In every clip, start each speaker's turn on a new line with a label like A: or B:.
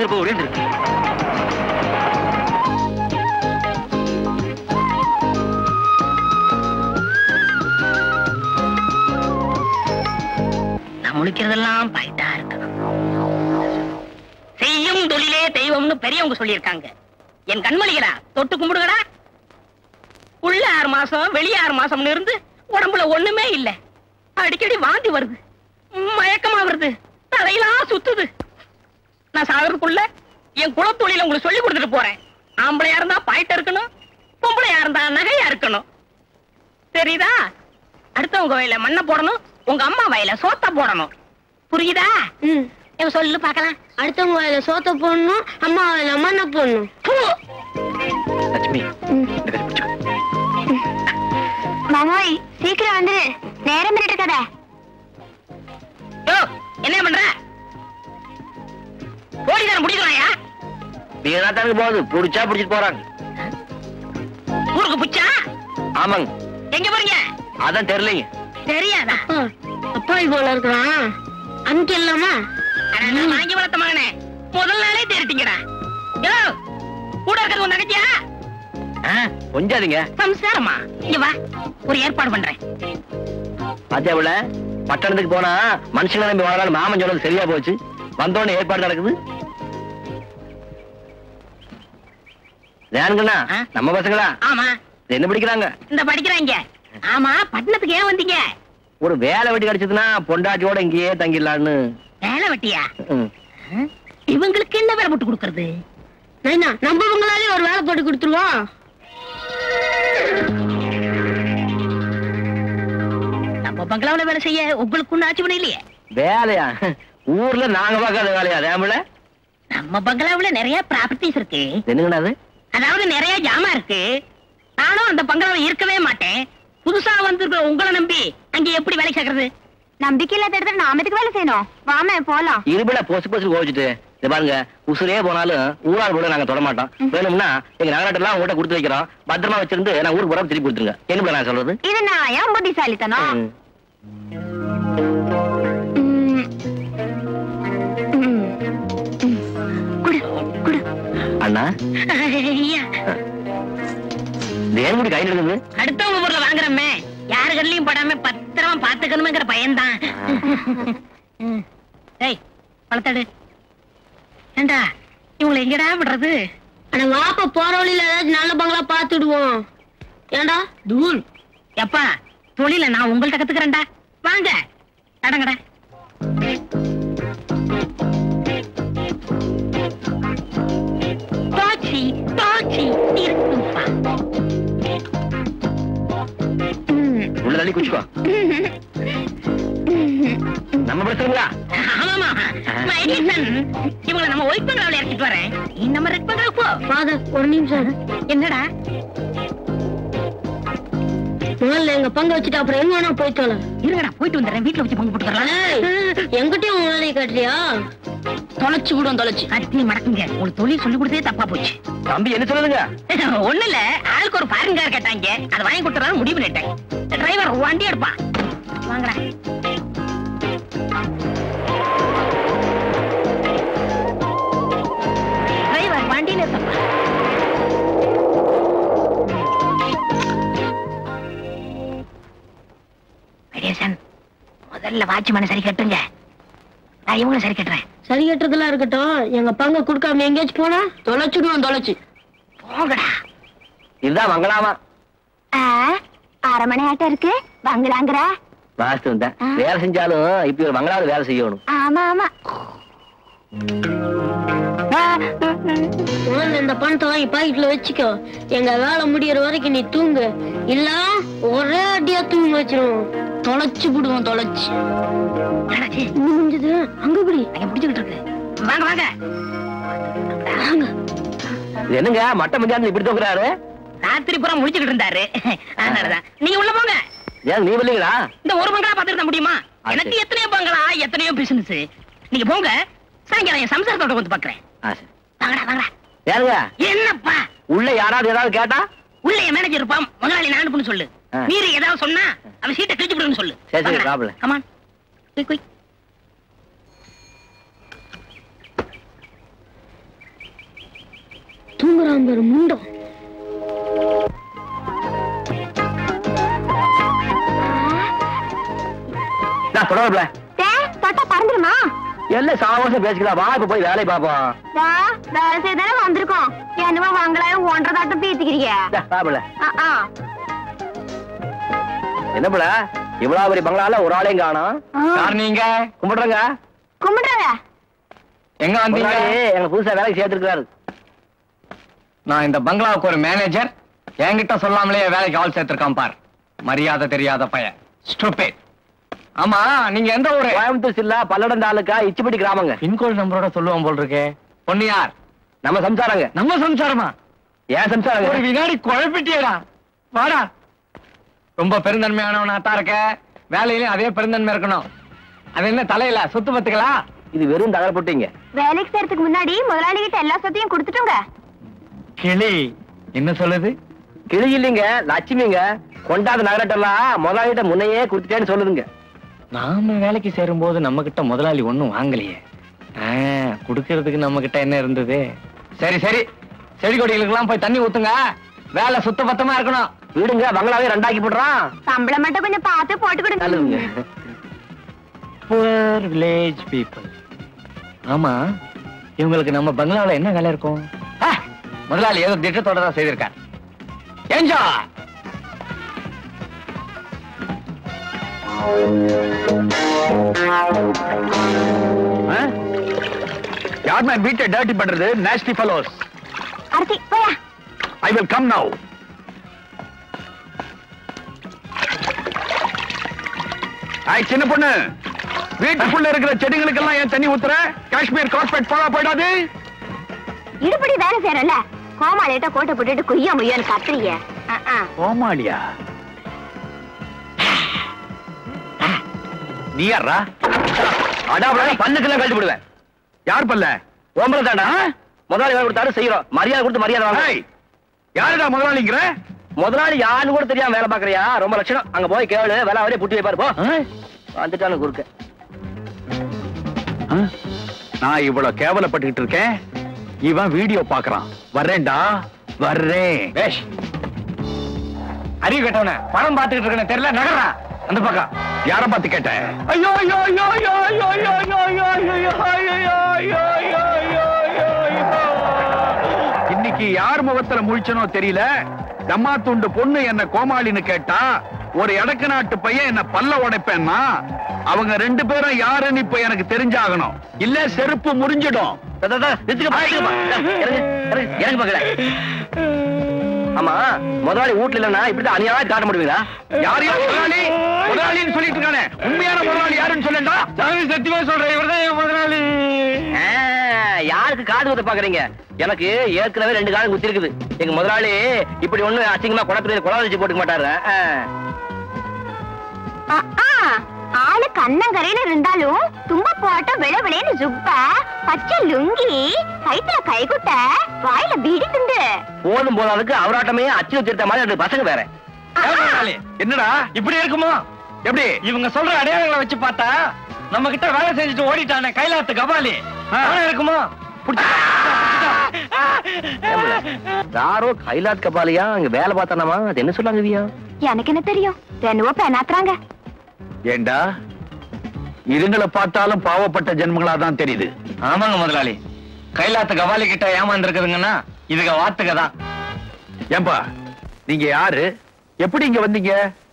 A: போ ஓடியாந்துரு
B: நான் முழிக்கிறதெல்லாம் பாயிட்டா இருக்கு செய்யும் தொழிலே தெய்வம்னு பெரியவங்க சொல்லியிருக்காங்க என் கண்மணிகளா தொட்டு கும்பிடுங்கடா உள்ள ஆறு மாசம் வெளிய ஆறு மாசம்னு இருந்து உடம்புல ஒண்ணுமே இல்ல அடிக்கடி வாந்தி வருது மயக்கமா வருது தலையெல்லாம் சுத்துது நான் சாகிறதுக்குள்ள என் குலத்தொழில உங்களுக்கு சொல்லி கொடுத்துட்டு போறேன் ஆம்பளையா இருந்தா பாயிட்ட இருக்கணும் பொம்பளையா இருந்தா நகையா இருக்கணும் தெரியுதா அடுத்தவங்க வயல மண்ணை போடணும் உங்க அம்மா வயல சோத்த போடணும் புரியுதா
C: ம்
B: இவன் சொல்லு பார்க்கலாம்
C: அடுத்தவங்க வாயில சோத்த போடணும் அம்மா வாயில மண்ணை போடணும்
B: பூ.
A: லட்சுமி இந்த கை பிடிச்சுக்கோ.
C: மாமாய் சீக்கிரம் வந்துரு நேரம் இருக்காத
B: யோ, என்ன பண்ற போலீசார முடிக்கலாயா
A: வீணா தானுங்க போகுது புடிச்சா புடிச்சிட்டு போறாங்க
B: ஊருக்கு புச்சா
A: ஆமாங்க
B: எங்க போறீங்க
A: அதான் தெரியலைங்க
B: தெரியாதா
C: அப்பாவி போல இருக்கிறான் அனுப்பி இல்லாமா
B: அட, நான் வாங்கி வளர்த்த மகனே முதல் நாளே தேடிட்டீங்கடா யோ கூட இருக்கிறது உன் தங்கச்சியா
A: ஆ, கொஞ்சாதீங்க
B: சம்சாரமா இங்க வா ஒரு ஏற்பாடு பண்றேன்
A: பாத்தியா உள்ள பட்டணத்துக்கு போனா மனுஷங்க நம்பி வாழலாம் மாமன் சொன்னது சரியா போச்சு வந்தோடனே ஏற்பாடு நடக்குது ஏனுங்கண்ணா
B: ஆ?
A: நம்ம பசங்களா
B: ஆமா
A: என்ன படிக்கிறாங்க
B: இந்த படிக்கிறாங்க ஆமா பட்டணத்துக்கு ஏன் வந்தீங்க
A: ஒரு வேலை வெட்டி கிடைச்சதுன்னா பொண்டாட்டியோட இங்கேயே தங்கிடலான்னு
B: வேலை வெட்டியா
A: ம்.
B: இவங்களுக்கு என்ன வேலை போட்டு கொடுக்கறது
C: நைனா நம்ம பங்களாலே ஒரு வேலை போட்டு கொடுத்துருவோம்
B: நம்ம பங்களாவுல வேலை செய்ய உங்களுக்கு ஒண்ணு ஆட்சி பண்ண இல்லையே
A: வேலையா ஊர்ல நாங்க பார்க்காத வேலையா ரேமில
B: நம்ம பங்களாவுல நிறைய ப்ராப்பர்ட்டிஸ் இருக்கு
A: என்னங்கண்ணா அது
B: அதாவது நிறைய ஜாமா இருக்கு நானும் அந்த பங்களாவுல இருக்கவே மாட்டேன் புதுசா வந்திருக்கிற உங்களை நம்பி அங்க எப்படி வேலை சேர்க்கறது
C: நம்பிக்கை இல்லாத இடத்துல நாம எதுக்கு வேலை செய்யணும் வாமே போலாம்
A: இருபல பொசு பொசு கோவிச்சுட்டு இது பாருங்க உசுரே போனாலும் ஊரால் கூட நாங்க தொட மாட்டோம் வேணும்னா எங்க நகராட்டெல்லாம் உங்கள்கிட்ட கொடுத்து வைக்கிறோம் பத்திரமா வச்சிருந்து நான் ஊருக்கு போறப்ப திருப்பி கொடுத்துருங்க என்ன நான் சொல்றது
C: இது நான் ஏன் புத்திசாலித்தனம்
A: ம்.
C: குடு குடு
A: அண்ணா
B: ஐயா,
A: இது ஏன் இப்படி கையில் இருக்குது
B: அடுத்தவங்க பொருளை வாங்குறமே யாரு கண்ணிலையும் படாம பத்திரமா பாத்துக்கணுமேங்கிற பயன்தான் ம். ஏய் பழத்தடு ஏண்டா இவங்களை எங்கடா விடுறது
C: ஆனா வாப்பா போற வழியில ஏதாச்சும் நல்ல பங்களா பாத்துடுவோம் ஏண்டா
B: தூள் எப்பா தொழில நான் உங்கள்ட்ட கத்துக்கிறேன்டா வாங்க நடங்கடா டாக்ஸி டாக்ஸி இருக்குப்பா
A: உள்ள தள்ளி குச்சிக்கோ நம்ம பிரச்சனைங்களா
B: ஆமாமா மை டியர் சன் இவங்களை நம்ம ஒயிட் பங்களாவில இறக்கிட்டு வரேன் நீ நம்ம ரெட் பங்களா போ
C: ஃபாதர் ஒரு நிமிஷம்
B: என்னடா
C: முதல்ல எங்க பங்கு வச்சுட்டு அப்புறம் எங்க வேணா போய் தொலை
B: இருங்கடா போயிட்டு வந்துடுறேன் வீட்டுல வச்சு பங்கு போட்டுக்கலாம்
C: எங்கிட்டயும் உன் வேலையை காட்டுறியா
B: தொலைச்சு விடும் தொலைச்சு கத்தி மடக்குங்க உங்களுக்கு தொழில் சொல்லி கொடுத்தே தப்பா போச்சு
A: தம்பி என்ன சொல்லுதுங்க
B: ஒண்ணு இல்ல ஆளுக்கு ஒரு பாருங்க கேட்டாங்க அதை வாங்கி கொடுத்துறாரு முடிவு பண்ணிட்டேன் டிரைவர் வண்டி எடுப்பான் வாங்கடா டிரைவர் வண்டியில இருப்பா மெடியேசன் முதல்ல வாட்ச்மேனை சரி கட்டுங்க நான் இவங்களை சரி கட்டுறேன்
C: சரி கட்டுறதுலாம் இருக்கட்டும் எங்க பங்க கொடுக்காம எங்கேயாச்சும் போனா தொலைச்சுடுவோம் தொலைச்சு
B: போங்கடா
A: இதுதான் மங்களாமா
C: அரை மணி ஆட்டம் இருக்கு பங்களாங்கிற
A: வாஸ்து தான் வேலை செஞ்சாலும் இப்ப ஒரு மங்களாவது வேலை செய்யணும்
C: ஆமா ஆமா முதல்ல இந்த பணத்தை வாங்கி பாக்கெட்ல வச்சுக்கோ எங்க வேலை முடியற வரைக்கும் நீ தூங்கு இல்ல ஒரே அடியா தூங்க வச்சிருவோம் தொலைச்சு விடுவோம் தொலைச்சு
B: என்னாச்சு?
C: முடிஞ்சது அங்க இப்படி
B: அங்க பிடிச்சுக்கிட்டு இருக்கு வாங்க வாங்க
C: வாங்க
A: இது என்னங்க மட்டை மஞ்சாந்து இப்படி தூக்குறாரு
B: ராத்திரி பூரா முடிச்சுக்கிட்டு இருந்தாரு அதனாலதான் நீங்க உள்ள போங்க
A: ஏன் நீ இல்லைங்களா
B: இந்த ஒரு பங்களா பாத்துக்கிட்ட முடியுமா
A: ஆ,
B: எனக்கு
A: சரி.
B: எத்தனையோ பங்களா எத்தனையோ பிசினஸ் நீங்க போங்க சாயங்காலம் என் சம்சாரத்தோட வந்து பாக்குறேன்
A: ஆ, சரி.
B: வாங்கடா வாங்கடா
A: ஏனுங்க
B: என்னப்பா
A: உள்ள யாராவது ஏதாவது கேட்டா
B: உள்ள என் மேனேஜர் இருப்பான் முதலாளி நான் அனுப்புன்னு சொல்லு
A: ஆ.
B: மீறி ஏதாவது சொன்னா அவன் சீட்டை கிழிச்சு விடுன்னு சொல்லு
A: சரி, சரி, problem.
B: கமான் குயிக் குயிக்
C: வச்சிருக்கான் பாரு முண்டம்
A: நான் தொடரல
C: தொட்டா பறந்துருமா
A: எல்லாம் சாவசம் பேசிக்கலாம் வா இப்ப போய் வேலையை பார்ப்போம்
C: வேலை செய்தானே வந்திருக்கோம் என்னவோ வாங்கலாம் ஒன்றரை தாட்டம் பீத்திக்கிறீங்க
A: இந்தா, வா புள்ள.
C: ஆ, ஆ.
A: என்ன புள்ள இவ்வளவு பெரிய பங்களால ஒரு ஆளையும் காணோம்
C: ஆ.
D: யார் நீங்க
A: கும்பிடுறங்க
C: கும்பிடுறாங்க
D: எங்க வந்தீங்க
A: எங்க புதுசா வேலைக்கு சேர்த்திருக்காரு
D: நான் இந்த பங்களாவுக்கு ஒரு மேனேஜர் என்கிட்ட சொல்லாமலே வேலைக்கு ஆள் சேர்த்திருக்கான் பார் மரியாதை தெரியாத பையன் ஸ்டூபிட் ஆமா நீங்க எந்த ஊரு
A: கோயம்புத்தூர் ஜில்லா பல்லடம் தாலுக்கா இச்சிப்பட்டி கிராமங்க
D: பின்கோடு நம்பரோட சொல்லுவோம் போல் இருக்கே பொண்ணு யார்
A: நம்ம சம்சாரங்க
D: நம்ம சம்சாரமா
A: ஏன்
D: ஒரு
A: சம்சாரங்க
D: வினாடி குழப்பிட்டியடா வாடா ரொம்ப பெருந்தன்மையானவனா தான் இருக்க வேலையிலயும் அதே பெருந்தன்மை இருக்கணும் அது என்ன தலையில சுத்து பத்துங்களா
A: இது வெறும் தகர போட்டீங்க
C: வேலைக்கு சேர்த்துக்கு முன்னாடி முதலாளி கிட்ட எல்லா சொத்தையும் கொடுத்துட்டுங்க
D: கிளி என்ன சொல்லுது
A: கிளி இல்லைங்க லட்சுமிங்க கொண்டாத நகரட்டெல்லாம் முதலாளிகிட்ட முன்னையே கொடுத்துட்டேன்னு சொல்லுதுங்க
D: நாம வேலைக்கு சேரும்போது நம்ம கிட்ட முதலாளி ஒண்ணும் வாங்கலையே ஆ, குடுக்கறதுக்கு நம்ம கிட்ட என்ன இருந்தது சரி சரி செடி கொடிகளுக்கெல்லாம் போய் தண்ணி ஊத்துங்க வேலை சுத்த பத்தமா இருக்கணும்
A: வீடுங்க பங்களாவே ரெண்டாக்கி போடுறான்
C: சம்பளம் மட்டும் கொஞ்சம் பார்த்து போட்டு
A: நல்லதுங்க
D: புவர் வில்லேஜ் பீப்புள் ஆமா இவங்களுக்கு நம்ம பங்களாவுல என்ன வேலை இருக்கும் ஆ, முதலாளி ஏதோ திட்டத்தோட தான் செய்திருக்கார் என்ஜாய்
E: யார் மேன் வீட்டை டர்ட்டி பண்றது நேஸ்டி ஃபெலோஸ்
C: அரிசி போயா
E: ஐ வில் கம் நவ் ஐய் சின்ன பொண்ணு வீட்டுக்குள்ள இருக்கிற செடிகளுக்கெல்லாம் ஏன் தண்ணி ஊத்துற காஷ்மீர் கார்பெட் போடா போயிடாது
C: இடுபடி வேலை செய்யறல கோமாளிட்ட கோட்டை போட்டுட்டு குய்யா முய்யான்னு கத்துறீங்க
E: கோமாளியா நீ யாரா
A: அடாபடா பல்லுக்கெல்லாம் கழட்டி விடுவேன்
E: யார் பல்ல
A: ஓம்பல தாண்டா முதலாளி வேலை கொடுத்தாரு செய்யறோம் மரியாதை கொடுத்து மரியாதை வாங்க
E: ஏய், யாருடா முதலாளிங்கிற
A: முதலாளி யாருன்னு கூட தெரியாம வேலை பாக்குறியா ரொம்ப லட்சணம் அங்க போய் கேளு வேலை அவரே புட்டி வைப்பாரு போ வந்துட்டானு குறுக்க
E: ஆ? நான் இவ்வளவு கேவலப்பட்டுக்கிட்டு இருக்கேன் இவன் வீடியோ பாக்குறான் வர்றேன்டா வர்றேன்
D: பேஷ் அறிவு கட்டவன பணம் பார்த்துக்கிட்டு இருக்கேன்னு தெரியல நகரா அந்த பக்கம்
E: யார பார்த்து கேட்ட ஐயோ ஐயோ ஐயோ ஐயோ ஐயோ ஐயோ ஐயோ ஐயோ ஐயோ ஐயோ ஐயோ ஐயோ ஐயோ ஐயோ இன்னைக்கு யார் முகத்துல முழிச்சனோ தெரியல தம்மா துண்டு பொண்ணு என்ன கோமாளின்னு கேட்டா ஒரு எடக்கு நாட்டு பையன் என்ன பல்ல உடைப்பேன்னா அவங்க ரெண்டு பேரும் யாருன்னு இப்ப எனக்கு தெரிஞ்சாகணும் இல்ல செருப்பு முறிஞ்சிடும்
A: தா, தா, தா, நிறுத்துக்கப்பா, நிறுத்துக்கப்பா. இறங்கு, இறங்கு, இறங்கு பாக்கல. ஆமா முதலாளி வீட்டுல இல்லன்னா இப்படி அநியாய காட்ட முடியுங்களா
E: யார் யார் முதலாளி முதலாளின்னு சொல்லிட்டு இருக்கானே உண்மையான முதலாளி யாருன்னு சொல்லண்டா
D: சத்தியமா சொல்றேன் இவர்தான் என் முதலாளி
A: ஆ, யாருக்கு காது குத்த பாக்குறீங்க எனக்கு ஏற்கனவே ரெண்டு காலம் குத்தி இருக்குது எங்க முதலாளி இப்படி ஒண்ணு அசிங்கமா குளத்துல குளம் வச்சு போட்டுக்க மாட்டாரு ஆ.
C: ஆளு கண்ணங்கரையில இருந்தாலும் தும்ப போட்ட விள விளைன்னு ஜுப்ப பச்சை லுங்கி கைத்துல கைகுட்ட வாயில பீடி துண்டு
A: போதும் போதாதுக்கு அவராட்டமே அச்சு வச்சிருந்த மாதிரி ரெண்டு பசங்க வேற
D: ஏன் முதலாளி
E: என்னடா
D: இப்படி இருக்குமோ
E: எப்படி
D: இவங்க சொல்ற அடையாளங்களை வச்சு பார்த்தா நம்ம கிட்ட வேலை செஞ்சுட்டு ஓடிட்டானே கைலாத்து கபாலி அவனா இருக்குமோ
A: ஏம்புல, யாரோ கைலாத் கபாலியா அங்க வேலை பார்த்தானாமா அது என்ன சொல்லாங்க வியா
C: எனக்கு என்ன தெரியும் ரெண்டுவோ பெண்ணாத்துறாங்க
E: ஏண்டா இதுங்களை பார்த்தாலும் பாவப்பட்ட ஜென்மங்களா தான் தெரியுது
D: ஆமாங்க முதலாளி கைலாத்து கபாலி கிட்ட ஏமாந்துருக்குதுங்கன்னா இதுக வாத்துக தான்
E: ஏன்பா நீங்க யாரு எப்படி இங்க வந்தீங்க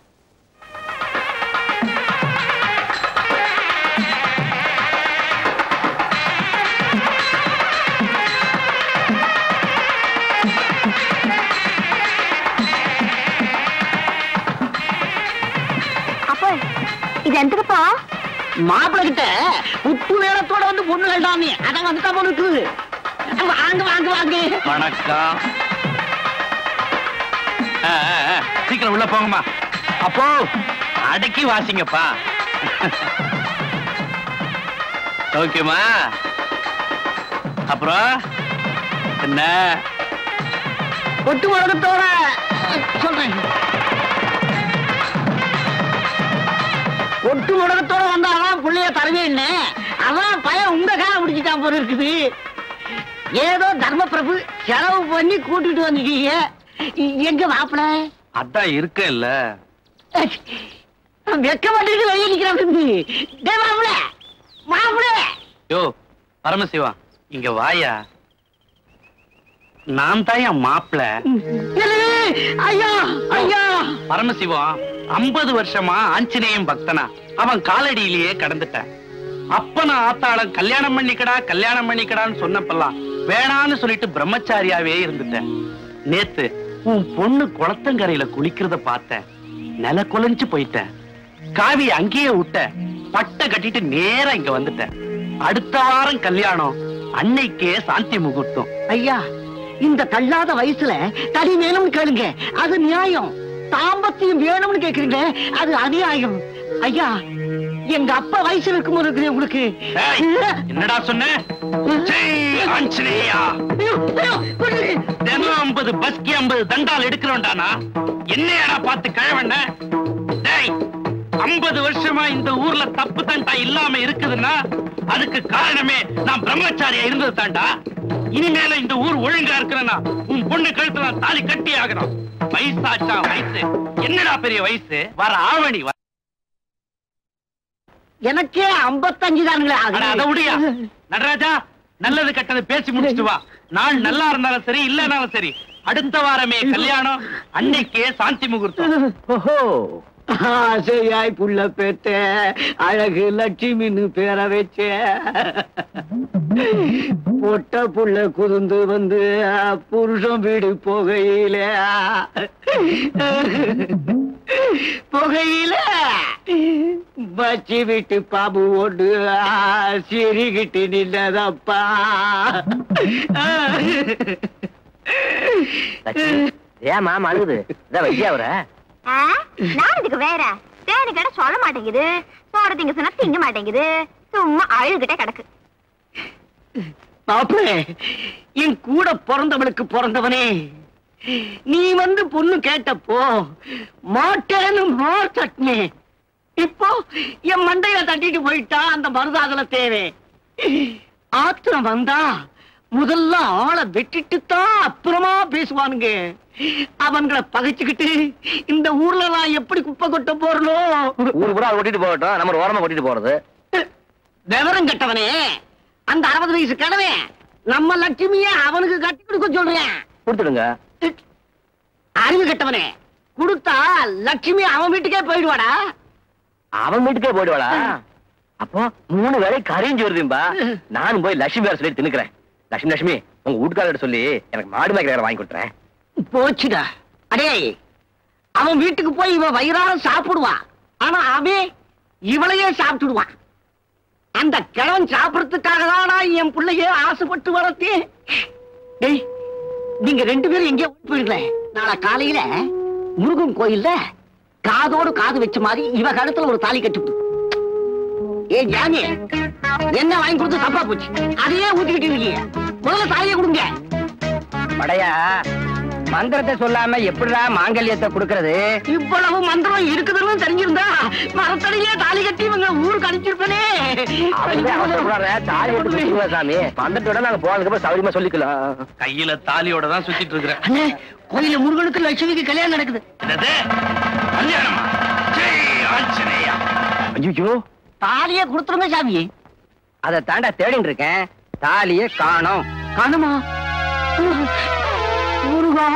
C: அப்போ இது எந்தக்குப்பா
B: மாப்பிள்ள கிட்ட உப்பு வேலத்தோட வந்து பொண்ணு வேண்டாமே அதான் வந்துட்டா போல இருக்குது வாங்க வாங்க வாங்க
D: வணக்கம்
E: ஆ, ஆ, ஆ, சீக்கிரம் உள்ள போங்கம்மா
D: அப்போ அடக்கி வாசிங்கப்பா
E: ஓகேமா அப்புறம் என்ன
B: ஒட்டு உலகத்தோட சொல்றேன் ஒட்டு உலகத்தோட வந்தாதான் புள்ளைய தருவேன்னு அதான் பையன் உங்க கால முடிச்சுட்டான் போல இருக்குது
F: ஏதோ தர்ம பிரபு செலவு பண்ணி கூட்டிட்டு வந்துட்டீங்க எங்க மாப்பிள
G: அதான் இருக்கேல்ல
F: வெக்க மாட்டேங்குது வெளியே நிக்கிறான் தம்பி டேய் மாப்பிள மாப்பிள
G: யோ பரமசிவா இங்க வாயா நான் தான் என் மாப்பிள
F: ஐயா ஐயா
G: பரமசிவம் ஐம்பது வருஷமா ஆஞ்சநேயம் பக்தனா அவன் காலடியிலேயே கடந்துட்டேன் அப்ப நான் ஆத்தாளம் கல்யாணம் பண்ணிக்கடா கல்யாணம் பண்ணிக்கடான்னு சொன்னப்பெல்லாம் வேணான்னு சொல்லிட்டு பிரம்மச்சாரியாவே இருந்துட்டேன் நேத்து உன் பொண்ணு குளத்தங்கரையில குளிக்கிறத பார்த்தேன் நில குலைஞ்சு போயிட்டேன் காவி அங்கேயே விட்ட பட்டை கட்டிட்டு நேரா இங்க வந்துட்டேன் அடுத்த வாரம் கல்யாணம் அன்னைக்கே சாந்தி முகூர்த்தம்
F: ஐயா இந்த தள்ளாத வயசுல தடி வேணும்னு கேளுங்க அது நியாயம் தாம்பத்தியம் வேணும்னு கேக்குறீங்க அது அநியாயம் ஐயா எங்க அப்பா வயசுல இருக்கும் போது உங்களுக்கு
G: ஏய், என்னடா சொன்ன ஜெய் ஆஞ்சநேயா
F: ஐயோ, ஐயோ, கொல்லுங்க.
G: தினம் ஐம்பது பஸ்கி ஐம்பது தண்டால் எடுக்கிறோண்டானா என்னையடா பார்த்து கழவண்ண டேய் ஐம்பது வருஷமா இந்த ஊர்ல தப்பு தண்டா இல்லாம இருக்குதுன்னா அதுக்கு காரணமே நான் பிரம்மச்சாரியா இருந்தது தாண்டா இனிமேல இந்த ஊர் ஒழுங்கா இருக்கிறனா உன் பொண்ணு கழுத்துல நான் தாலி கட்டி ஆகணும் வயசாச்சா வயசு என்னடா பெரிய வயசு வர ஆவணி வர
F: எனக்கே ஐம்பத்தஞ்சு தானுங்களே
G: அட, அதை விடுயா நடராஜா நல்லது கெட்டது பேசி முடிச்சிட்டு வா நாள் நல்லா இருந்தாலும் சரி இல்லனாலும் சரி அடுத்த வாரமே கல்யாணம் அன்னைக்கே சாந்தி முகூர்த்தம்
A: ஓஹோ
F: ஆசையாய் புள்ள பெத்த அழகு லட்சுமின்னு பேர வச்ச பொட்ட புள்ள குதுந்து வந்து புருஷன் வீடு போகையில புகையில பச்சி விட்டு பாபு ஓடு சிரிகிட்டு நின்னதப்பா
A: ஏமா அழுகுது இதான் வைத்தியா அவர
H: ஆ? நான் இதுக்கு வேற தேனி கடை சொல்ல மாட்டேங்குது சோற திங்க சொன்னா திங்க மாட்டேங்குது சும்மா அழுகிட்டே கிடக்கு
F: மாப்பிளே என் கூட பிறந்தவளுக்கு பிறந்தவனே நீ வந்து பொண்ணு கேட்டப்போ மாட்டேன்னு மார் தட்டினேன் இப்போ என் மண்டையில தட்டிட்டு போயிட்டா அந்த மருதாகல தேவை ஆத்திரம் வந்தா முதல்ல ஆளை வெட்டிட்டு தான் அப்புறமா பேசுவானுங்க அவன்களை பகைச்சுக்கிட்டு இந்த ஊர்ல நான் எப்படி குப்பை கொட்ட போறனோ
A: ஊரு கூட ஓட்டிட்டு போகட்டும் நம்ம ஒரு ஓரமா ஓட்டிட்டு போறது
F: விவரம் கட்டவனே அந்த அறுபது வயசு கடவே நம்ம லட்சுமிய அவனுக்கு கட்டி கொடுக்க சொல்றேன்
A: கொடுத்துடுங்க
F: அறிவு கட்டவனே கொடுத்தா லட்சுமி அவன் வீட்டுக்கே போயிடுவாடா
A: அவன் வீட்டுக்கே போயிடுவாளா அப்போ மூணு வேலை கரைஞ்சு வருதும்பா நானும் போய் லட்சுமி வேற சொல்லி தின்னுக்கிறேன் லட்சுமி லட்சுமி உங்க வீட்டுக்காரர்கிட்ட சொல்லி எனக்கு மாடு மேய்க்கிற வாங்கி கொடுத்துறேன்
F: போச்சுடா அடே அவன் வீட்டுக்கு போய் இவன் வயிறார சாப்பிடுவான் ஆனா அவன் இவளையே சாப்பிட்டுடுவான் அந்த கிழவன் சாப்பிடறதுக்காக தானா என் பிள்ளைய ஆசைப்பட்டு வளர்த்தேன் டேய் நீங்க ரெண்டு பேரும் எங்கேயோ ஓடி போயிடல நாளை காலையில முருகன் கோயில்ல காதோடு காது வச்ச மாதிரி இவ கழுத்துல ஒரு தாலி கட்டி ஏ ஜாமி என்ன வாங்கி கொடுத்து தப்பா போச்சு அதையே ஊத்திக்கிட்டு இருக்கீங்க முதல்ல தாலியை கொடுங்க
A: படையா மந்திரத்தை சொல்லாம எப்படிடா மாங்கல்யத்தை கொடுக்கறது
F: இவ்வளவு மந்திரம் இருக்குதுன்னு தெரிஞ்சிருந்தா மரத்தடியிலே தாலி கட்டி இவங்க ஊருக்கு அனுப்பிச்சிருப்பனே
A: அவங்களே அவசரப்படுறாரு, தாலி எடுத்து கொடுத்துருங்க சாமி வந்துட்டோட நாங்க போனதுக்கு அப்புறம் சௌரியமா சொல்லிக்கலாம்
G: கையில தாலியோட தான் சுத்திட்டு இருக்கிறேன்
F: அண்ணே கோயில முருகனுக்கு லட்சுமிக்கு கல்யாணம் நடக்குது
G: என்னது கல்யாணமா ஜெய் ஆஞ்சநேயா
A: ஐயோ
F: தாலியே கொடுத்துருங்க சாமி
A: அதை தாண்டா தேடிட்டு இருக்கேன் தாலியே காணோம்
F: காணுமா முருகா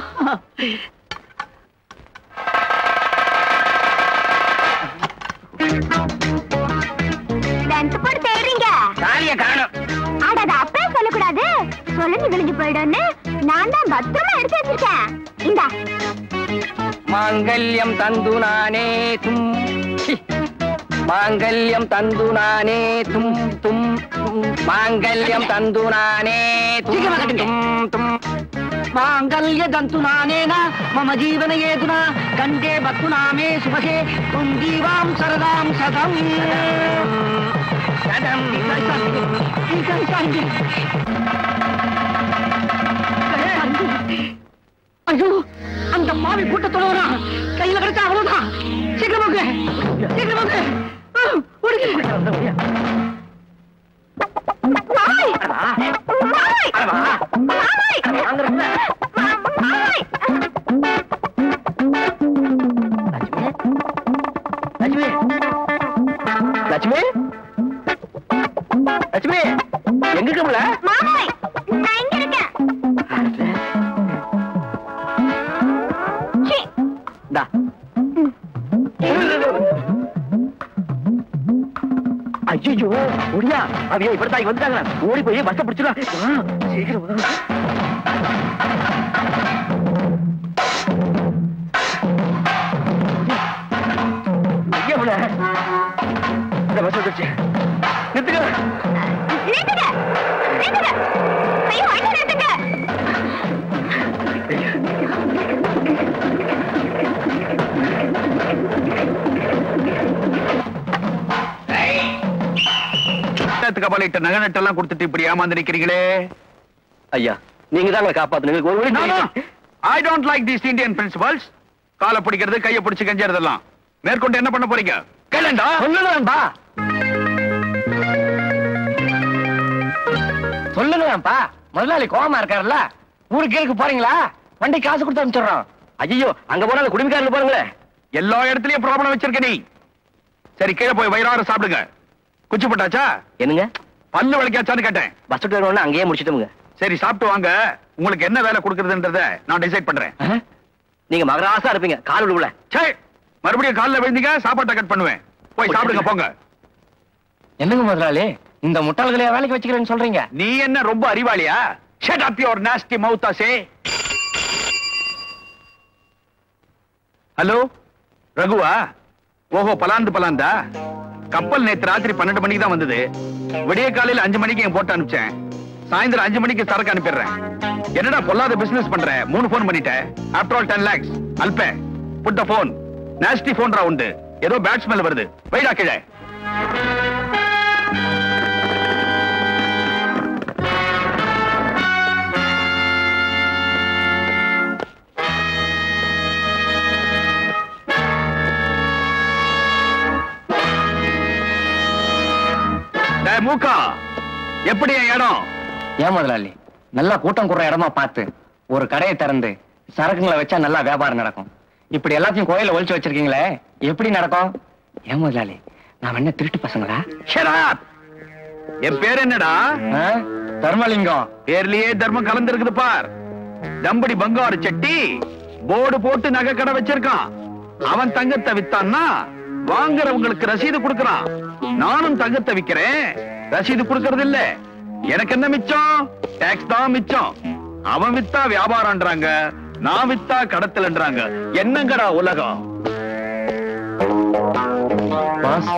H: லென்த் போட்டு தேடுறீங்க
A: தாலிய காணோம்
H: அட அது அப்பவே சொல்லக்கூடாது சொல்லி விழுந்து போயிடும்னு நான் தான் பத்திரமா எடுத்து வச்சிருக்கேன் இந்தா
A: மாங்கல்யம் தந்து நானே தும் சி. மாங்கல்யம் தந்து நானே தும் தும் தும். மாங்கல்யம் தந்து நானே தும்
F: சீக்கிரமா கட்டுங்க.
A: தும் தும்
F: மாங்கல்ய தந்து நானேனா மம ஜீவன ஏதுனா கண்டே பத்து நாமே சுபகே குந்தீவாம் சரதாம் சதம்
A: சதம்.
F: ஐயோ அந்த மாவி கூட்டத்தோட வரா கையில கிடைச்சா அவ்வளவுதான் சீக்கிரமாக சீக்கிரமாக ஆ, ஓடுங்க
H: மாய்! மாய்!
A: லட்சுமி லட்சுமி லட்சுமி எங்க கமல
H: மாமாய் நான் இங்க இருக்கேன் சீ,
A: இந்தா ஐயோ முடியா அவையா இப்படித்தான் வந்துட்டாங்க ஓடி போய் பஸ்ஸ பிடிச்சிடலாம் வா, சீக்கிரம் வா. ஐயா, புள்ள. இந்த பஸ் வந்துருச்சு நிறுத்துங்க
H: நிறுத்துங்க நிறுத்துங்க ஐயோ அங்க நிறுத்துங்க
E: கவலையிட்ட நகை நட்டெல்லாம் கொடுத்துட்டு இப்படி ஏமாந்து நிக்கிறீங்களே
A: ஐயா நீங்க தான் காப்பாத்துனீங்க ஒரு
E: No, no.
A: வழி
E: I don't like these Indian principles. காலை பிடிக்கிறது கையை பிடிச்சு கெஞ்சறதெல்லாம் மேற்கொண்டு என்ன பண்ண போறீங்க கேளண்டா
D: சொல்லுங்களேன்பா சொல்லுங்களேன்பா முதலாளி கோவமா இருக்காருல்ல ஊருக்கு இருக்கு போறீங்களா வண்டி காசு கொடுத்து அனுப்பிச்சிடுறோம்
A: ஐயோ அங்க போனா அந்த குடும்பக்காரங்க பாருங்களேன்
E: எல்லா இடத்துலயும் ப்ராப்ளம் வச்சிருக்க நீ சரி கீழே போய் வயிறார சாப்பிடுங்க குச்சி போட்டாச்சா
A: என்னங்க
E: பல்லு வலிக்காச்சான்னு கேட்டேன்
A: பஸ் விட்டு வரணும்னா அங்கேயே முடிச்சிட்டோமுங்க
E: சரி சாப்பிட்டு வாங்க உங்களுக்கு என்ன வேலை கொடுக்கறதுன்றத நான் டிசைட் பண்றேன்
A: நீங்க மகராசா இருப்பீங்க கால் விழுவுல
E: சரி மறுபடியும் கால்ல விழுந்தீங்க சாப்பாட்டை கட் பண்ணுவேன் போய் சாப்பிடுங்க போங்க
D: என்னங்க முதலாளி இந்த முட்டாள்களையா வேலைக்கு வச்சுக்கிறேன்னு சொல்றீங்க
E: நீ என்ன ரொம்ப அறிவாளியா shut up your nasty mouth சே ஹலோ ரகுவா ஓஹோ பலாந்து பலாந்தா கப்பல் நேத்து ராத்திரி பன்னெண்டு மணிக்கு தான் வந்தது விடிய காலையில அஞ்சு மணிக்கு என் போட்டு அனுப்பிச்சேன் சாயந்தரம் அஞ்சு மணிக்கு சரக்கு அனுப்பிடுறேன் என்னடா பொல்லாத பிசினஸ் பண்ற மூணு போன் பண்ணிட்டேன் ஆஃப்டர் ஆல் டென் லேக்ஸ் அல்பே put the phone nasty phone உண்டு ஏதோ பேட் ஸ்மெல் வருது வைடா கீழே டேய் மூக்கா எப்படி என் இடம்
D: ஏன் முதலாளி நல்லா கூட்டம் கூடுற இடமா பார்த்து ஒரு கடையை திறந்து சரக்குங்களை வச்சா நல்லா வியாபாரம் நடக்கும் இப்படி எல்லாத்தையும் கோயில ஒழிச்சு வச்சிருக்கீங்களே எப்படி நடக்கும் ஏன் முதலாளி நான் என்ன திருட்டு பசங்களா
E: Shut up! என் பேர் என்னடா
D: ஆ? தர்மலிங்கம்
E: பேர்லயே தர்மம் கலந்திருக்குது பார் தம்படி பங்காரு செட்டி போர்டு போட்டு நகை கடை வச்சிருக்கான் அவன் தங்கத்தை வித்தான்னா வாங்குறவங்களுக்கு ரசீது கொடுக்கறான் நானும் தங்கத்தை விக்கிறேன் ரசீது கொடுக்கறது இல்ல எனக்கு என்ன மிச்சம் டாக்ஸ் தான் மிச்சம் அவன் வித்தா வியாபாரம்ன்றாங்க நான் வித்தா கடத்தல்ன்றாங்க என்னங்கடா உலகம்
D: பாஸ்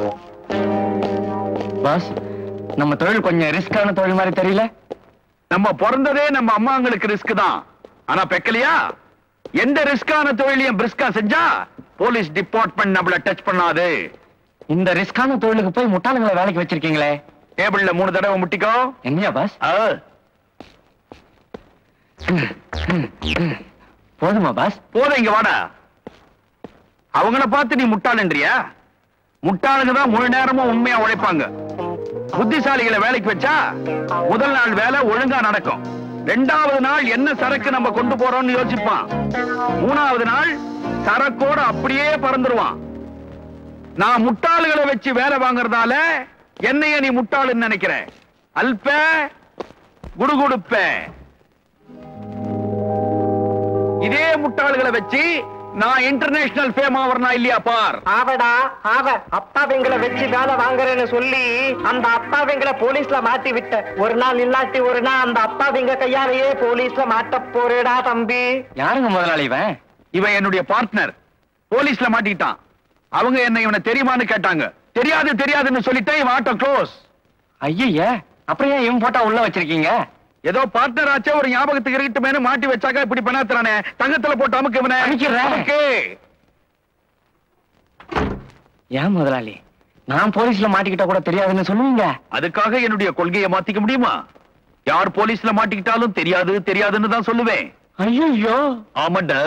D: பாஸ் நம்ம தொழில் கொஞ்சம் ரிஸ்கான தொழில் மாதிரி தெரியல
E: நம்ம பிறந்ததே நம்ம அம்மாங்களுக்கு ரிஸ்க் தான் ஆனா பெக்கலையா எந்த ரிஸ்கான தொழிலையும் பிரிஸ்கா செஞ்சா போலீஸ் டிபார்ட்மெண்ட் நம்மள டச் பண்ணாது
D: இந்த ரிஸ்கான தொழிலுக்கு போய் முட்டாளுங்களை வேலைக்கு வச்சிருக்கீங்களே
E: டேபிள்ல மூணு தடவை முட்டிக்கோ
D: என்னையா பாஸ்
E: ஆ,
D: போதுமா பாஸ்
E: போதும் இங்க வாடா அவங்கள பார்த்து நீ முட்டாளுன்றியா முட்டாளுங்க தான் முழு நேரமும் உண்மையா உழைப்பாங்க புத்திசாலிகளை வேலைக்கு வச்சா முதல் நாள் வேலை ஒழுங்கா நடக்கும் ரெண்டாவது நாள் என்ன சரக்கு நம்ம கொண்டு போறோம்னு யோசிப்பான் மூணாவது நாள் சரக்கோட அப்படியே பறந்துருவான் நான் முட்டாளுகளை வச்சு வேலை வாங்குறதால என்னைய நீ முட்டாளுன்னு நினைக்கிற அல்ப குடுகுடுப்ப இதே முட்டாளுகளை வச்சு நான் இன்டர்நேஷனல் ஃபேம் ஆவறனா இல்லையா பார்
F: ஆவடா ஆவ அப்பாவிங்களை வச்சு வேலை வாங்குறேன்னு சொல்லி அந்த அப்பாவிங்களை போலீஸ்ல மாட்டி விட்ட ஒரு நாள் இல்லாட்டி ஒரு நாள் அந்த அப்பாவிங்க கையாலேயே போலீஸ்ல மாட்ட போறேடா தம்பி
D: யாருங்க முதலாளி இவன்
E: இவன் என்னுடைய பார்ட்னர் போலீஸ்ல மாட்டிக்கிட்டான் அவங்க என்ன இவனை தெரியுமான்னு கேட்டாங்க தெரியாது தெரியாதுன்னு சொல்லிட்டேன் இவன் ஆட்டோ க்ளோஸ்
D: ஐய அப்புறம் ஏன் இவன் போட்டா உள்ள வச்சிருக்கீங்க
E: ஏதோ பார்ட்னர் ஆச்சே ஒரு ஞாபகத்துக்கு இருக்கட்டுமேனு மாட்டி வச்சாக்க இப்படி பண்ணாத்துறானே தங்கத்துல போட்டு அமுக்கு இவனை
D: அமுக்கிடுறேன்.
E: அமுக்கு.
D: ஏன் முதலாளி நான் போலீஸ்ல மாட்டிக்கிட்டா கூட தெரியாதுன்னு சொல்லுவீங்க
E: அதுக்காக என்னுடைய கொள்கையை மாத்திக்க முடியுமா யார் போலீஸ்ல மாட்டிக்கிட்டாலும் தெரியாது தெரியாதுன்னு தான் சொல்லுவேன்
D: ஐயோ
E: ஆமாண்டா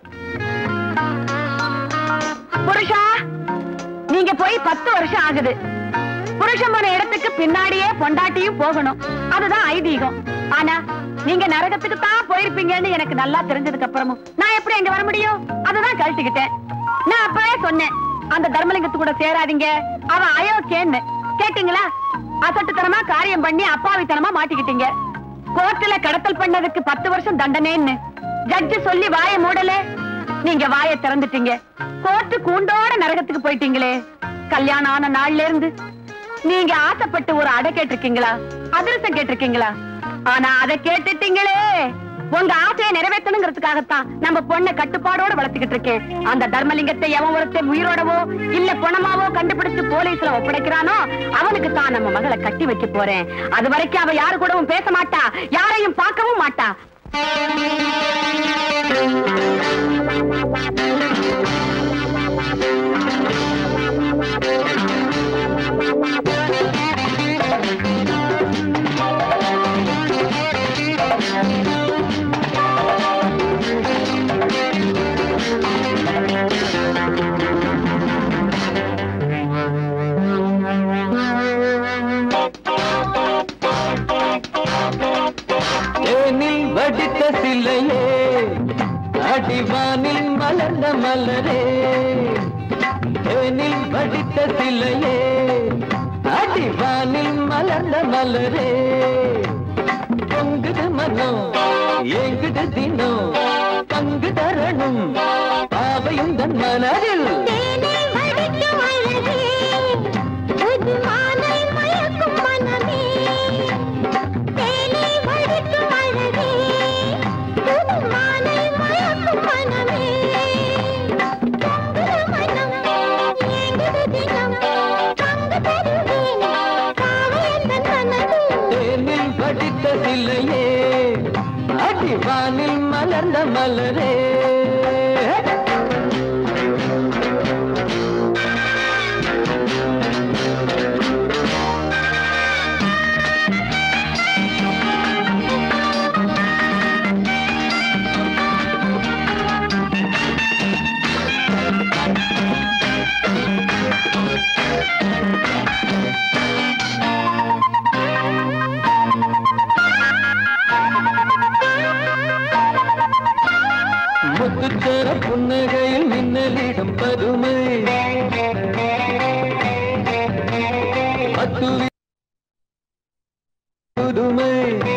I: புருஷா நீங்க போய் பத்து வருஷம் ஆகுது புருஷன் போன இடத்துக்கு பின்னாடியே பொண்டாட்டியும் போகணும் அதுதான் ஐதீகம் ஆனா நீங்க நரகத்துக்கு தான் போயிருப்பீங்கன்னு எனக்கு நல்லா தெரிஞ்சதுக்கு அப்புறமும் நான் எப்படி அங்க வர முடியும் அதுதான் கழட்டிக்கிட்டேன் நான் அப்பவே சொன்னேன் அந்த தர்மலிங்கத்து கூட சேராதீங்க அவன் அயோக்கியன்னு கேட்டீங்களா அசட்டுத்தனமா காரியம் பண்ணி அப்பாவித்தனமா மாட்டிக்கிட்டீங்க கோர்ட்டுல கடத்தல் பண்ணதுக்கு பத்து வருஷம் தண்டனைன்னு ஜட்ஜு சொல்லி வாயை மூடல நீங்க வாயை திறந்துட்டீங்க கோர்ட்டு கூண்டோட நரகத்துக்கு போயிட்டீங்களே கல்யாணம் ஆன நாள்ல இருந்து நீங்க ஆசைப்பட்டு ஒரு அடை கேட்டிருக்கீங்களா அதிரசம் கேட்டிருக்கீங்களா ஆனா அதை கேட்டுட்டீங்களே உங்க ஆசையை நிறைவேற்றணுங்கிறதுக்காகத்தான் நம்ம பொண்ணை கட்டுப்பாடோட வளர்த்துக்கிட்டு இருக்கேன் அந்த தர்மலிங்கத்தை எவன் ஒருத்தன் உயிரோடவோ இல்ல பணமாவோ கண்டுபிடிச்சு போலீஸ்ல ஒப்படைக்கிறானோ அவனுக்கு தான் நம்ம மகளை கட்டி வைக்க போறேன் அது வரைக்கும் அவ யாரு கூடவும் பேச மாட்டா யாரையும் பார்க்கவும் மாட்டா
D: தேனில் வடித்த சிலையே அடிவானில் மலர்ந்த மலரே தேனில் வடித்த சிலையே அடிவானில் மலர்ந்த மலரே பொங்குது மனம் ஏங்குது தினம் பங்கு தரணும் பாவையும் தன் மனதில் தேனில் வடித்த சிலையே அடிவானில் மலர்ந்த மலரே முத்துச்சர புன்னகையில் மின்னலிடும் பதுமை அத்துவி புதுமை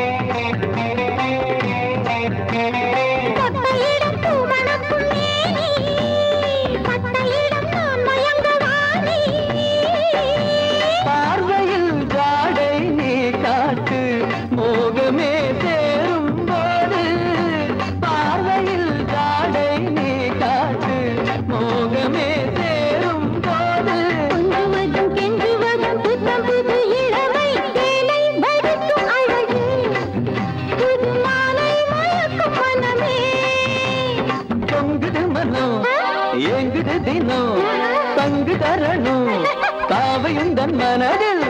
D: பார்வையில் ஜாடை நீ காட்டு மோகமே சேரும் போது பார்வையில் ஜாடை நீ காட்டு மோகமே சேரும் போது பொங்குது மனம் ஏங்குது தினம் பங்கு தரணும் தாவையும் தன் மனதில்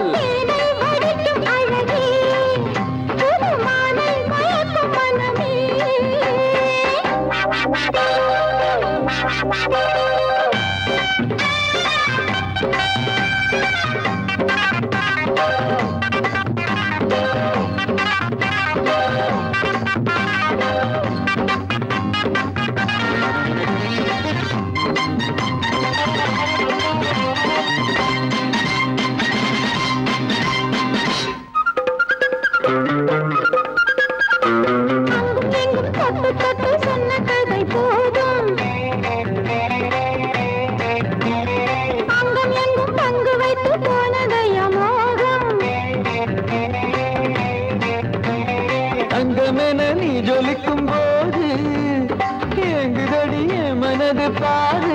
D: தங்கமென நீ ஜொலிக்கும் போது எங்குதடிய மனது பாரு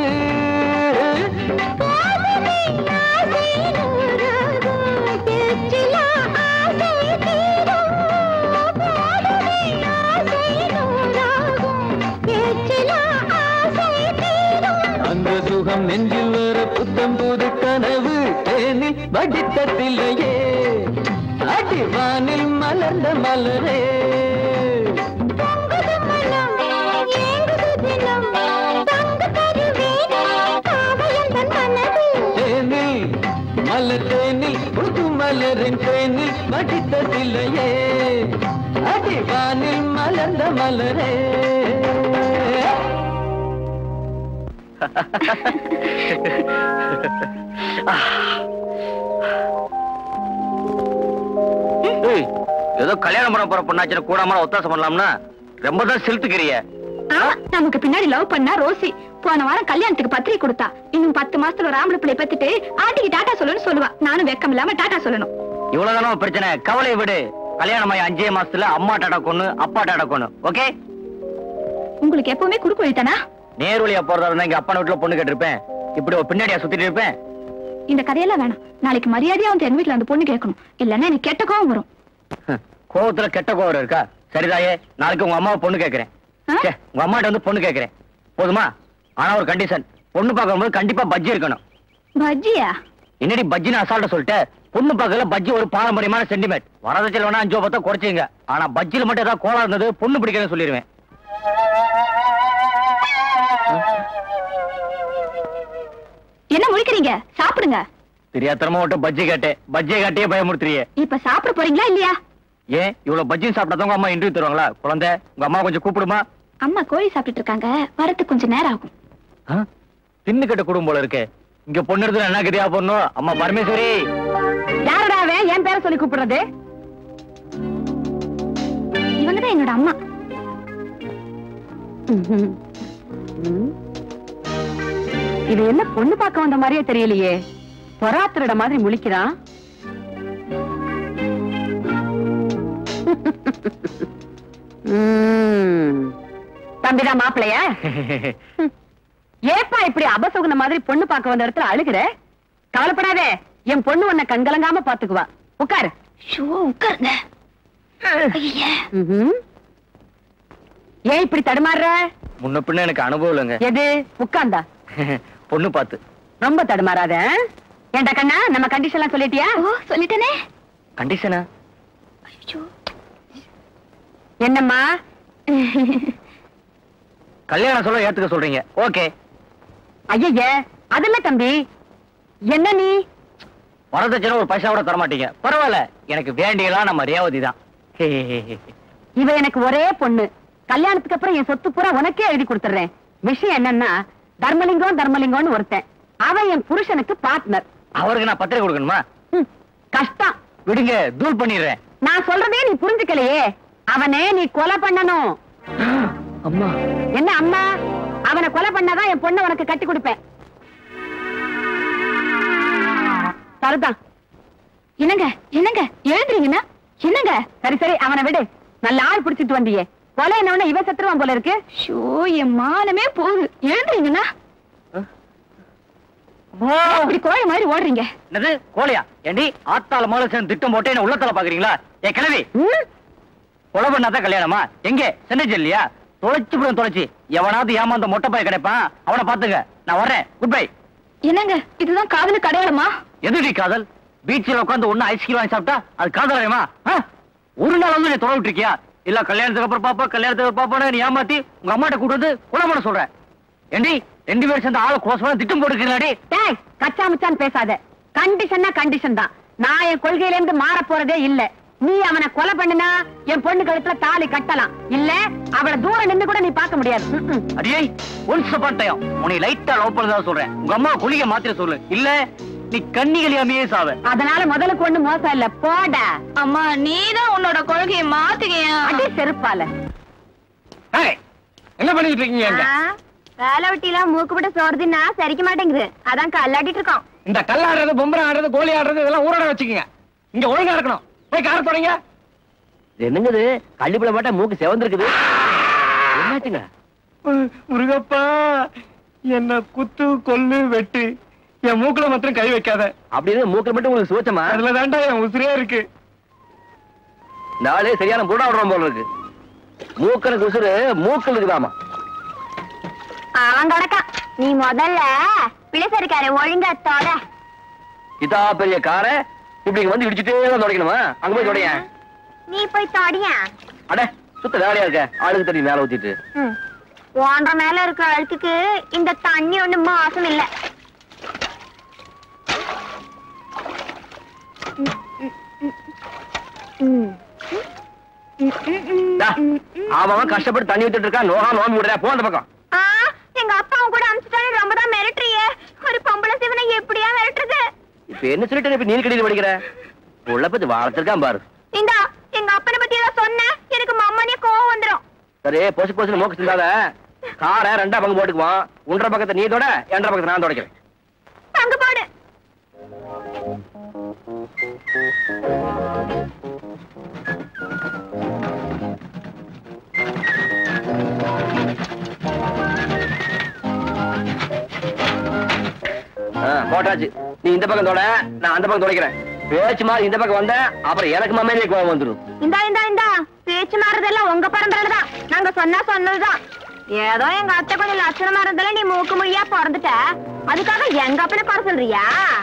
D: அந்த சுகம் நெஞ்சில் வர புத்தம் புது கனவு தேனில் வடித்ததில்லையே அடிவானில் மலர்ந்த மலரே தேனில் மலர் தேனில் புது மலரின் தேனில் வடித்ததில்லையே அடிவானில் மலர்ந்த மலரே
A: ஏய், ஏதோ கல்யாணம் பண்ண போற பொண்ணாச்சு கூடாம ஒத்தாசம் பண்ணலாம்னா ரொம்ப தான் செலுத்துக்கிறிய
H: ஆமா நமக்கு பின்னாடி லவ் பண்ணா ரோசி போன வாரம் கல்யாணத்துக்கு பத்திரிக்கை கொடுத்தா இன்னும் பத்து மாசத்துல ஒரு ஆம்பளை பிள்ளை பத்துட்டு ஆண்டிக்கு டாட்டா சொல்லுன்னு சொல்லுவா நானும் வெக்கம் இல்லாம டாட்டா சொல்லணும்
A: இவ்வளவுதானோ பிரச்சனை கவலை விடு கல்யாணம் ஆகி அஞ்சே மாசத்துல அம்மா டாடா கொன்னு அப்பா டாடா கொன்னு ஓகே
H: உங்களுக்கு எப்பவுமே குறுக்கு வழித்தானா
A: நேர் வழியா போறதா இருந்தா இங்க அப்பா வீட்டுல பொண்ணு கேட்டிருப்பேன் இப்படி ஒரு பின்னாடியா சுத்திட்டு இருப்பேன்
H: இந்த கதையெல்லாம் வேணாம் நாளைக்கு மரியாதையா வந்து என் வீட்டுல அந்த பொண்ணு கேட்கணும் இல்லன்னா எனக்கு கெட்ட கோவம் வரும்
A: ஹம், கோவத்துல கெட்ட கோவம் இருக்கா சரிதாயே நாளைக்கு உங்க அம்மாவை பொண்ணு கேக்குறேன்
H: ஆ?
A: ச்சே, உங்க அம்மாட்ட வந்து பொண்ணு கேக்குறேன் போதுமா ஆனா ஒரு கண்டிஷன் பொண்ணு பார்க்கும்போது கண்டிப்பா பஜ்ஜி இருக்கணும்
H: பஜ்ஜியா
A: என்னடி பஜ்ஜின்னு அசால்ட்ட சொல்லிட்டு பொண்ணு பார்க்கல பஜ்ஜி ஒரு பாரம்பரியமான சென்டிமெண்ட் வரதட்சணை வேணா அஞ்சோ பத்தோ குறைச்சிங்க ஆனா பஜ்ஜில மட்டும் ஏதாவது கோலா இருந்தது பொண்ணு பிடிக்கிறேன்னு சொல்லிடுவேன்
H: என்ன முழிக்கிறீங்க சாப்பிடுங்க
A: தெரியாத்தனமா மட்டும் பஜ்ஜி கேட்டேன் பஜ்ஜியை காட்டியே பயமுறுத்துறியே
H: இப்ப சாப்பிட போறீங்களா இல்லையா
A: ஏன் இவ்வளவு பஜ்ஜி சாப்பிட்டா உங்க அம்மா இன்டர்வியூ தருவாங்களா குழந்தை உங்க அம்மா கொஞ்சம் கூப்பிடுமா
H: அம்மா கோழி சாப்பிட்டுட்டு இருக்காங்க வரதுக்கு கொஞ்சம் நேரம் ஆகும்
A: ஆ? தின்னு கட்ட குடும்பம் போல இருக்கு இங்க பொண்ணு எடுத்து என்ன கதியா பொண்ணும் அம்மா பரமேஸ்வரி
I: யாரடா அவன் என் பேரை சொல்லி கூப்பிடுறது
H: இவங்கதான் என்னோட அம்மா
I: ம்ஹும். ம். இது என்ன பொண்ணு பார்க்க வந்த மாதிரியே தெரியலையே பொறாத்திரட மாதிரி முழிக்கிறான் ம். தம்பிதான் மாப்பிளைய ஏப்பா இப்படி அபசகுன மாதிரி பொண்ணு பார்க்க வந்த இடத்துல அழுகுற கவலைப்படாதே என் பொண்ணு உன்னை கண்கலங்காம பாத்துக்குவா உட்காரு
H: ஷோ உட்காருங்க ஐயே.
I: ம்ஹும். ஏன் இப்படி தடுமாறுற
A: முன்ன பின்ன எனக்கு அனுபவம் இல்லைங்க
I: எது உட்கார்ந்தா
A: பொண்ணு பார்த்து
I: ரொம்ப தடுமாறாத ஏண்டா கண்ணா நம்ம கண்டிஷன் எல்லாம் சொல்லிட்டியா
H: ஓ சொல்லிட்டேனே
A: கண்டிஷனா
H: ஐயோ.
I: என்னம்மா
A: கல்யாணம் சொல்ல ஏத்துக்க சொல்றீங்க ஓகே
I: ஐய அதில்ல தம்பி என்ன நீ
A: வரதட்சணை ஒரு பைசா கூட தர மாட்டீங்க பரவாயில்ல எனக்கு வேண்டியெல்லாம் நம்ம ரேவதி தான்
I: இவ எனக்கு ஒரே பொண்ணு கல்யாணத்துக்கு அப்புறம் என் சொத்து பூரா உனக்கே எழுதி கொடுத்துறேன் விஷயம் என்னன்னா தர்மலிங்கம் தர்மலிங்கம்னு ஒருத்தன் அவன் என் புருஷனுக்கு பார்ட்னர்
A: அவருக்கு நான் பத்திரிக்கை கொடுக்கணுமா
I: கஷ்டம்
A: விடுங்க தூள் பண்ணிடுறேன்
I: நான் சொல்றதே நீ புரிஞ்சுக்கலையே அவனே நீ கொலை பண்ணணும்
A: அம்மா
I: என்ன அம்மா அவனை கொலை பண்ணாதான் என் பொண்ணை உனக்கு கட்டி கொடுப்பேன் சரிதான்
H: என்னங்க என்னங்க எழுதுறீங்கன்னா என்னங்க
I: சரி சரி அவனை விடு நல்ல ஆள் பிடிச்சிட்டு வந்தியே கொலை என்ன இவன் செத்துருவான் போல இருக்கு
H: ஷோ என் மானமே போகுது எழுதுறீங்கன்னா இப்படி கோழி மாதிரி ஓடுறீங்க
A: என்னது கோழியா ஏண்டி ஆத்தால மேல சேர்ந்து திட்டம் போட்டு என்ன உள்ளத்தால பாக்குறீங்களா ஏ கிழவி
I: ம்?
A: கொலை பண்ணாதான் கல்யாணமா எங்க சென்னை இல்லையா தொலைச்சு விடும் தொலைச்சு எவனாவது ஏமாந்த மொட்டை பாய் கிடைப்பான் அவனை பாத்துங்க நான் வர்றேன் குட் பை
H: என்னங்க இதுதான் காதலுக்கு அடையாளமா
A: எதுடி காதல் பீச்சில் உட்காந்து ஒண்ணு ஐஸ்கிரீம் வாங்கி சாப்பிட்டா அது காதல் அறியுமா ஆ? ஒரு நாள் வந்து நீ தொலை விட்டுருக்கியா இல்ல கல்யாணத்துக்கு அப்புறம் பாப்பா கல்யாணத்துக்கு அப்புறம் பாப்பான்னு நீ ஏமாத்தி உங்க அம்மாட்ட கூட்டு வந்து கொலை பண்ண சொல்றேன் ஏண்டி ரெண்டு பேரும் சேர்ந்து ஆளை க்ளோஸ் பண்ண திட்டம் போட்டுக்கிறாடி
I: டேய் கச்சா முச்சான்னு பேசாத கண்டிஷன்னா கண்டிஷன் தான் நான் என் கொள்கையில இருந்து மாற போறதே இல்ல நீ அவனை கொலை பண்ணுனா என் பொண்ணு கழுத்துல தாலி கட்டலாம் இல்ல அவளை தூரம் நின்னு கூட நீ பார்க்க முடியாது ம்ம்.
A: அடியே ஒன்ஸ் அப்பான் டைம் உன்னை லைட்டா லவ் பண்ணதா சொல்றேன் உங்க அம்மா குளிக்க மாத்திர சொல்லு இல்ல நீ கண்ணிகளையாமையே சாவ
I: அதனால முதலுக்கு ஒண்ணு மோசம் இல்ல போட
H: அம்மா நீதான் உன்னோட கொள்கையை மாத்துகையா
I: அடி செருப்பால
D: என்ன பண்ணிட்டு இருக்கீங்க அங்க
H: வேலை வெட்டிலாம் மூக்குப்பட்ட சோறுதுன்னா சரிக்க மாட்டேங்குது அதான் கல்லாட்டிட்டு இருக்கோம்
D: இந்த கல்லாடுறது பொம்பரை ஆடுறது கோழி ஆடுறது இதெல்லாம் ஊரோட வச்சுக்கோங்க இங்க ஒழுங்கா இருக்கணும் போய் கார தொடங்க
A: என்னங்குது கள்ளிப்பட மாட்டா மூக்கு செவந்திருக்குது என்னாச்சுங்க
D: முருகப்பா என்ன குத்து கொல்லு வெட்டு என் மூக்குல மாத்திரம் கை வைக்காத
A: அப்படின்னு மூக்கில் மட்டும் உங்களுக்கு சூச்சமா
D: அதுல தாண்டா என் உசிரியா இருக்கு
A: நாளே சரியான புடா விடுறோம் போல இருக்கு மூக்கனுக்கு உசுறு மூக்கில் இருக்குதாமா
H: அவன் கிடக்கா நீ முதல்ல பிளசரிக்கார ஒழுங்கா தொட
A: இதா பெரிய காரை இப்படி இங்க வந்து இடிச்சுட்டே தான் தொடக்கணுமா அங்க போய் தொடைய
H: நீ போய் தொடியா
A: அட சுத்த வேலையா இருக்க ஆளுக்கு தண்ணி மேல ஊத்திட்டு
H: ஒன்றரை மேல இருக்கிற அழுக்குக்கு இந்த தண்ணி ஒண்ணு மாசம் இல்ல ம். ம். ம்.
A: அவன் கஷ்டப்பட்டு தண்ணி ஊத்திட்டு இருக்கான் நோகா நோம்பி விடுறா போ அந்த பக்கம்
H: ஆ, எங்க அப்பாவும் கூட அனுப்பிச்சிட்டாரு ரொம்ப தான் மிரட்டுறியே ஒரு பொம்பளை சிவனை எப்படியா மிரட்டுறது
A: இப்ப என்ன சொல்லிட்டு இப்ப நீர் கடையில் படிக்கிற உள்ள பத்தி வளர்த்திருக்கான் பாரு
H: இந்தா எங்க அப்பனை பத்தி ஏதாவது சொன்ன எனக்கு மம்மனே கோவம் வந்துரும்
A: சரி பொசு பொசுன்னு மோக்க சிந்தாத காரை ரெண்டா பங்கு போட்டுக்குவான் ஒன்றரை பக்கத்தை நீ தொட எண்டரை பக்கத்தை நான் தொடக்கிறேன்
H: பங்கு போடு
A: ஆ, போட்டாச்சு நீ இந்த பக்கம் தொட நான் அந்த பக்கம் துடைக்கிறேன் பேச்சு மாதிரி இந்த பக்கம் வந்த அப்புறம் எனக்கு மம்மேலே கோவம் வந்துடும்
H: இந்தா இந்தா இந்தா பேச்சு மாறுறதெல்லாம் உங்க பரம்பரை தான் நாங்க சொன்னா சொன்னதுதான் ஏதோ எங்க அத்தை கொஞ்சம் லட்சணமா இருந்ததுல நீ மூக்கு மொழியா பிறந்துட்ட அதுக்காக எங்க அப்பனை குறை சொல்றியா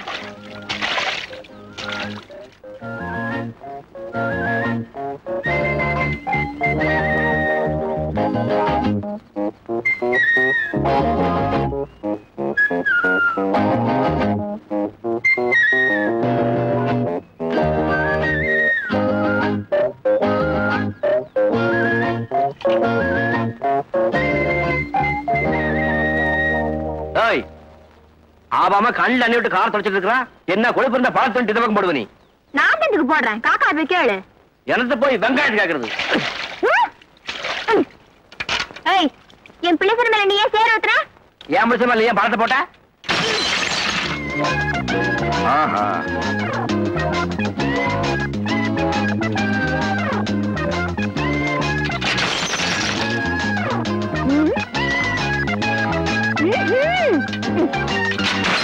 A: ஏய் ஆபாம கண்ணில் அண்ணி விட்டு கார் தொடச்சிட்டு இருக்கிறான் என்ன கொழுப்பு இருந்தா பார்த்து இந்த பக்கம் போடுவ நீ
H: நான் எதுக்கு போடுறேன் காக்கா போய் கேளு
A: எனக்கு போய் வெங்காயத்து கேக்குறது
H: ம். ம். ஏய் என் பிள்ளை சிறு மேல நீ ஏன் சேர ஊத்துற
A: ஏன் முடிச்சமா இல்லையா பழத்தை போட்ட ஆஹா
H: ம். ம், ம்.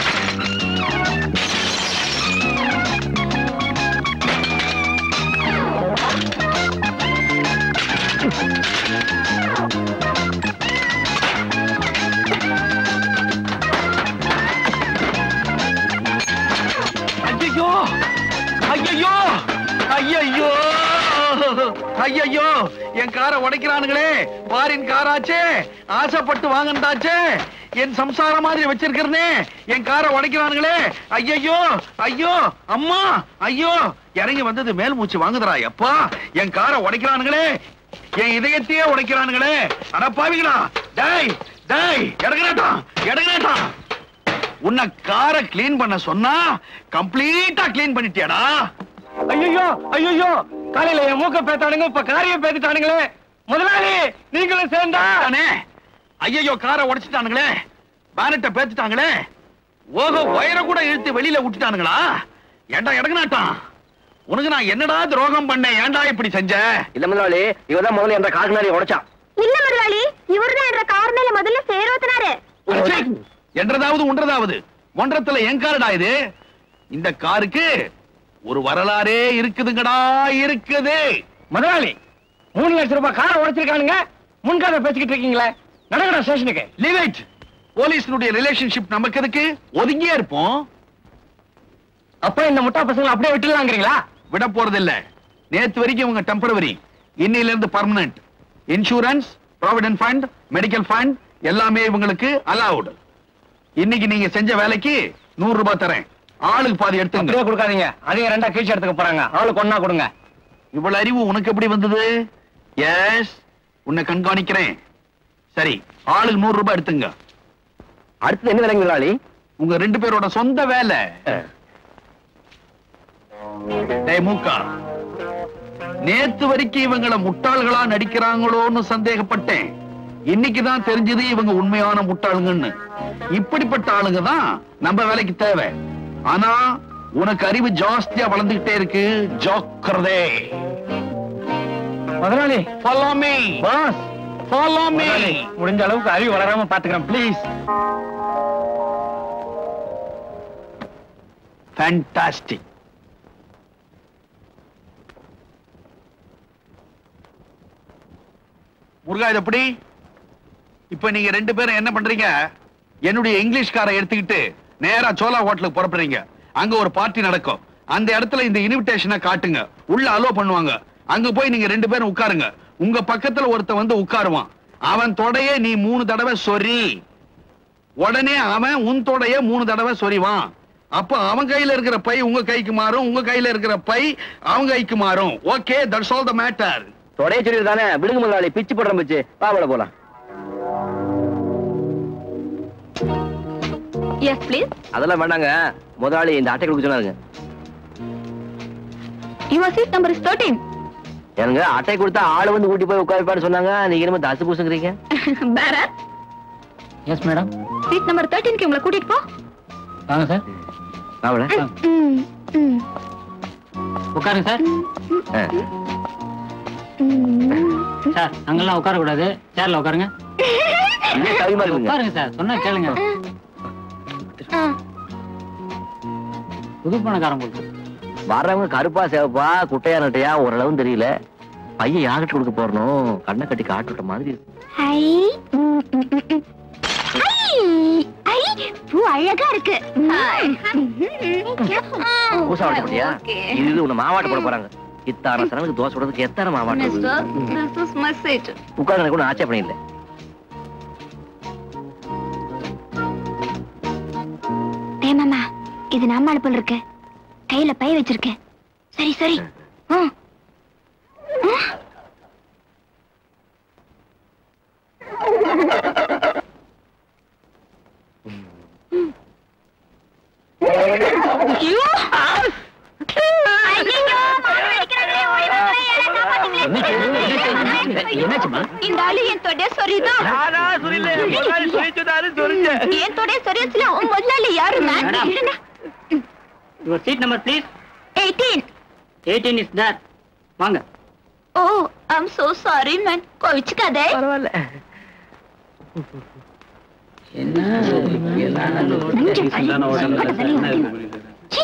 E: ஐயோ ஐயோ ஐயோ ஐயோ என் காரை உடைக்கிறானுங்களே பாரின் காராச்சே ஆசைப்பட்டு வாங்கினதாச்சே என் சம்சாரம் மாதிரி வச்சிருக்கிறனே என் காரை உடைக்கிறானுங்களே ஐயோ ஐயோ அம்மா ஐயோ இறங்கி வந்தது மேல் மூச்சு வாங்குதுடா எப்பா என் காரை உடைக்கிறானுங்களே என் இதயத்தையே உடைக்கிறானுங்களே அட பாவிங்களா டேய் டேய் இறங்குறேட்டான் இறங்குறேட்டான் உன்னை காரை க்ளீன் பண்ண சொன்னா கம்ப்ளீட்டா க்ளீன் பண்ணிட்டியாடா
D: ஐயோ ஐயோ காலையில என் மூக்க பேத்தானுங்க இப்ப காரிய பேத்துட்டானுங்களே முதலாளி நீங்களும் சேர்ந்தா
E: தானே ஐயோ காரை உடைச்சிட்டானுங்களே பேனட்டை பேத்துட்டாங்களே ஓஹோ ஒயரை கூட இழுத்து வெளியில விட்டுட்டானுங்களா ஏண்டா இடங்கனாட்டான் உனக்கு நான் என்னடா துரோகம் பண்ணேன் ஏன்டா இப்படி செஞ்ச
A: இல்ல முதலாளி இவதான் முதல்ல என்ற காருக்கு நாளை உடைச்சான்
H: இல்ல முதலாளி இவர்தான் என்ற கார் மேல முதல்ல சேர ஊத்துனாரு
E: அச்சே! என்றதாவது ஒன்றதாவது ஒன்றத்துல என் காருடா இது இந்த காருக்கு ஒரு வரலாறே இருக்குதுங்கடா இருக்குது
D: முதலாளி மூணு லட்சம் ரூபாய் காரை உடைச்சிருக்கானுங்க முன்கார பேசிக்கிட்டு இருக்கீங்களே நடக்கடா ஸ்டேஷனுக்கு
E: லீவ் இட் போலீஸ்னுடைய ரிலேஷன்ஷிப் நமக்கு எதுக்கு ஒதுங்கியே இருப்போம்
D: அப்ப இந்த முட்டா பசங்களை அப்படியே விட்டுலாங்கிறீங்களா
E: விட போறதில்ல நேத்து வரைக்கும் இவங்க டெம்பரவரி இன்னையில இருந்து permanent insurance provident fund medical fund எல்லாமே இவங்களுக்கு அலவுட் இன்னைக்கு நீங்க செஞ்ச வேலைக்கு நூறு ரூபாய் தரேன் ஆளுக்கு பாதி எடுத்துங்க
D: அப்படியே கொடுக்காதீங்க அதையும் ரெண்டா கீழ்ச்சி எடுத்துக்க போறாங்க ஆளுக்கு ஒண்ணா கொடுங்க
E: இவ்வளவு அறிவு உனக்கு எப்படி வந்தது எஸ் உன்னை கண்காணிக்கிறேன் சரி ஆளுக்கு நூறு ரூபாய் எடுத்துங்க
A: அடுத்தது என்ன விலைங்க முதலாளி
E: உங்க ரெண்டு பேரோட சொந்த வேலை டேய் மூக்கா நேத்து வரைக்கும் இவங்கள முட்டாள்களா நடிக்கிறாங்களோன்னு சந்தேகப்பட்டேன் இன்னைக்கு தான் தெரிஞ்சது இவங்க உண்மையான முட்டாளுங்கன்னு இப்படிப்பட்ட ஆளுங்க தான் நம்ம வேலைக்கு தேவை ஆனா உனக்கு அறிவு ஜாஸ்தியா வளர்ந்துகிட்டே இருக்கு ஜாக்கிரதே
D: முதலாளி
E: follow me
D: boss
E: follow me
D: முதலாளி, முடிஞ்ச அளவுக்கு அறிவு வளராம பாத்துக்கிறேன் ப்ளீஸ்
E: ஃபேண்டாஸ்டிக் முருகா இது எப்படி இப்ப நீங்க ரெண்டு பேரும் என்ன பண்றீங்க என்னுடைய இங்கிலீஷ் காரை எடுத்துக்கிட்டு நேரா சோலா ஹோட்டலுக்கு புறப்படுறீங்க அங்க ஒரு பார்ட்டி நடக்கும் அந்த இடத்துல இந்த இன்விடேஷனை காட்டுங்க உள்ள அலோ பண்ணுவாங்க அங்க போய் நீங்க ரெண்டு பேரும் உட்காருங்க உங்க பக்கத்துல ஒருத்தன் வந்து உட்காருவான் அவன் தொடைய நீ மூணு தடவை சொறி உடனே அவன் உன் தொடைய மூணு தடவை சொறிவான் அப்ப அவன் கையில இருக்கிற பை உங்க கைக்கு மாறும் உங்க கையில இருக்கிற பை அவங்க கைக்கு மாறும் okay that's all the matter
A: தொடைய சொல்லி தானே விடுங்க முதலாளி பிச்சு போடுற பிச்சு பாவல போலாம்
H: எஸ் ப்ளீஸ்
A: அதெல்லாம் வேண்டாங்க முதலாளி இந்த அட்டை கொடுக்க சொன்னாருங்க
H: your seat number is thirteen
A: எனக்கு அட்டை கொடுத்தா ஆளு வந்து ஊட்டி போய் உட்காருப்பான்னு சொன்னாங்க நீங்க என்னமோ தசு பூசுங்கிறீங்க
H: bearer
D: yes madam
H: seat number தேர்ட்டீனுக்கு உங்களை கூட்டிட்டு போ
D: வாங்க சார்
A: பாவல
H: ம், ம்,
D: உட்காருங்க சார்
H: ம்.
D: சார் அங்கெல்லாம் உட்கார கூடாது சேர்ல உட்காருங்க
A: கவிமா இருக்குங்க
D: உட்காருங்க சார் சொன்னா கேளுங்க
H: ஆ,
D: புது பணக்காரன் போட்டு
A: வர்றவங்க கருப்பா சேவப்பா குட்டையா நட்டையா ஓரளவும் தெரியல பையன் யார்கிட்ட கொடுக்க போறணும் கண்ணை கட்டி காட்டு விட்ட மாதிரி இருக்கு.
H: ஐ, ம், ம், ம், ம். ஐ, ஐ, பூ அழகா இருக்கு
A: பூசா வாட்ட போட்டியா இது இது உன்னை மாவாட்ட போட போறாங்க இத்தான சனனுக்கு தோசை விடுறதுக்கு எத்தனை மாவாட்டம் உட்கார்ந்து எனக்கு ஒன்றும் ஆட்சேபணம் இல்லை
H: மாமா இது நம்ம அடுப்பில் இருக்கு கையில பை வச்சிருக்கேன் சரி சரி ஆ. ஆ. ஐயோ! ஐயையோ, மாடு அடிக்கிறாங்களே, ஓடி வாங்களே, யாராவது காப்பாத்துங்களேன்.
A: என்னாச்சுமா
H: இந்த ஆளு என் தொடைய சொரிதான் என் தொடைய சொரியச்சுல உன் முதலாளி யாரு ma'am
D: your seat number please
H: eighteen
D: eighteen is there வாங்க
H: ஓ ஐம் சோ சாரி மேன் கோவிச்சுக்காதே
A: பரவாயில்ல
H: நெஞ்சம் வலி. பக்கத்துல வந்து. சீ.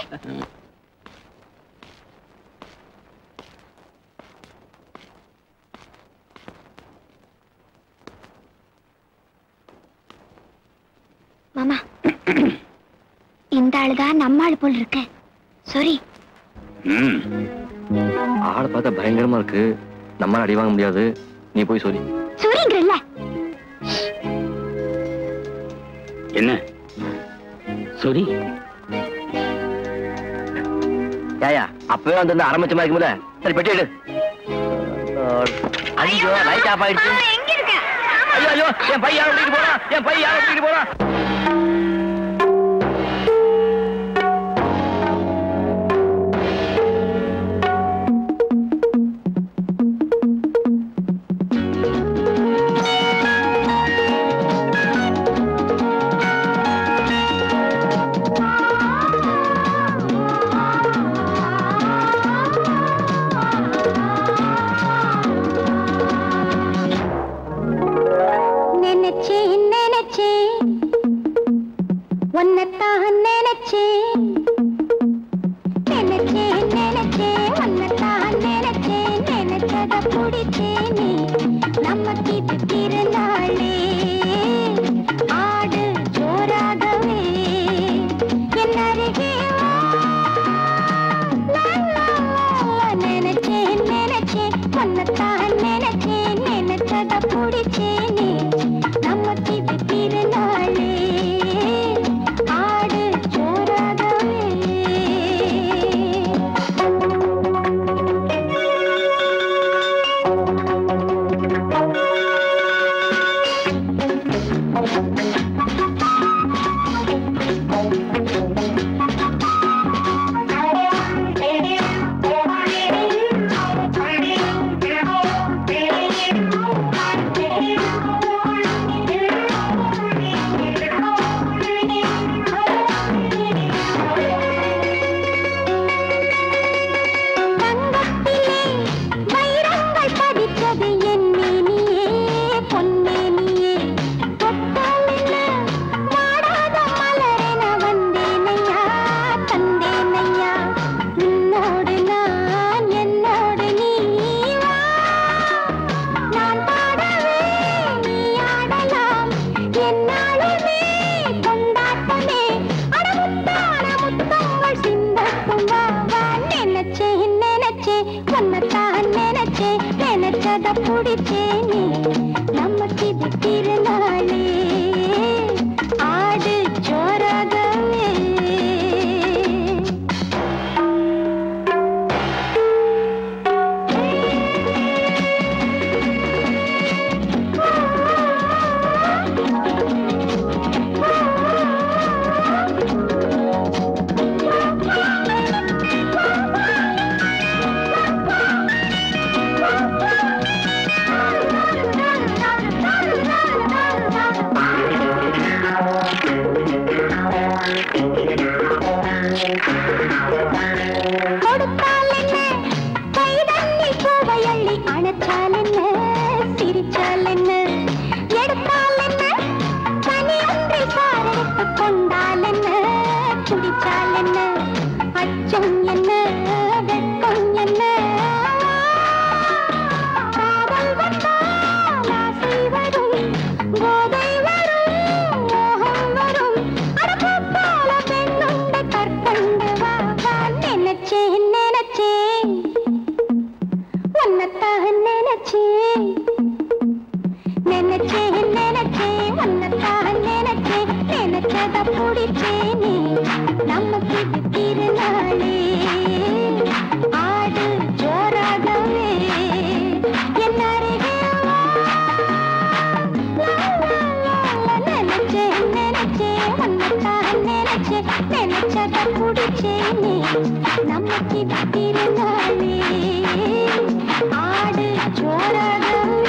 H: மாமா இந்த ஆளுதான் நம்ம ஆளு போல் இருக்கு சாரி
A: ஆளை பார்த்தா பயங்கரமா இருக்கு நம்ம அடி வாங்க முடியாது நீ போய் சொல்லி
H: சாரிங்கிறல்ல
G: என்ன சரி
A: ஏயா அப்பவே வந்து ஆரம்பிச்ச மாதிரி இருக்கும்ல சரி பெட்டி எடு ஐயோ லைட் ஆஃப் ஆயிடுச்சு
H: எங்க இருக்க
A: ஐயோ ஐயோ என் பையன் யாரும் போறான் என் பையன் யாரும் போறான்
H: நினைச்சேன் நினைச்சேன் உன்னைத்தான் நினைச்சேன் நினைச்சேன் நினைச்சேன் உன்னைத்தான் நினைச்சேன் நினைச்சத பிடிச்சேனே நமக்கு இது திருநாளே ஆடு ஜோராகவே என் அருகே வா. லா, லா, லா, நினைச்சேன் நினைச்சேன் உன்னைத்தான் நினைச்சேன் நினைச்சத பிடிச்சேனே நமக்கு இது திருநாளே ஆடு ஜோராகவே தங்கத்திலே வைரங்கள் பதித்தது என் மேனியே பொன்மேனியே தொட்டாலென்ன வாடாத மலரென வந்தேனையா தந்தேனையா உன்னோடு நான் என்னோடு நீ வா நான் பாடவே நீ ஆடலாம் என்னாலுமே கொண்டாட்டமே அடமுத்தான முத்தங்கள் சிந்தட்டும் வா வா நினைச்சேன் நினைச்சேன் உன்னைத்தான் நினைச்சேன் நினைச்சத பிடிச்சேனே நமக்கு இது திருநாளே ஆடு ஜோராகவே
J: நினைச்சேன் நினைச்சேன் நினைச்சேன் உன்னத்தான் நினைச்சேன் நினைச்சத பிடிச்சேனே நமக்கு இது திருநாளே ஆடு ஜோராகவே என் அருகே வா. லா, லா, லா, லா. நினைச்சேன் நினைச்சேன் உன்னத்தான் நினைச்சேன் நினைச்சத பிடிச்சேனே நமக்கு இது திருநாளே ஆடு ஜோராகவே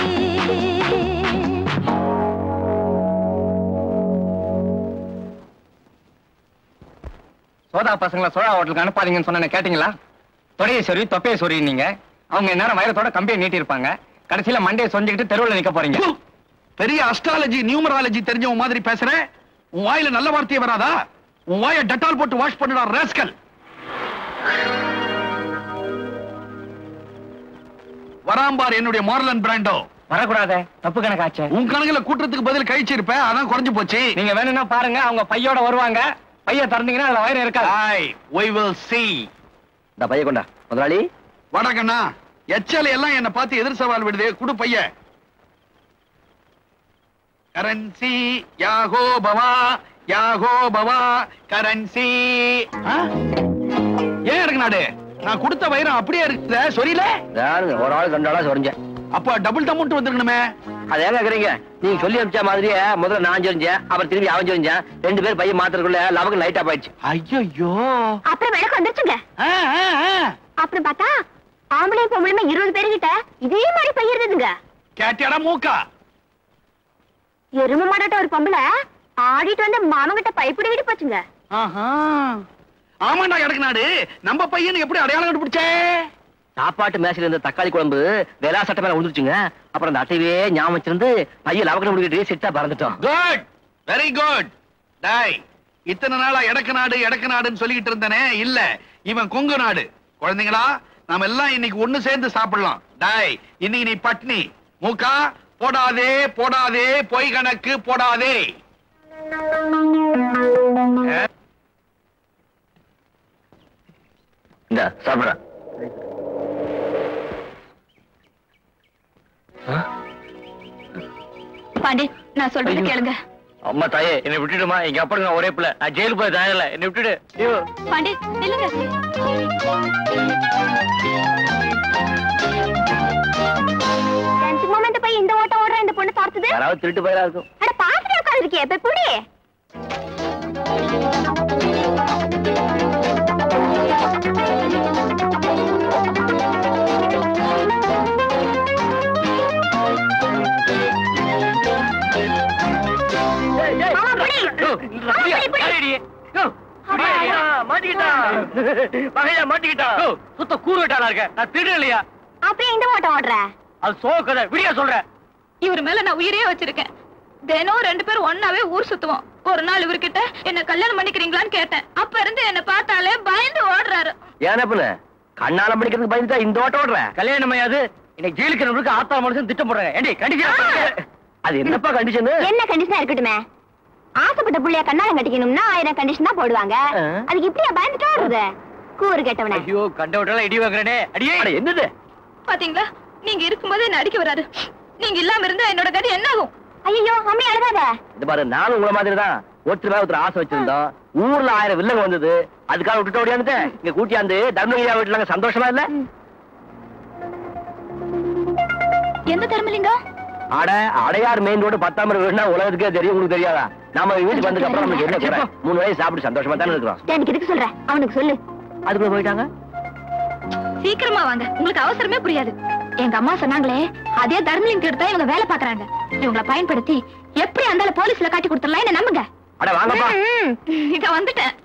D: சோதா பசங்களை சோழா ஹோட்டலுக்கு அனுப்பாதீங்கன்னு சொன்ன கேட்டீங்களா தொடையை சொறி தொப்பையை சொறி நீங்க அவங்க நேரம் வைரத்தோட கம்பியை நீட்டி இருப்பாங்க கடைசியில மண்டையை சொஞ்சுக்கிட்டு தெருவுல நிக்க போறீங்க
E: பு! பெரிய அஸ்ட்ராலஜி நியூமராலஜி தெரிஞ்சவன் மாதிரி பேசுற உன் வாயில நல்ல வார்த்தையே வராதா உன் வாயை டெட்டால் போட்டு வாஷ் பண்ணுடா ரேஸ்கல் வராம்பார் என்னுடைய மார்லன் பிராண்டோ
D: வரக்கூடாதே தப்பு கணக்காச்சே
E: உன் கணக்குல கூட்டத்துக்கு பதில் கழிச்சு இருப்ப அதான் குறைஞ்சு போச்சு
D: நீங்க வேணும்னா பாருங்க அவங்க பையோட வருவாங்க பைய திறந்தீங்கன்னா அதுல வைரம் இருக்காது
E: ஐ we will see
A: இந்த பைய கொண்டா முதலாளி
E: வடகண்ணா எச்சல் எல்லாம் என்ன பார்த்து எதிர் சவால் விடுதே குடு பைய கரன்சி யாகோ பவா யாகோ பவா கரன்சி ஏன் இருக்கு நாடு நான் கொடுத்த வைரம் அப்படியே இருக்குத சொரியல
A: யாருங்க ஒரு ஆள் ரெண்டு ஆளா சொரிஞ்சேன்
E: அப்ப டபுள் அமௌண்ட் வந்துருக்கணுமே
A: அதை ஏன் கேக்குறீங்க நீங்க சொல்லி அனுப்பிச்ச மாதிரியே முதல்ல நான் சொரிஞ்சேன் அப்புறம் திரும்பி அவன் சொரிஞ்சேன் ரெண்டு பேர் பையன் மாத்துறதுக்குள்ள லவக்கு லைட் ஆஃப் ஆயிடுச்சு
E: ஐயோ
H: அப்புறம் விளக்கு வந்துருச்சுங்க அப்புறம் பார்த்தா ஆம்பளை பொம்பளைமே இருபது பேருகிட்ட இதே மாதிரி பையன் இருந்ததுங்க
E: கேட்டியாடா மூக்கா
H: எரும மாடாட்ட ஒரு பொம்பளை ஆடிட்டு வந்து மாமங்கிட்ட பைப்பிடிக்கிட்டு போச்சுங்க
E: ஆஹா ஆமாண்டா எனக்கு நாடு நம்ம பையன் எப்படி அடையாளம் கண்டுபிடிச்சே
A: சாப்பாட்டு மேசையில இருந்த தக்காளி குழம்பு வெலா சட்டை மேல விழுந்துருச்சுங்க அப்புறம் அந்த அட்டையே ஞாபகம் வச்சிருந்து பையன் லவக்கு முடிக்கிட்டு செட்டா பறந்துட்டோம்
E: குட் வெரி குட் டாய் இத்தனை நாளா எடக்கு நாடு எடக்கு நாடுன்னு சொல்லிக்கிட்டு இருந்தனே இல்ல இவன் கொங்கு நாடு குழந்தைங்களா நாம எல்லாம் இன்னைக்கு ஒண்ணு சேர்ந்து சாப்பிடலாம் டாய் இன்னைக்கு நீ பட்னி மூக்கா போடாதே போடாதே பொய் கணக்கு போடாதே
A: இந்த சாப்பிடுறேன்
H: பாண்டி நான் சொல்றது கேளுங்க
A: அம்மா தாயே என்னை விட்டுடுமா எங்க அப்பா நான் ஒரே பிள்ளை நான் ஜெயிலுக்கு போய் தயாரில்ல என்னை விட்டுடு ஐயோ
H: பாண்டி நில்லுங்க சும்மா இந்த பையன் இந்த ஓட்டம் ஓடுற இந்த பொண்ணு பார்த்தது
A: யாராவது திருட்டு போயிடா இருக்கும்
H: அட பாத்துட்டு உட்காந்துருக்கிய இப்ப புடி மாமா, புடி. மாமா, புடி, புடி.
A: மாட்டிக்கிட்டா சுத்த கூறு விட்டாளா இருக்க நான் திருடு இல்லையா
H: அப்படியே இந்த ஓட்டம் ஓடுற
A: அது சோ கதை விடியா சொல்றேன்
K: இவர் மேல நான் உயிரே வச்சிருக்கேன் தினம் ரெண்டு பேரும் ஒன்னாவே ஊர் சுத்துவோம் ஒரு நாள் இவர்கிட்ட என்ன கல்யாணம் பண்ணிக்கிறீங்களான்னு கேட்டேன் அப்ப இருந்து என்ன பார்த்தாலே பயந்து ஓடுறாரு
A: ஏன் பண்ண கண்ணால படிக்கிறதுக்கு பயந்துட்டா இந்த ஓட்ட ஓடுற கல்யாணம் மையாது இன்னைக்கு ஜெயிலுக்கு நம்மளுக்கு ஆத்தா மனுஷன் திட்டம் போடுறாங்க ஏண்டி கண்டிஷன் அது என்னப்பா கண்டிஷன்
H: என்ன கண்டிஷனா இருக்கட்டுமே ஆசைப்பட்ட புள்ளைய கண்ணாலம் கட்டிக்கணும்னா ஆயிரம் கண்டிஷன் தான் போடுவாங்க
A: ஆ.
H: அதுக்கு இப்படியா பயந்துட்டா வருது கூறு கேட்டவனே
A: ஐயோ கண்ட விட்டால இடி வாங்குறேனே அடியே அட, என்னது
K: பாத்தீங்களா நீங்க இருக்கும்போது என்ன அடிக்க வராரு நீங்க இல்லாம இருந்தா என்னோட கதி என்ன ஆகும்
H: ஐயோ அம்மி அழுகாத
A: இந்த பாரு நானும் உங்கள மாதிரி தான் ஒருத்தர் மேல ஒருத்தர் ஆசை வச்சிருந்தோம் ஊர்ல ஆயிரம் வில்லங்க வந்தது அதுக்காக விட்டுட்டு ஓடியாந்துட்டேன் இங்க கூட்டியாந்து தர்மகிரியா வீட்டுல சந்தோஷமா இல்ல
K: எந்த தர்மலிங்கம்
A: அட அடையார் மெயின் ரோடு பத்தாம் வீடுனா உலகத்துக்கே தெரியும் உங்களுக்கு தெரியாதா நாம வீட்டுக்கு வந்ததுக்கு அப்புறம் நமக்கு என்ன குறை மூணு வயசு சாப்பிட்டு சந்தோஷமா தானே இருக்கிறோம்
H: எனக்கு இதுக்கு சொல்ற அவனுக்கு சொல்லு
A: அதுக்குள்ள போயிட்டாங்க
K: சீக்கிரமா வாங்க உங்களுக்கு அவசரமே புரியாது எங்க அம்மா சொன்னாங்களே அதே தர்மலிங்கம் எடுத்தா இவங்க வேலை பாக்குறாங்க இவங்களை பயன்படுத்தி எப்படி அந்த போலீஸ்ல காட்டி கொடுத்துடலாம் என்ன நம்புங்க
A: அட வாங்கப்பா
H: ம்.
K: இத வந்துட்டேன்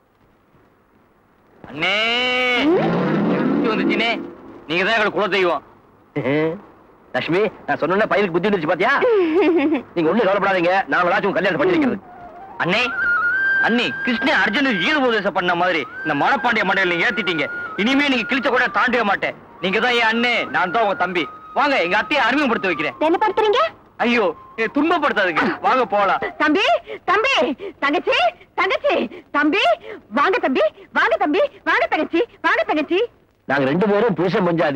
A: அண்ணே புத்தி வந்துச்சுனே நீங்க தான் எங்களுக்கு குல தெய்வம் லட்சுமி நான் சொன்ன பையனுக்கு புத்தி வந்துருச்சு பாத்தியா நீங்க ஒண்ணும் கவலைப்படாதீங்க நான் விளாச்சும் கல்யாணம் பண்ணி வைக்கிறது அண்ணே அண்ணி கிருஷ்ணன் அர்ஜுனுக்கு ஈடு உபதேசம் பண்ண மாதிரி இந்த மணப்பாண்டிய மண்டையில நீங்க ஏத்திட்டீங்க இனிமே நீங்க கிழிச்ச கூட தாண்டவே மாட்டேன் நீங்க தான் என் அண்ணே நான் தான் உங்க தம்பி வாங்க எங்க அத்தையை அறிமுகப்படுத்த வைக்கிறேன்
H: என்ன படுத்துறீங்க
A: ஐயோ நீ துன்பப்படுத்தாதுங்க வாங்க போலாம்
I: தம்பி தம்பி தங்கச்சி தங்கச்சி தம்பி வாங்க தம்பி வாங்க தம்பி வாங்க தங்கச்சி வாங்க தங்கச்சி
A: நாங்க ரெண்டு பேரும் புருஷன் பஞ்சாதி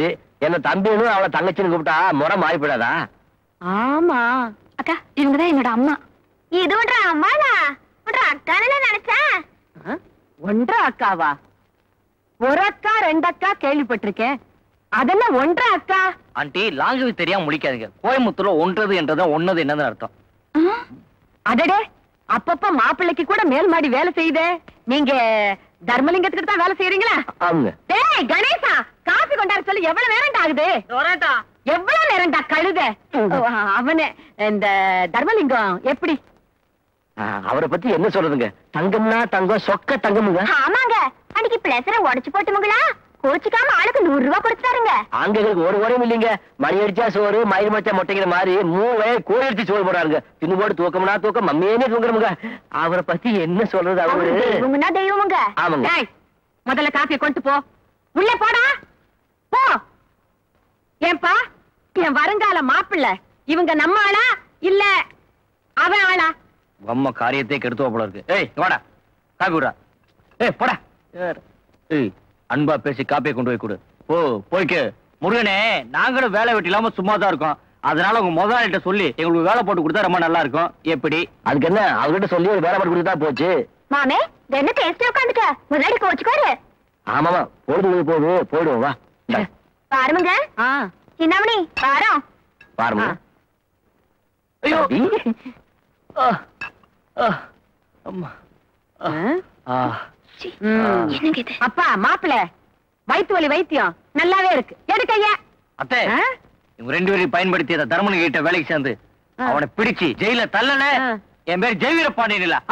A: என்ன தம்பின்னு அவளை தங்கச்சின்னு கூப்பிட்டா முறை மாறி போயிடாதா
I: ஆமா
K: அக்கா இவங்கதான் என்னோட அம்மா
H: இது ஒன்ற அம்மாடா ஒன்ற அக்கான்னு நினைச்சேன்
I: ஆ? ஒன்றரை அக்காவா ஒரு அக்கா ரெண்டு அக்கா கேள்விப்பட்டிருக்கேன் அதெல்லாம் ஒன்றரை அக்கா
A: ஆண்டி லாங்குவேஜ் தெரியாம முடிக்காதீங்க கோயம்புத்தூர்ல ஒன்றது என்றது ஒன்னது என்னது அர்த்தம்
I: அடடே அப்பப்ப மாப்பிள்ளைக்கு கூட மேல் மாடி வேலை செய்யுதே நீங்க தர்மலிங்கத்துக்கு தான் வேலை செய்யறீங்களா
A: அவங்க
I: டேய் கணேசா காசு கொண்டாட சொல்லி எவ்வளவு நேரம் ஆகுது எவ்வளவு நேரம்டா கழுத அவனே இந்த தர்மலிங்கம் எப்படி
A: அவரை பத்தி என்ன சொல்றதுங்க தங்கம்னா தங்கம் சொக்க தங்கமுங்க
H: ஆமாங்க அன்னைக்கு பிளேசரை உடைச்சு போட்டுமுங்களா கோச்சிக்காம ஆளுக்கு நூறு ரூபாய் கொடுத்துட்டாருங்க
A: ஆண்களுக்கு ஒரு குறையும் இல்லைங்க மணி அடிச்சா சோறு மயில் மச்சா முட்டைங்கிற மாதிரி மூணு வய கோழி அடிச்சு சோறு போடுறாங்க தின்னு போட்டு தூக்கம்னா தூக்கம் மம்மியே தூங்குறமுங்க அவரை பத்தி என்ன சொல்றது அவரு
H: தெய்வம்னா தெய்வமுங்க
A: ஆமாங்க
I: டேய் முதல்ல காப்பியை கொண்டு போ உள்ள போடா போ ஏன்பா என் வருங்கால மாப்பிள்ள இவங்க நம்ம ஆளா இல்ல அவன் ஆளா
A: அம்மா காரியத்தை கெடுத்துவ போல இருக்கு ஏய் இங்க வாடா காப்பி விடுறா ஏய் போடா ஏய் அன்பா பேசி காப்பியை கொண்டு போய் கொடு ஓ போய்க்கு முருகனே நாங்களும் வேலை வெட்டி இல்லாம சும்மா தான் இருக்கோம் அதனால உங்க முதலாளிகிட்ட சொல்லி எங்களுக்கு வேலை போட்டு கொடுத்தா ரொம்ப நல்லா இருக்கும் எப்படி அதுக்கு என்ன அவர்கிட்ட சொல்லி ஒரு வேலை போட்டு கொடுத்தா போச்சு
H: மாமே என்ன டேஸ்ட் உட்காந்துக்க முன்னாடி கோச்சுக்காரு
A: ஆமாமா பொழுது போகுது போயிடுவோம் வா இந்தா,
H: பாருங்க
I: ஆ
H: சின்னமணி பாரம்
A: பாருங்க
I: ஆ.
A: ஐயோ ஆ, ஆ, அம்மா
I: ஆ?
A: ஆ
I: ம்.
K: என்னங்க இது
I: அப்பா மாப்பிள்ள வயிற்று வலி வைத்தியம் நல்லாவே இருக்கு எடுக்கையா
A: அத்தை இவங்க ரெண்டு பேரையும் பயன்படுத்தி அந்த தர்மனு கிட்ட வேலைக்கு சேர்ந்து
I: ஆ.
A: அவனை பிடிச்சு ஜெயில தள்ளல
I: ஆ.
A: என் பேர் ஜெயவீர பாண்டியன் இல்ல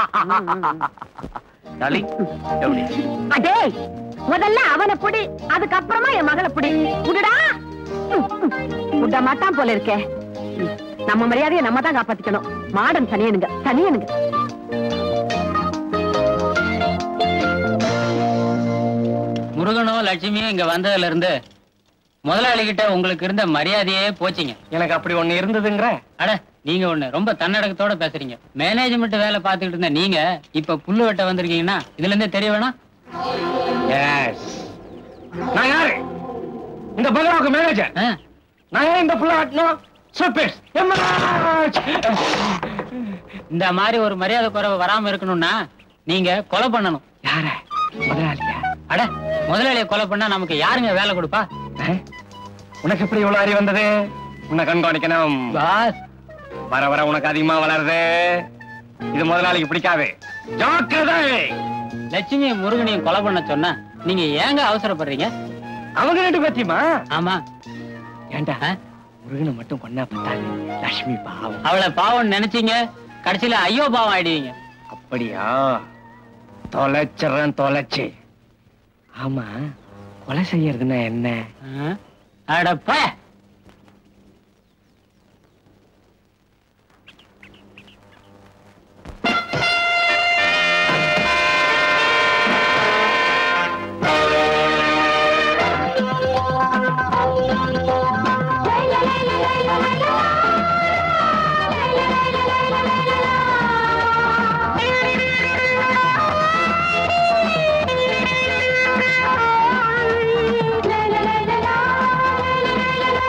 A: டாலி, எப்படி
I: அடே முதல்ல அவனை புடி அதுக்கப்புறமா என் மகளை புடி புடுடா ம், ம். விட மாட்டான் போல இருக்கே ம். நம்ம மரியாதையை நம்ம தான் காப்பாத்திக்கணும் மாடன் தனியனுங்க தனியனுங்க
L: முருகனும் லட்சுமியும் இங்க வந்ததுல இருந்து முதலாளி கிட்ட உங்களுக்கு இருந்த மரியாதையே போச்சுங்க
D: எனக்கு அப்படி ஒண்ணு இருந்ததுங்கிற
L: அட நீங்க ஒண்ணு ரொம்ப தன்னடக்கத்தோட பேசுறீங்க மேனேஜ்மெண்ட் வேலை பார்த்துக்கிட்டு இருந்த நீங்க இப்ப புல்லு வெட்ட வந்திருக்கீங்கன்னா இதுல இருந்தே தெரிய வேணாம்
D: எஸ் நான் யாரு இந்த பங்களாவுக்கு மேனேஜர்
L: ஆ?
D: நான் ஏன் இந்த புள்ள ஆட்டணும் சூப்பர்
L: இந்த மாதிரி ஒரு மரியாதை குறைவு வராம இருக்கணும்னா நீங்க கொலை பண்ணணும்
D: யார முதலாளியா
L: அட முதலாளியை கொலை பண்ணா நமக்கு யாருங்க வேலை கொடுப்பா
D: ஆ? உனக்கு எப்படி இவ்வளவு அறிவு வந்தது உன்னை கண்காணிக்கணும்
L: பாஸ்
D: வர வர உனக்கு அதிகமா வளருது இது முதலாளிக்கு பிடிக்காது ஜாக்கிரதை
L: லட்சுமியும் முருகனையும் கொலை பண்ண சொன்னா நீங்க ஏங்க அவசரப்படுறீங்க
D: அவங்க ரெண்டு பத்தியுமா
L: ஆமா
D: ஏண்டா
L: ஆ?
D: முருகனை மட்டும் கொண்டா பத்தாது லட்சுமி பாவம்
L: அவளை பாவம் நினைச்சீங்க கடைசியில ஐயோ பாவம் ஆயிடுவீங்க
D: அப்படியா தொலைச்சிடறேன் தொலைச்சு ஆமா கொலை செய்யறதுன்னா என்ன
L: ஆ? அட போய
J: la la la la la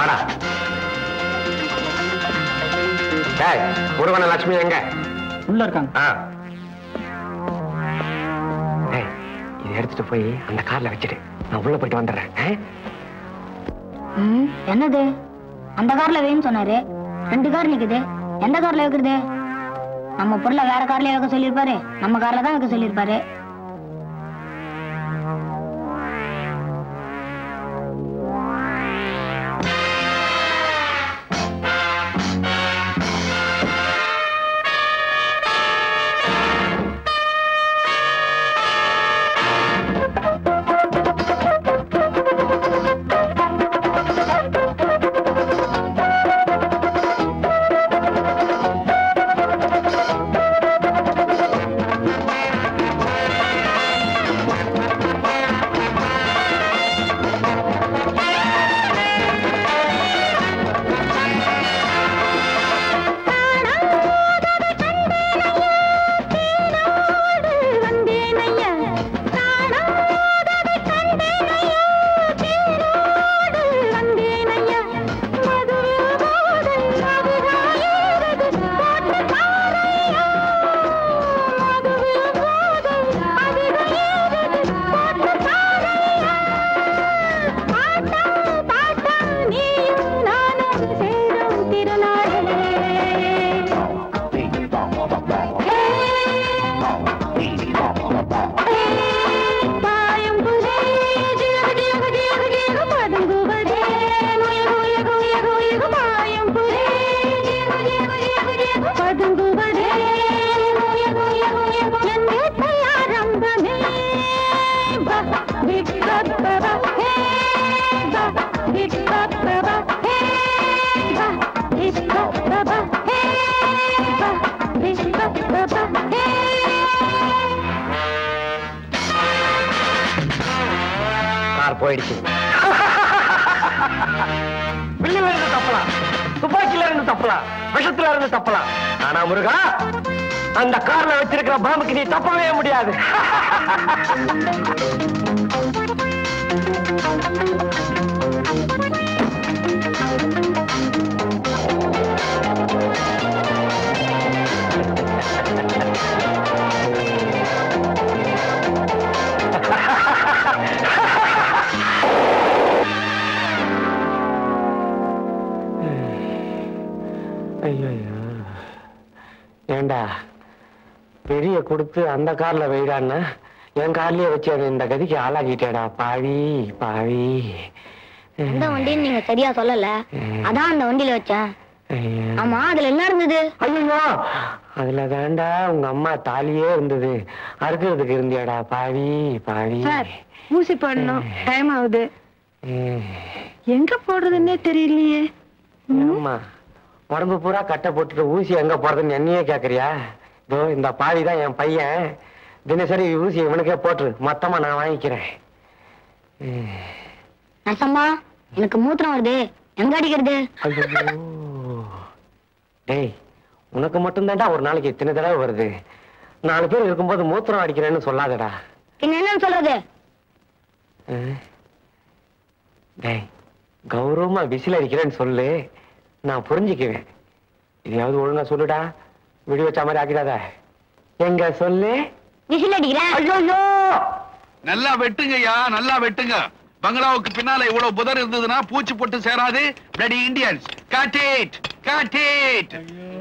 M: வாடா டேய் முருகன லட்சுமி எங்க
L: உள்ள இருக்காங்க
M: ஆ டேய் இதை எடுத்துட்டு போய் அந்த கார்ல வச்சிடு நான் உள்ள போயிட்டு வந்துடுறேன் ஆ?
C: ம், என்னது அந்த கார்ல வைன்னு சொன்னாரு ரெண்டு கார் நிக்குது எந்த கார்ல வைக்கிறது நம்ம பொருளை வேற கார்ல வைக்க சொல்லியிருப்பாரு நம்ம கார்ல தான் வைக்க சொல்லியிருப்பாரு
M: கார் போயிடுச்சு வில்லுல இருந்து தப்பலாம் துப்பாக்கில இருந்து தப்பலாம் விஷத்துல இருந்து தப்பலாம் ஆனா முருகா அந்த கார்ல வச்சிருக்கிற பாம்புக்கு நீ தப்பவே முடியாது ஐயோ ஏண்டா பெரிய கொடுத்து அந்த கார்ல வைடான்னா என் கார்லயே வச்சு அதை இந்த கதிக்கு ஆளாக்கிட்டேடா பாவி பாவி
C: எந்த வண்டின்னு நீங்க சரியா சொல்லல அதான் அந்த வண்டியில வச்சேன்
M: ஐயா.
C: ஆமா அதுல என்ன இருந்தது
M: ஐயோ அதுல தாண்டா உங்க அம்மா தாலியே இருந்தது அறுக்கிறதுக்கு இருந்தியாடா பாவி பாவி
I: சார் ஊசி போடணும் டைம் ஆகுது
M: ம்.
I: எங்க போடுறதுன்னே தெரியலையே
M: ஆமா உடம்பு பூரா கட்டை போட்டுட்டு ஊசி எங்க போறதுன்னு என்னையே கேக்குறியா இதோ இந்த பாவி தான் என் பையன் தினசரி ஊசி இவனுக்கே போட்டுரு மொத்தமா நான் வாங்கிக்கிறேன் ம்.
C: நசம்மா எனக்கு மூத்திரம் வருது எங்க அடிக்கிறது
M: ஐயோ. டேய் உனக்கு மட்டும்தான்டா ஒரு நாளைக்கு இத்தனை தடவை வருது நாலு பேர் இருக்கும்போது மூத்திரம் அடிக்கிறேன்னு சொல்லாதடா
C: பின்ன என்னன்னு சொல்றது
M: ஆ? டேய் கௌரவமா விசில் அடிக்கிறேன்னு சொல்லு நான் புரிஞ்சுக்குவேன் இதையாவது ஒழுங்கா சொல்லுடா விடி வச்ச மாதிரி ஆக்கிடாத எங்க சொல்லு
C: விசில் அடிக்கிறேன்
M: ஐயோ
E: நல்லா வெட்டுங்கய்யா நல்லா வெட்டுங்க பங்களாவுக்கு பின்னால இவ்வளவு புதர் இருந்ததுன்னா பூச்சி போட்டு சேராது bloody Indians got it got it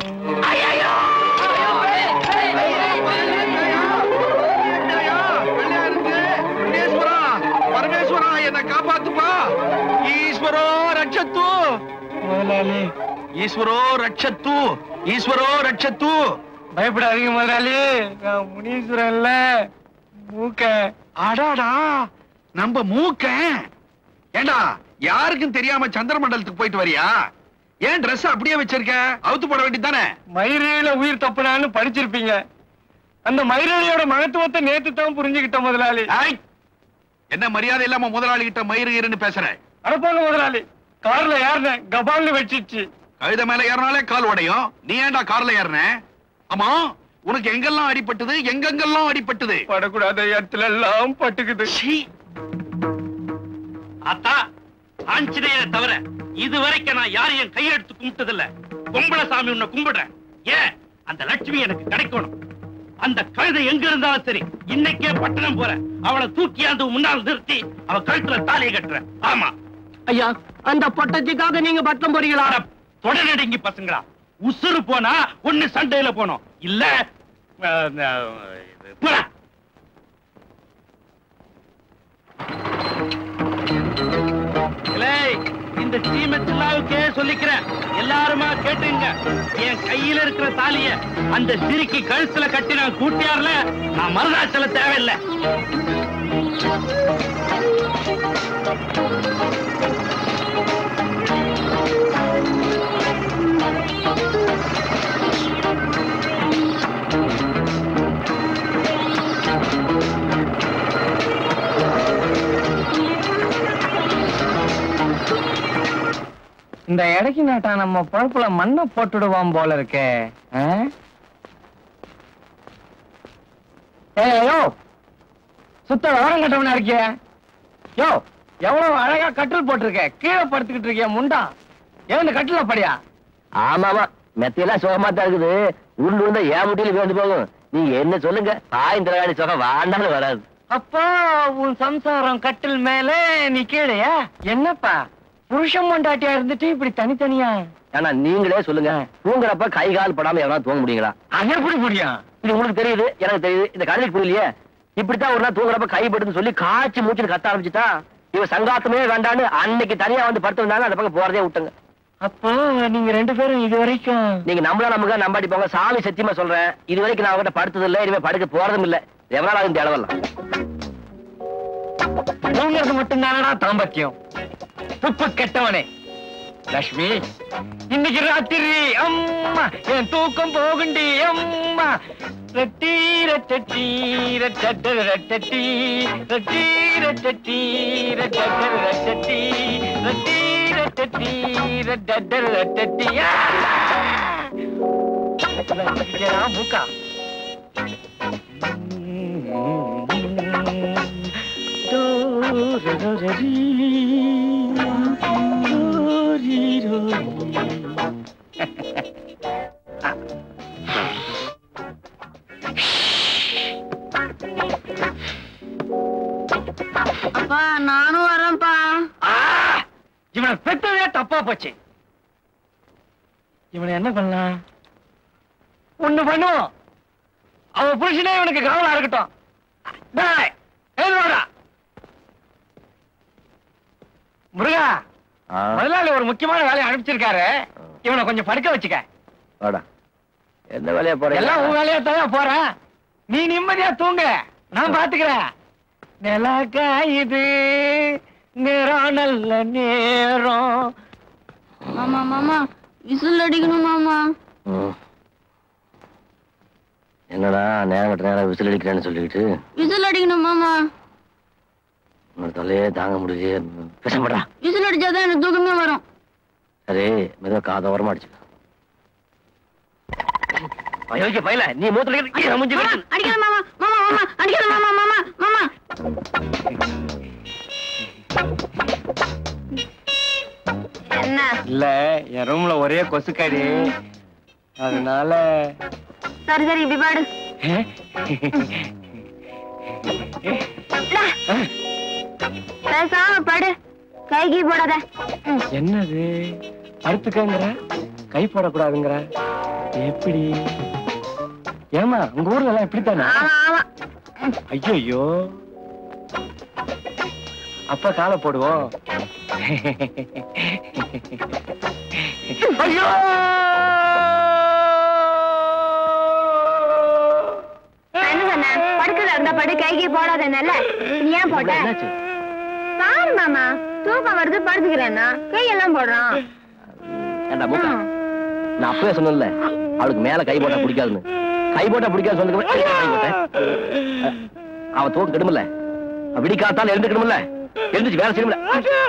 E: Parameshwara என்ன காப்பாத்துப்பா ஈஸ்வரோ ரட்சத்து
D: முதலாளி
E: ஈஸ்வரோ ரட்சத்து ஈஸ்வரோ ரட்சத்து
D: பயப்படாதீங்க முதலாளி நான் முனீஸ்வரன்ல மூக்க
E: அடாடா நம்ம மூக்க ஏண்டா யாருக்கும் தெரியாம சந்திரமண்டலத்துக்கு போயிட்டு வரியா ஏன் Dress அப்படியே வச்சிருக்க அவுத்து போட வேண்டியதானே
D: மயிரிழையில உயிர் தப்புனான்னு படிச்சிருப்பீங்க அந்த மயிரிழையோட மகத்துவத்தை நேத்து தான் புரிஞ்சுக்கிட்டேன் முதலாளி
E: என்ன மரியாதை இல்லாம முதலாளி கிட்ட மயிறு இருன்னு பேசுற
D: அடப்போங்க முதலாளி கார்ல ஏறினேன் கபால்னு வச்சிச்சு
E: கழுத மேல ஏறினாலே கால் உடையும் நீ ஏன்டா கார்ல ஏறின ஆமா உனக்கு எங்கெல்லாம் அடிபட்டது எங்கெங்கெல்லாம் அடிபட்டது
D: படக்கூடாத இடத்துல எல்லாம் பட்டுக்குது
G: அத்தா ஆஞ்சநேயரை தவிர இதுவரைக்கும் நான் யாரையும் கையெடுத்து கும்பிட்டதில்ல பொம்பளை சாமி உன்னை கும்பிடுறேன் ஏன் அந்த லட்சுமி எனக்கு கிடைக்கணும் அந்த கழுதை எங்க இருந்தாலும் சரி இன்னைக்கே பட்டணம் போறேன் அவளை தூக்கி அந்த முன்னால் நிறுத்தி அவ கழுத்துல தாலியை கட்டுறேன் ஆமா
F: ஐயா அந்த பட்டத்துக்காக நீங்க பட்டம் போறீங்களா
G: அட, தொடநடுங்கி பசங்களா உசுறு போனா ஒண்ணு சண்டையில போனோம் இல்ல அஹ், அஹ், இது, போடா. இலே, இந்த சீமச்சில்லாவுக்கே சொல்லிக்கிறேன் எல்லாருமா கேட்டுங்க என் கையில இருக்கிற தாலிய அந்த சிரிக்கி கழுத்துல கட்டி நான் கூட்டியார்ல நான் மருதாச்சல தேவையில்லை
D: இந்த இடைக்கு நாட்டா நம்ம பொழப்புல மண்ணை போட்டுடுவான் போல இருக்கே ஆ? ஏய், யோ சுத்த விவரம் கட்டவனா இருக்கிய யோ எவ்வளவு அழகா கட்டில் போட்டிருக்க கீழே படுத்துக்கிட்டு இருக்கிய முண்டா ஏன் இந்த கட்டில படியா
A: ஆமாமா மெத்தையெல்லாம் சுகமா தான் இருக்குது உருண்டு இருந்தா ஏன் முட்டியில விழுந்து போகும் நீங்க என்ன சொல்லுங்க தாயின் திரகாணி சுகம் வாண்டாலும் வராது
D: அப்போ உன் சம்சாரம் கட்டில் மேல நீ கீழையா என்னப்பா புருஷன் மண்டாட்டியா இருந்துட்டு இப்படி தனித்தனியா
A: ஆனா நீங்களே சொல்லுங்க தூங்குறப்ப கை கால் படாம எவனா தூங்க முடியுங்களா
D: அது எப்படி முடியும்
A: இது உங்களுக்கு தெரியுது எனக்கு தெரியுது இந்த கடைக்கு புரியலையே இப்படித்தான் ஒரு நாள் தூங்குறப்ப கை படுன்னு சொல்லி காய்ச்சி மூச்சுன்னு கத்த ஆரம்பிச்சுட்டா இவ சங்காத்தமே வேண்டான்னு அன்னைக்கு தனியா வந்து படுத்து வந்தாங்க அந்த பக்கம் போறதே விட்டுங்க
D: அப்போ நீங்க ரெண்டு பேரும் இது வரைக்கும்
A: நீங்க நம்பளா நமக்கு நம்பாடி போங்க சாமி சத்தியமா சொல்றேன் இது வரைக்கும் நான் அவகிட்ட படுத்தது இல்ல இனிமே படுக்க போறதும் இல்ல எவ்வளவு நாள் இந்த அளவெல்லாம்
D: தூங்குறது மட்டும்தானடா தாம்பத்தியம் துப்பு கெட்டவனே லட்சுமி இன்னைக்கு ராத்திரி அம்மா என் தூக்கம் போகுண்டி அம்மா ரட்டி ரட்டி ரட்டி ரட்டி ரட்டி ரட்டி ரட்டி ரட்டி ரட்டி ரட்டி மூக்கா
F: அப்பா நானும் வரேன்ப்பா
D: இவனை பெத்ததே தப்பா போச்சு இவனை என்ன பண்ணலாம் ஒண்ணு பண்ணுவோம் அவன் புருஷனே இவனுக்கு கவலா இருக்கட்டும் டேய், எழுந்து வாடா. முருகா முதலாளி ஒரு முக்கியமான வேலையை அனுப்பிச்சிருக்காரு இவனை கொஞ்சம் படுக்க வச்சுக்க
A: வாடா என்ன வேலையா போறீங்க
D: எல்லாம் உன் வேலையா தான் போறேன் நீ நிம்மதியா தூங்க நான் பாத்துக்கிறேன் நிலாக்கா இது நேரம் நல்ல நேரம்
H: மாமா மாமா விசில் அடிக்கணும் மாமா
A: ம். என்னடா நேரம் கட்ட நேரம் விசில் அடிக்கிறேன்னு சொல்லிட்டு
H: விசில் அடிக்கணும் மாமா
A: உன்னோட தொல்லையே தாங்க முடியலையே பேசப்படா
H: விசில் அடிச்சாதான் எனக்கு தூக்கமே வரும்
A: சரி மெதுவா காத ஓரமா அடிச்சு அயோக்கிய பையல நீ மூத்துல மூஞ்சி
H: மாமா, அடிக்காத மாமா மாமா மாமா அடிக்காத மாமா மாமா மாமா என்ன
D: இல்ல என் ரூம்ல ஒரே கொசுக்கடி அதனால
H: சரி சரி இப்படி பாடு பேசாம படு கை கீ போடாத ம்.
D: என்னது படுத்துக்கங்கிற கை போடக்கூடாதுங்கிற எப்படி ஏமா உங்க ஊர்ல எல்லாம் இப்படித்தானே
H: ஆமா ஆமா
D: ஐயோ அப்ப காலை போடுவோம் ஐயோ
H: நான் என்ன சொன்னேன் படுக்கல இருந்தா படு கை கீ போடாதேன்னல நீ ஏன் போட்ட
A: என்னாச்சு
H: பாரு மாமா தூக்கம் வருது படுத்துக்கிறேன்னா கையெல்லாம் போடுறான்
A: ஏண்டா மூக்கா நான் அப்பவே சொன்னேன்ல அவளுக்கு மேல கை போட்டா பிடிக்காதுன்னு கை போட்டா பிடிக்காது சொன்னதுக்கு அப்புறம் எதுக்கு கை போட்டேன் அஹ், அவ தூக்கம் கெடுமல்ல விடிக்காத்தால எழுந்துக்கணும்ல எழுந்துச்சு வேலை செய்யணும்ல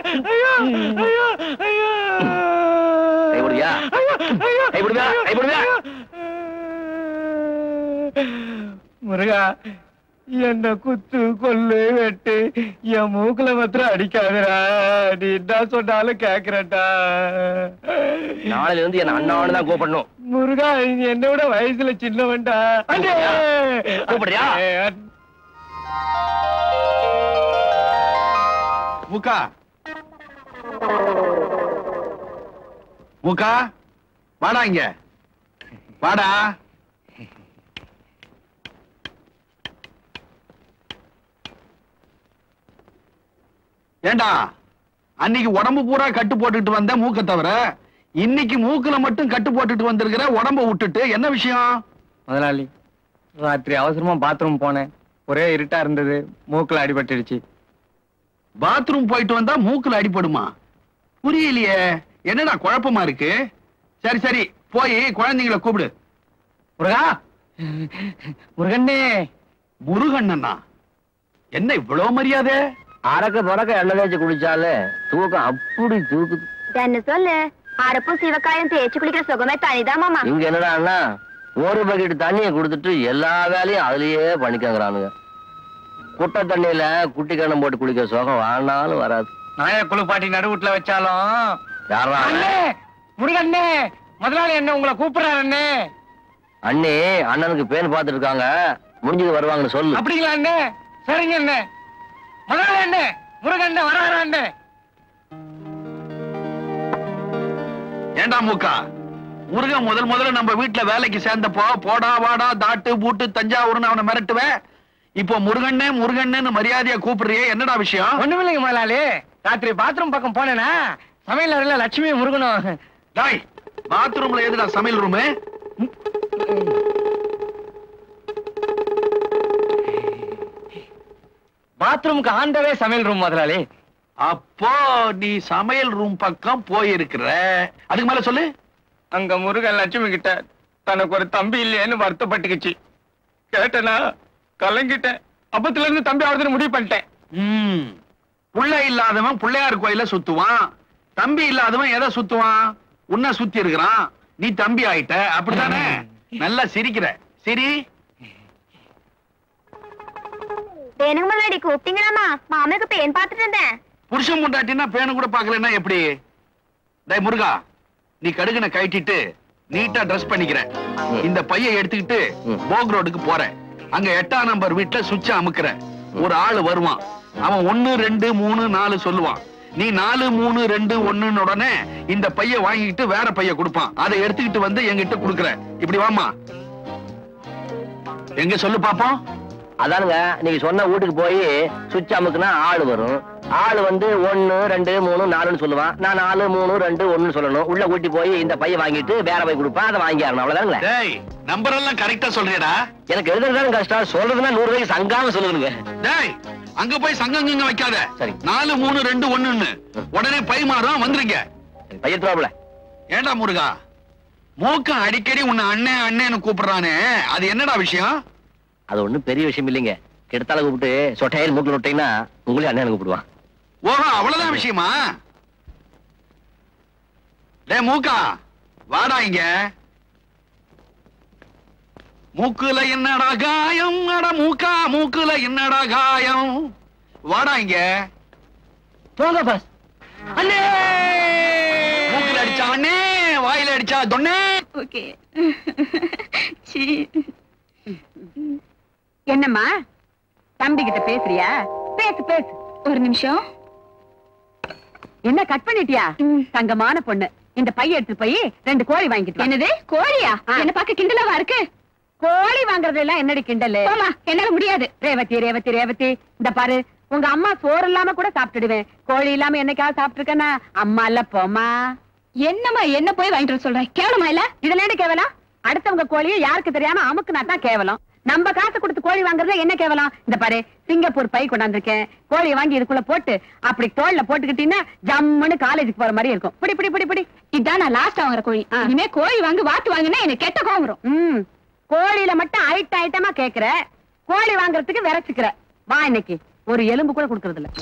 A: கை போடுவியா கை போடுவியா கை போடுவியா
D: முருகா
M: என்ன குத்து கொல்லு வெட்டு என் மூக்குல மாத்திரம் அடிக்காதடா நீ என்ன சொன்னாலும் கேக்குறேன்டா
A: நாளையில இருந்து என்ன அண்ணான்னு தான் கூப்பிடணும்
M: முருகா நீ என்னோட வயசுல சின்னவன்டா அண்ணே!
A: கூப்பிடுறியா?
M: அண்ணே!
E: மூக்கா மூக்கா வாடா இங்க வாடா ஏண்டா அன்னைக்கு உடம்பு பூரா கட்டு போட்டுட்டு வந்த மூக்க தவிர இன்னைக்கு மூக்குல மட்டும் கட்டு போட்டுட்டு வந்திருக்கிற உடம்ப விட்டுட்டு என்ன விஷயம்
D: முதலாளி ராத்திரி அவசரமா பாத்ரூம் போனேன் ஒரே இருட்டா இருந்தது மூக்குல அடிபட்டுடுச்சு
E: பாத்ரூம் போயிட்டு வந்தா மூக்குல அடிபடுமா புரியலையே என்னடா குழப்பமா இருக்கு சரி சரி போய் குழந்தைங்கள கூப்பிடு
D: முருகா முருகண்ணே
E: முருகண்ணனா என்ன இவ்வளவு மரியாதை
A: அரக்க பறக்க எண்ணெய் தேய்ச்சி குளிச்சாலே தூக்கம் அப்படி தூக்குது
H: என்ன சொல்லு அரப்பும் சிவக்காயும் தேய்ச்சி குளிக்கிற சுகமே தனிதான் மாமா
A: இங்க என்னடா அண்ணா ஒரு பக்கெட் தண்ணியை கொடுத்துட்டு எல்லா வேலையும் அதுலயே பண்ணிக்கங்கிறானுங்க குட்டை தண்ணியில குட்டி கண்ணம் போட்டு குளிக்கிற சுகம் வாழ்னாலும் வராது
D: நாய குளிப்பாட்டி நடுவுட்ல வச்சாலும்
A: யாரா அவன்?
D: அண்ணே முருகண்ணே முதலாளி என்ன உங்களை கூப்பிடுறாரு அண்ணே
A: அண்ணி அண்ணனுக்கு பேன் பார்த்துட்டு இருக்காங்க முடிஞ்சது வருவாங்கன்னு சொல்லு
D: அப்படிங்களா அண்ணே சரிங்க அண்ணே முதலாளி அண்ணே முருகண்ணே வராரு அண்ணே
E: ஏண்டா மூக்கா முருகன் முதல் முதல்ல நம்ம வீட்டுல வேலைக்கு சேர்ந்தப்போ போடா வாடா தாட்டு பூட்டு தஞ்சாவூர்னு அவனை மிரட்டுவேன் இப்போ முருகண்ணே முருகண்ணேன்னு மரியாதையா கூப்பிடுறியே என்னடா விஷயம்
D: ஒண்ணுமில்லைங்க முதலாளி ராத்திரி பாத்ரூம் பக்கம் போனேனா சமையல் அறையில லட்சுமி முருகனும்
E: டாய் பாத்ரூம்ல எதுடா சமையல் ரூமு
D: பாத்ரூமுக்கு ஆண்டவே சமையல் ரூம் முதலாளி
E: அப்போ நீ சமையல் ரூம் பக்கம் போயிருக்கிற அதுக்கு மேல சொல்லு
D: அங்க முருகன் லட்சுமி கிட்ட தனக்கு ஒரு தம்பி இல்லையேன்னு வருத்தப்பட்டுக்குச்சு கேட்டனா கலங்கிட்டேன் அப்பத்துல இருந்து தம்பி ஆகுதுன்னு முடிவு பண்ணிட்டேன்
E: ம் புள்ள இல்லாதவன் பிள்ளையார் கோயில சுத்துவான் தம்பி இல்லாதவன் எதை சுத்துவான் உன்னை சுத்தி இருக்கிறான் நீ தம்பி ஆயிட்ட அப்படித்தானே நல்லா சிரிக்கிற சரி
H: எனக்கு முன்னாடி கூப்பிட்டீங்களாமா மாமனுக்கு பேன் பார்த்துட்டு இருந்தேன்
E: புருஷன் முண்டாட்டினா பேனு கூட பாக்கலன்னா எப்படி டேய் முருகா நீ கடுகனை கட்டிட்டு நீட்டா ட்ரெஸ் பண்ணிக்கிற இந்த பைய எடுத்துக்கிட்டு
A: ம்.
E: போக் ரோடுக்கு போற அங்க எட்டாம் நம்பர் வீட்டுல சுவிட்ச அமுக்குற ஒரு ஆளு வருவான் அவன் ஒன்னு ரெண்டு மூணு நாலு சொல்லுவான் நீ நாலு மூணு ரெண்டு ஒண்ணுன்னு உடனே இந்த பைய வாங்கிட்டு வேற பைய கொடுப்பான் அதை எடுத்துக்கிட்டு வந்து என்கிட்ட குடுக்குற இப்படி வாமா எங்க சொல்லு பாப்போம்
A: அதானுங்க நீங்க சொன்ன வீட்டுக்கு போய் சுவிட்ச் அமுக்குனா ஆள் வரும் ஆள் வந்து ஒன்னு ரெண்டு மூணு நாலுன்னு சொல்லுவான் நான் நாலு மூணு ரெண்டு ஒன்னு சொல்லணும் உள்ள கூட்டி போய் இந்த பைய வாங்கிட்டு வேற பை கொடுப்பேன் அதை வாங்கி ஆகணும் அவ்வளவுதானுங்களே
E: டேய் நம்பர் எல்லாம் கரெக்டா சொல்றியடா
A: எனக்கு எழுதுறதுதான் கஷ்டம் சொல்றதுன்னா நூறு ரூபாய்க்கு சங்காம சொல்லுங்க
E: டேய் அங்க போய் சங்கங்க வைக்காத
A: சரி.
E: நாலு மூணு ரெண்டு ஒண்ணுன்னு உடனே பை மாறும் வந்துருங்க
A: பையத்துவாப்புல
E: ஏண்டா முருகா மூக்கம் அடிக்கடி உன்னை அண்ணே அண்ணேன்னு கூப்பிடுறானே அது என்னடா விஷயம்
A: அது ஒண்ணும் பெரிய விஷயம் இல்லைங்க கெடுத்தால கூப்பிட்டு சொட்டையில் மூக்கில் விட்டீங்கன்னா உங்களே அண்ணன் கூப்பிடுவான்
E: ஓஹோ அவ்வளவுதான் விஷயமா டேய் மூக்கா வாடா இங்க மூக்குல என்னடா காயம் அட மூக்கா மூக்குல என்னடா காயம் வாடா இங்க
D: போங்க பாஸ் அண்ணே
E: மூக்குல அடிச்சா அண்ணே வாயில அடிச்சா தொண்ணே
I: ஓகே என்னம்மா தம்பி கிட்ட பேசுறியா பேசு பேசு
K: ஒரு நிமிஷம்
I: என்ன கட் பண்ணிட்டியா
K: ம்.
I: தங்கமான பொண்ணு இந்த பைய எடுத்து போய் ரெண்டு கோழி வாங்கிட்டு வா.
K: என்னது கோழியா
I: ஆ.
K: என்ன பார்க்க கிண்டலாவா இருக்கு
I: கோழி வாங்குறது எல்லாம் என்னடி கிண்டலு
K: போமா என்னால முடியாது
I: ரேவதி ரேவதி ரேவதி இந்த பாரு உங்க அம்மா சோறு இல்லாம கூட சாப்பிட்டுடுவேன் கோழி இல்லாம என்னைக்காவது சாப்பிட்டுருக்கேனா அம்மா இல்ல போமா
K: என்னம்மா என்ன போய் வாங்கிட்டு வர சொல்றேன் கேவலமா இல்ல
I: இதுல என்ன கேவலம் அடுத்தவங்க கோழியை யாருக்கு தெரியாம அமுக்குனா தான் கேவலம் நம்ம காசு கொடுத்து கோழி வாங்குறது என்ன கேவலம் இந்த பாரு சிங்கப்பூர் பை கொண்டாந்துருக்கேன் கோழியை வாங்கி இதுக்குள்ள போட்டு அப்படி தோல்ல போட்டுக்கிட்டீங்கன்னா ஜம்முன்னு காலேஜுக்கு போற மாதிரி இருக்கும் பிடி பிடி பிடி பிடி
K: இதான் நான் லாஸ்ட் வாங்குற கோழி
I: ஆ.
K: இனிமே கோழி வாங்கி வாத்து வாங்கினா எனக்கு கெட்ட கோவம் வரும்
I: ம் கோழியில மட்டும் ஐட்ட ஐட்டமா கேக்குற கோழி வாங்குறதுக்கு விரைச்சுக்கிற வா இன்னைக்கு ஒரு எலும்பு கூட கொடுக்கறது இல்ல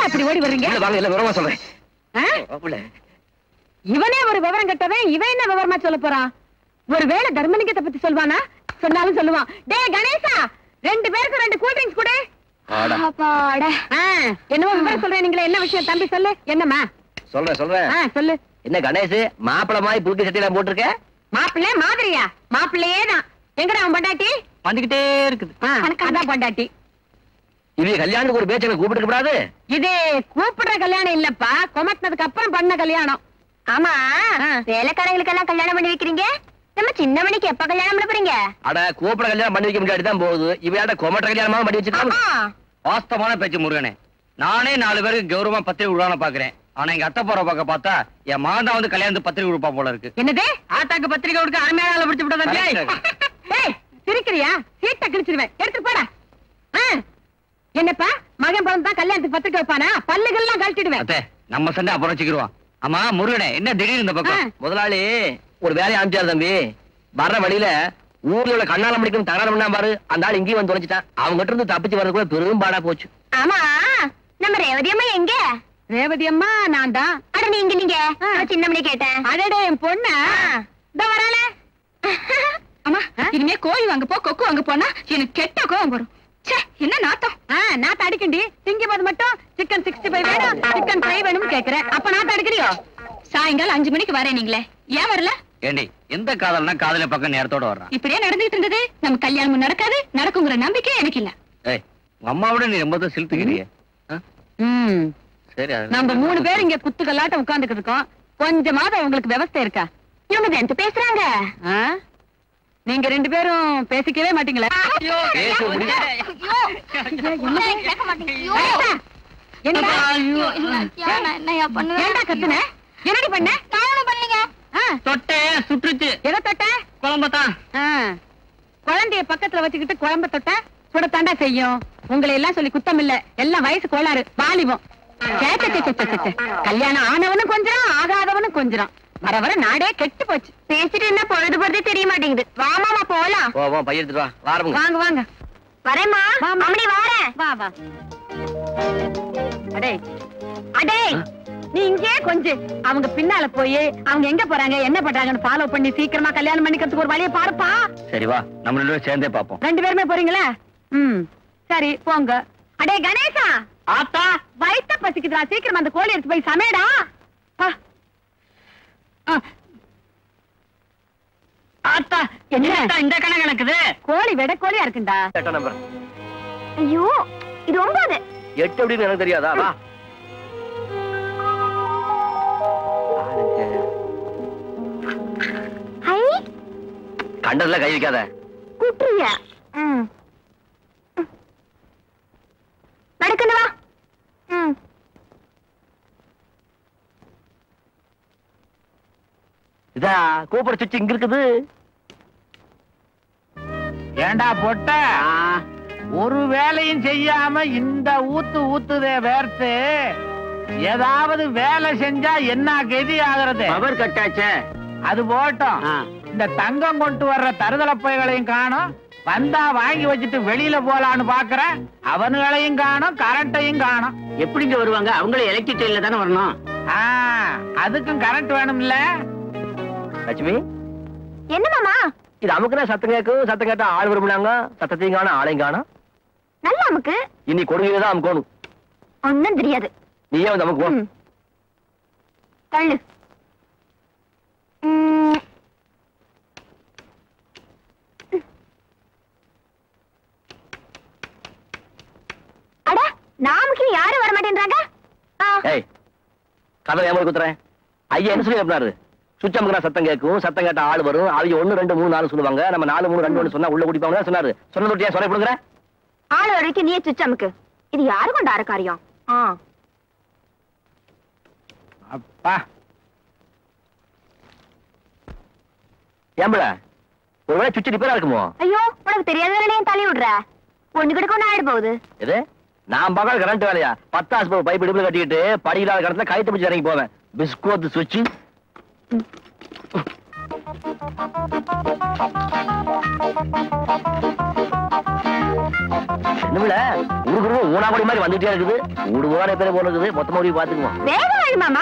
I: இப்படி ஓடி வர்றீங்க
D: உள்ள வாங்க இல்ல விவரமா சொல்றேன்
I: ஆ?
D: உள்ள.
I: இவனே ஒரு விவரம் கட்டவன் இவன் என்ன விவரமா சொல்ல போறான் ஒருவேளை தர்மலிங்கத்தை பத்தி சொல்வானா சொன்னாலும் சொல்லுவான் டேய் கணேசா ரெண்டு பேருக்கு ரெண்டு கூல் ட்ரிங்க்ஸ் கொடு
D: ஆடா.
C: அப்பாடா
I: ஆ, என்னமோ விவரம் சொல்றேன் நீங்களே என்ன விஷயம் தம்பி சொல்லு என்னம்மா
D: சொல்றேன் சொல்றேன்
I: ஆ, சொல்லு
D: என்ன கணேஷ் மாப்பிள மாதிரி புதுக்கி சட்டையெல்லாம் போட்டிருக்க
I: மாப்பிள்ளை மாதிரியா மாப்பிள்ளையே தான் எங்கடா அவன் பொண்டாட்டி
A: வந்துகிட்டே இருக்குது
I: ஆ, அதான் பொண்டாட்டி
D: இது கல்யாணத்துக்கு ஒரு பேச்சை கூப்பிட்டு கூடாது
I: இது கூப்பிடுற கல்யாணம் இல்லப்பா கொமட்டினதுக்கு அப்புறம் பண்ண கல்யாணம்
H: ஆமா வேலைக்காரங்களுக்கு எல்லாம் கல்யாணம் பண்ணி வைக்கிறீங்க நம்ம சின்ன மணிக்கு எப்ப கல்யாணம் பண்ண போறீங்க
D: அட கூப்பிட கல்யாணம் பண்ணி வைக்க முடியாது தான் போகுது இவையாட கொமட்ட கல்யாணமா பண்ணி வச்சிருக்காங்க
H: ஆமா.
A: வாஸ்தவமான பேச்சு முருகனே நானே நாலு பேருக்கு கௌரவமா பத்திரிகை விடுவான பாக்குறேன் ஆனா எங்க அத்தை போற பக்கம் பார்த்தா என் மாதா வந்து கல்யாணத்துக்கு பத்திரிகை கொடுப்பா போல இருக்கு
I: என்னது
A: ஆட்டாக்கு பத்திரிகை கொடுக்க அருமையான ஆளை பிடிச்சு விட்டதா
I: ஏய் சிரிக்கிறியா சீட்டை கிழிச்சிருவேன் எடுத்து போடா ஆ, என்னப்பா மகன் பிறந்து தான் கல்யாணத்துக்கு பத்திரிக்கை வைப்பானா பல்லுகள்லாம் கழட்டிடுவேன்
A: அத்தை நம்ம சண்டை அப்புறம் வச்சுக்கிடுவோம் ஆமா முருகனே என்ன திடீர்னு இந்த பக்கம்
D: முதலாளி ஒரு வேலையை அனுப்பிச்சாரு தம்பி வர்ற வழியில ஊர்ல உள்ள கண்ணால மணிக்கும் தகராறு பண்ணா பாரு அந்த ஆள் இங்கேயும் வந்து தொலைச்சிட்டான் அவங்க கிட்ட இருந்து தப்பிச்சு வர்றதுக்குள்ள பெரும் பாடா போச்சு
H: ஆமா நம்ம ரேவதி அம்மா எங்க
I: ரேவதி அம்மா நான் தான்
H: அட நீங்க நீங்க நான் சின்ன மணி கேட்டேன்
I: அடடே என் பொண்ணு இந்த வரால
K: அம்மா இனிமே கோழி வாங்க போ கொக்கு வாங்க போனா எனக்கு கெட்ட கோவம் வரும் ச்சே என்ன நாத்தம்
I: ஆ நாத்து அடிக்கண்டி திங்கும் போது மட்டும் சிக்கன் சிக்ஸ்டி ஃபைவ் வேணும் சிக்கன் ஃப்ரை வேணும்னு கேக்குறேன் அப்ப நாத்து அடிக்கிறியோ
K: சாயங்காலம் அஞ்சு மணிக்கு வரேன் நீங்களே ஏன் வரல
A: ஏண்டி எந்த காதல்னா காதல பக்கம் நேரத்தோட வர்றான்
K: இப்படியே நடந்துட்டு இருந்தது நம்ம கல்யாணமும் நடக்காது நடக்குங்கிற நம்பிக்கை எனக்கு இல்ல
A: ஏய் உங்க அம்மாவோட நீ ரொம்ப தான் செலுத்துக்கிறிய
I: ம்
A: சரி அது-
I: நம்ம மூணு பேர் இங்க குத்துக்கல்லாட்டம் உட்கார்ந்துட்டு இருக்கோம் கொஞ்சமாவது உங்களுக்கு விவசாயம் இருக்கா
H: இவங்க ரெண்டு பேசுறாங்க
I: ஆ? நீங்க ரெண்டு பேரும் பேசிக்கவே மாட்டீங்களா
A: பேச முடியாது
I: என்னடா
K: என்னையா பண்ணுவேன்
I: ஏன்டா கத்துன என்னடி பண்ண
K: பண்ணீங்க
I: ஆ,
A: தொட்டே சுற்றுச்சு
I: எதை தொட்ட
A: குழம்பத்தான்
I: ஆ, குழந்தைய பக்கத்துல வச்சுக்கிட்டு குழம்ப தொட்ட சுடத்தாண்டா செய்யும் உங்களை எல்லாம் சொல்லி குத்தம் இல்ல எல்லாம் வயசு கோளாறு வாலிபம் சே, சே, சே, சே, சே, சே. கல்யாணம் ஆனவனும் கொஞ்சம் ஆகாதவனும் கொஞ்சம் வர வர நாடே கெட்டு போச்சு
H: பேசிட்டு என்ன பொழுது போறதே தெரிய மாட்டேங்குது வாமாமா போலாம்
D: போ போ பைய எடுத்துட்டு வா வாரமுங்க
I: வாங்க வாங்க
H: வரேம்மா
I: வாம்மா.
H: அம்மணி வாரேன்
I: வா வா அடே
H: அடே
I: நீ இங்கே கொஞ்சம் அவங்க பின்னால போய் அவங்க எங்க போறாங்க என்ன பண்றாங்கன்னு ஃபாலோ பண்ணி சீக்கிரமா கல்யாணம் பண்ணிக்கிறதுக்கு ஒரு வழியை பாருப்பா
A: சரி வா நம்ம ரெண்டு பேரும் சேர்ந்தே பாப்போம்
I: ரெண்டு பேருமே போறீங்களா ம் சரி போங்க அடே கணேசா
A: ஆத்தா
I: வயித்த பசிக்குதுடா சீக்கிரம் அந்த கோழி எடுத்து போய் சமையடா பா. ஆ.
A: ஆத்தா
I: என்ன
A: இந்த கணக்கு நடக்குது
I: கோழி விட கோழியா இருக்குண்டா
D: எட்ட நம்பர்
H: ஐயோ இது ஒன்பது
D: எட்டு அப்படின்னு எனக்கு தெரியாதா வா
H: ஹை
D: கண்டதுல கை வைக்காத
H: குட்டுறிய ம் நடக்கணும் வா ம்
D: இதா கூப்பிட சுச்சு இங்க இருக்குது
E: ஏண்டா பொட்ட ஒரு வேலையும் செய்யாம இந்த ஊத்து ஊத்துதே வேர்த்து ஏதாவது வேலை செஞ்சா என்ன கதி ஆகுறது
F: பவர் கட்டாச்சே
E: அது போட்டோம் இந்த தங்கம் கொண்டு வர்ற தருதல பைகளையும் காணும் வந்தா வாங்கி வச்சுட்டு வெளியில போலான்னு பாக்குறேன் அவனுங்களையும் காணும் கரண்ட்டையும் காணும்
F: எப்படிங்க வருவாங்க அவங்களும் எலக்ட்ரிக் ட்ரெயின்ல தானே வரணும்
E: ஆ, அதுக்கும் கரண்ட் வேணும்ல
D: லட்சுமி
H: என்ன மாமா
D: இது அமுக்குனா சத்தம் கேட்கும் சத்தம் கேட்டா ஆள் விரும்பினாங்க சத்தத்தையும் காணும் ஆளையும் காணும்
H: நல்லா நமக்கு
D: இனி கொடுங்க தான் அமுக்கணும்
H: ஒண்ணும் தெரியாது
D: நீயே வந்து அமுக்குவோம்
H: ம். தள்ளு ம். அட நாமுக்கு யாரும் வர மாட்டேன்றாங்க ஆ,
D: ஏய் கதை ஏமாறு குத்துறேன் ஐயா என்ன சொல்லி அப்படின்னாரு சுவிட்ச் அமுக்குனா சத்தம் கேட்கும் சத்தம் கேட்டா ஆள் வரும் அவங்க ஒண்ணு ரெண்டு மூணு நாலு சொல்லுவாங்க நம்ம நாலு மூணு ரெண்டு ஒண்ணு சொன்னா உள்ள குடிப்பாங்க சொன்னாரு சொன்ன தொட்டியா சொல்ல கொடுக்குற
H: ஆள் வரைக்கும் நீயே சுவிட்ச் அமுக்கு இது யாரு கொண்டாரு காரியம் ஆ
E: அப்பா
D: ஏம்பல ஒருவேளை சுவிட்ச் ரிப்பேரா இருக்குமோ
H: ஐயோ உனக்கு தெரியாத வேலையும் தள்ளி விடுற ஒண்ணு கிட்ட கொண்டு ஆயிட போகுது
D: எது நான் பார்க்காத கரண்ட் வேலையா பத்தாசு போ பைப் இடுப்புல கட்டிக்கிட்டு படி இல்லாத கடத்துல கயிற்று பிடிச்சி இறங்கி போவேன் பிஸ்கோத் சுவிட்ச்
A: என்னவில ஊருக்கு ஊனாபடி மாதிரி வந்துட்டே இருக்குது ஊடு போன பேர் போல இருக்குது மொத்தமா போய் பாத்துக்குவோம்
H: வேக வாழு மாமா